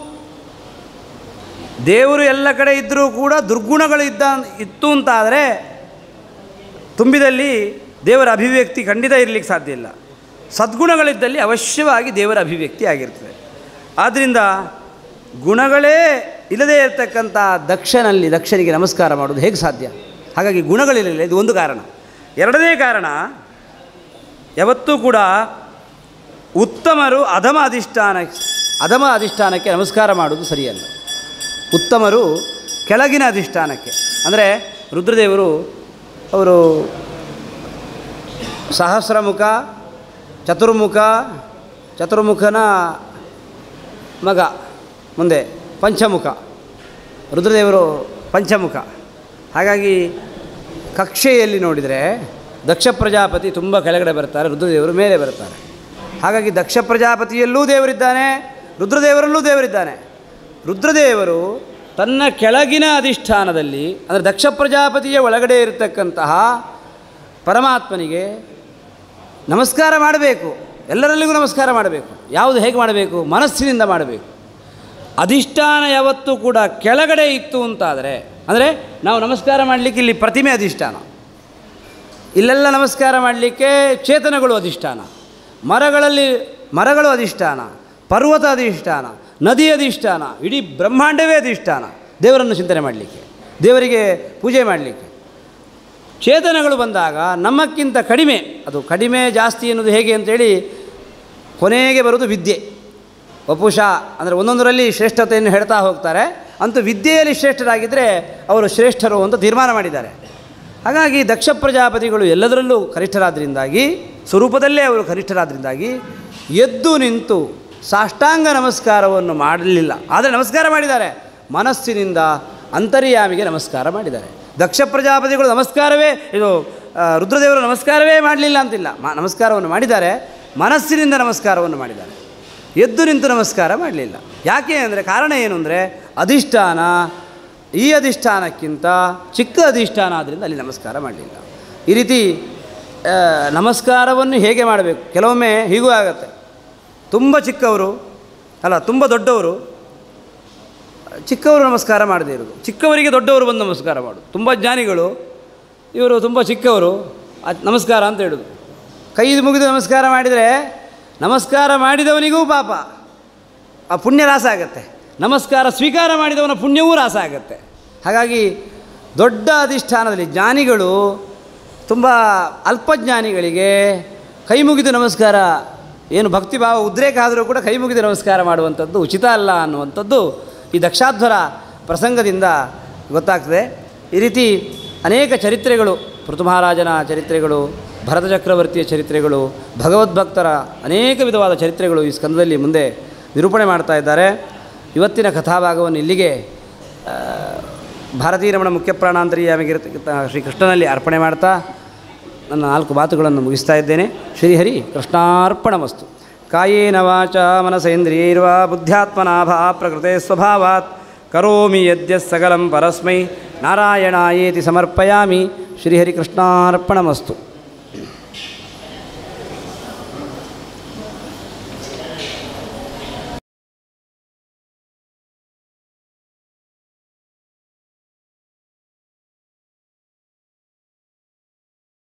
ದೇವರು ಎಲ್ಲ ಕಡೆ ಇದ್ದರೂ ಕೂಡ ದುರ್ಗುಣಗಳು ಇದ್ದ ಇತ್ತು ಅಂತಾದರೆ ತುಂಬಿದಲ್ಲಿ ದೇವರ ಅಭಿವ್ಯಕ್ತಿ ಖಂಡಿತ ಇರಲಿಕ್ಕೆ ಸಾಧ್ಯ ಇಲ್ಲ ಸದ್ಗುಣಗಳಿದ್ದಲ್ಲಿ ಅವಶ್ಯವಾಗಿ ದೇವರ ಅಭಿವ್ಯಕ್ತಿ ಆಗಿರ್ತದೆ ಆದ್ದರಿಂದ ಗುಣಗಳೇ ಇಲ್ಲದೇ ಇರತಕ್ಕಂಥ ದಕ್ಷನಲ್ಲಿ ದಕ್ಷನಿಗೆ ನಮಸ್ಕಾರ ಮಾಡೋದು ಹೇಗೆ ಸಾಧ್ಯ ಹಾಗಾಗಿ ಗುಣಗಳಿರಲಿಲ್ಲ ಇದು ಒಂದು ಕಾರಣ ಎರಡನೇ ಕಾರಣ ಯಾವತ್ತೂ ಕೂಡ ಉತ್ತಮರು ಅಧಮ ಅಧಿಷ್ಠಾನ ಅಧಮ ಅಧಿಷ್ಠಾನಕ್ಕೆ ನಮಸ್ಕಾರ ಮಾಡೋದು ಸರಿಯಲ್ಲ ಉತ್ತಮರು ಕೆಳಗಿನ ಅಧಿಷ್ಠಾನಕ್ಕೆ ಅಂದರೆ ರುದ್ರದೇವರು ಅವರು ಸಹಸ್ರಮುಖ ಚತುರ್ಮುಖ ಚತುರ್ಮುಖನ ಮಗ ಮುಂದೆ ಪಂಚಮುಖ ರುದ್ರದೇವರು ಪಂಚಮುಖ ಹಾಗಾಗಿ ಕಕ್ಷೆಯಲ್ಲಿ ನೋಡಿದರೆ ದಕ್ಷ ಪ್ರಜಾಪತಿ ತುಂಬ ಕೆಳಗಡೆ ಬರ್ತಾರೆ ರುದ್ರದೇವರು ಮೇಲೆ ಬರ್ತಾರೆ ಹಾಗಾಗಿ ದಕ್ಷ ಪ್ರಜಾಪತಿಯಲ್ಲೂ ದೇವರಿದ್ದಾನೆ ರುದ್ರದೇವರಲ್ಲೂ ದೇವರಿದ್ದಾನೆ ರುದ್ರದೇವರು ತನ್ನ ಕೆಳಗಿನ ಅಧಿಷ್ಠಾನದಲ್ಲಿ ಅಂದರೆ ದಕ್ಷ ಪ್ರಜಾಪತಿಯ ಒಳಗಡೆ ಇರತಕ್ಕಂತಹ ಪರಮಾತ್ಮನಿಗೆ ನಮಸ್ಕಾರ ಮಾಡಬೇಕು ಎಲ್ಲರಲ್ಲಿಗೂ ನಮಸ್ಕಾರ ಮಾಡಬೇಕು ಯಾವುದು ಹೇಗೆ ಮಾಡಬೇಕು ಮನಸ್ಸಿನಿಂದ ಮಾಡಬೇಕು ಅಧಿಷ್ಠಾನ ಯಾವತ್ತೂ ಕೂಡ ಕೆಳಗಡೆ ಇತ್ತು ಅಂತಾದರೆ ಅಂದರೆ ನಾವು ನಮಸ್ಕಾರ ಮಾಡಲಿಕ್ಕೆ ಇಲ್ಲಿ ಪ್ರತಿಮೆ ಅಧಿಷ್ಠಾನ ಇಲ್ಲೆಲ್ಲ ನಮಸ್ಕಾರ ಮಾಡಲಿಕ್ಕೆ ಚೇತನಗಳು ಅಧಿಷ್ಠಾನ ಮರಗಳಲ್ಲಿ ಮರಗಳು ಅಧಿಷ್ಠಾನ ಪರ್ವತ ಅಧಿಷ್ಠಾನ ನದಿ ಅಧಿಷ್ಠಾನ ಇಡೀ ಬ್ರಹ್ಮಾಂಡವೇ ಅಧಿಷ್ಠಾನ ದೇವರನ್ನು ಚಿಂತನೆ ಮಾಡಲಿಕ್ಕೆ ದೇವರಿಗೆ ಪೂಜೆ ಮಾಡಲಿಕ್ಕೆ ಚೇತನಗಳು ಬಂದಾಗ ನಮ್ಮಕ್ಕಿಂತ ಕಡಿಮೆ ಅದು ಕಡಿಮೆ ಜಾಸ್ತಿ ಅನ್ನೋದು ಹೇಗೆ ಅಂತೇಳಿ ಕೊನೆಗೆ ಬರೋದು ವಿದ್ಯೆ ವಪುಷ ಅಂದರೆ ಒಂದೊಂದರಲ್ಲಿ ಶ್ರೇಷ್ಠತೆಯನ್ನು ಹೇಳ್ತಾ ಹೋಗ್ತಾರೆ ಅಂತೂ ವಿದ್ಯೆಯಲ್ಲಿ ಶ್ರೇಷ್ಠರಾಗಿದ್ದರೆ ಅವರು ಶ್ರೇಷ್ಠರು ಅಂತ ತೀರ್ಮಾನ ಮಾಡಿದ್ದಾರೆ ಹಾಗಾಗಿ ದಕ್ಷ ಪ್ರಜಾಪತಿಗಳು ಎಲ್ಲದರಲ್ಲೂ ಕನಿಷ್ಠರಾದ್ರಿಂದಾಗಿ ಸ್ವರೂಪದಲ್ಲೇ ಅವರು ಕನಿಷ್ಠರಾದ್ರಿಂದಾಗಿ ಎದ್ದು ನಿಂತು ಸಾಷ್ಟಾಂಗ ನಮಸ್ಕಾರವನ್ನು ಮಾಡಲಿಲ್ಲ ಆದರೆ ನಮಸ್ಕಾರ ಮಾಡಿದ್ದಾರೆ ಮನಸ್ಸಿನಿಂದ ಅಂತರ್ಯಾಮಿಗೆ ನಮಸ್ಕಾರ ಮಾಡಿದ್ದಾರೆ ದಕ್ಷ ಪ್ರಜಾಪತಿಗಳು ನಮಸ್ಕಾರವೇ ಇದು ಆ, ರುದ್ರದೇವರು ನಮಸ್ಕಾರವೇ ಮಾಡಲಿಲ್ಲ ಅಂತಿಲ್ಲ ಮ ನಮಸ್ಕಾರವನ್ನು ಮಾಡಿದ್ದಾರೆ ಮನಸ್ಸಿನಿಂದ ನಮಸ್ಕಾರವನ್ನು ಮಾಡಿದ್ದಾರೆ ಎದ್ದು ನಿಂತು ನಮಸ್ಕಾರ ಮಾಡಲಿಲ್ಲ ಯಾಕೆ ಅಂದರೆ ಕಾರಣ ಏನು ಅಂದರೆ ಅಧಿಷ್ಠಾನ ಈ ಅಧಿಷ್ಠಾನಕ್ಕಿಂತ ಚಿಕ್ಕ ಅಧಿಷ್ಠಾನ ಆದ್ದರಿಂದ ಅಲ್ಲಿ ನಮಸ್ಕಾರ ಮಾಡಲಿಲ್ಲ ಈ ರೀತಿ ಆ, ನಮಸ್ಕಾರವನ್ನು ಹೇಗೆ ಮಾಡಬೇಕು ಕೆಲವೊಮ್ಮೆ ಹೀಗೂ ಆಗುತ್ತೆ ತುಂಬ ಚಿಕ್ಕವರು ಅಲ್ಲ ತುಂಬ ದೊಡ್ಡವರು ಚಿಕ್ಕವರು ನಮಸ್ಕಾರ ಮಾಡದೇ ಇರೋದು ಚಿಕ್ಕವರಿಗೆ ದೊಡ್ಡವರು ಬಂದು ನಮಸ್ಕಾರ ಮಾಡು ತುಂಬ ಜ್ಞಾನಿಗಳು ಇವರು ತುಂಬ ಚಿಕ್ಕವರು ಅದ್ ನಮಸ್ಕಾರ ಅಂತ ಹೇಳೋದು ಕೈ ಮುಗಿದು ನಮಸ್ಕಾರ ಮಾಡಿದರೆ ನಮಸ್ಕಾರ ಮಾಡಿದವನಿಗೂ ಪಾಪ ಆ ಪುಣ್ಯ ರಾಸ ಆಗುತ್ತೆ ನಮಸ್ಕಾರ ಸ್ವೀಕಾರ ಮಾಡಿದವನ ಪುಣ್ಯವೂ ರಾಸ ಆಗುತ್ತೆ ಹಾಗಾಗಿ ದೊಡ್ಡ ಅಧಿಷ್ಠಾನದಲ್ಲಿ ಜ್ಞಾನಿಗಳು ತುಂಬ ಅಲ್ಪಜ್ಞಾನಿಗಳಿಗೆ ಕೈ ಮುಗಿದು ನಮಸ್ಕಾರ ಏನು ಭಕ್ತಿಭಾವ ಉದ್ರೇಕ ಆದರೂ ಕೂಡ ಕೈ ಮುಗಿದು ನಮಸ್ಕಾರ ಮಾಡುವಂಥದ್ದು ಉಚಿತ ಅಲ್ಲ ಅನ್ನುವಂಥದ್ದು ಈ ದಕ್ಷಾಧ್ವರ ಪ್ರಸಂಗದಿಂದ ಗೊತ್ತಾಗ್ತದೆ ಈ ರೀತಿ ಅನೇಕ ಚರಿತ್ರೆಗಳು ಪೃಥುಮಹಾರಾಜನ ಚರಿತ್ರೆಗಳು ಭರತ ಚಕ್ರವರ್ತಿಯ ಚರಿತ್ರೆಗಳು ಭಗವದ್ಭಕ್ತರ ಅನೇಕ ವಿಧವಾದ ಚರಿತ್ರೆಗಳು ಈ ಸ್ಕಂದದಲ್ಲಿ ಮುಂದೆ ನಿರೂಪಣೆ ಮಾಡ್ತಾ ಇದ್ದಾರೆ ಇವತ್ತಿನ ಕಥಾಭಾಗವನ್ನು ಇಲ್ಲಿಗೆ ಆ, ಭಾರತೀಯ ರಮಣ ಮುಖ್ಯ ಪ್ರಾಣಾಂತರಿಯಾಗಿರತಕ್ಕಂಥ ಶ್ರೀ ಕೃಷ್ಣನಲ್ಲಿ ಅರ್ಪಣೆ ಮಾಡ್ತಾ ನನ್ನ ನಾಲ್ಕು ಮಾತುಗಳನ್ನು ಮುಗಿಸ್ತಾ ಇದ್ದೇನೆ ಶ್ರೀಹರಿ ಕೃಷ್ಣಾರ್ಪಣಮಸ್ತು ಕಾಯೇನ ವಾಚ ಮನಸೇಂದ್ರಿಯೈರ್ವಾ ಬುದ್ಧ್ಯಾತ್ಮನಾಭಾ ಪ್ರಕೃತೆ ಸ್ವಭಾವಾತ್ ಕರೋಮಿ ಯದ್ಯ ಸಕಲಂ ಪರಸ್ಮೈ ನಾರಾಯಣಾಯೇತಿ ಸಮರ್ಪಯಾಮಿ ಶ್ರೀಹರಿ ಕೃಷ್ಣಾರ್ಪಣಮಸ್ತು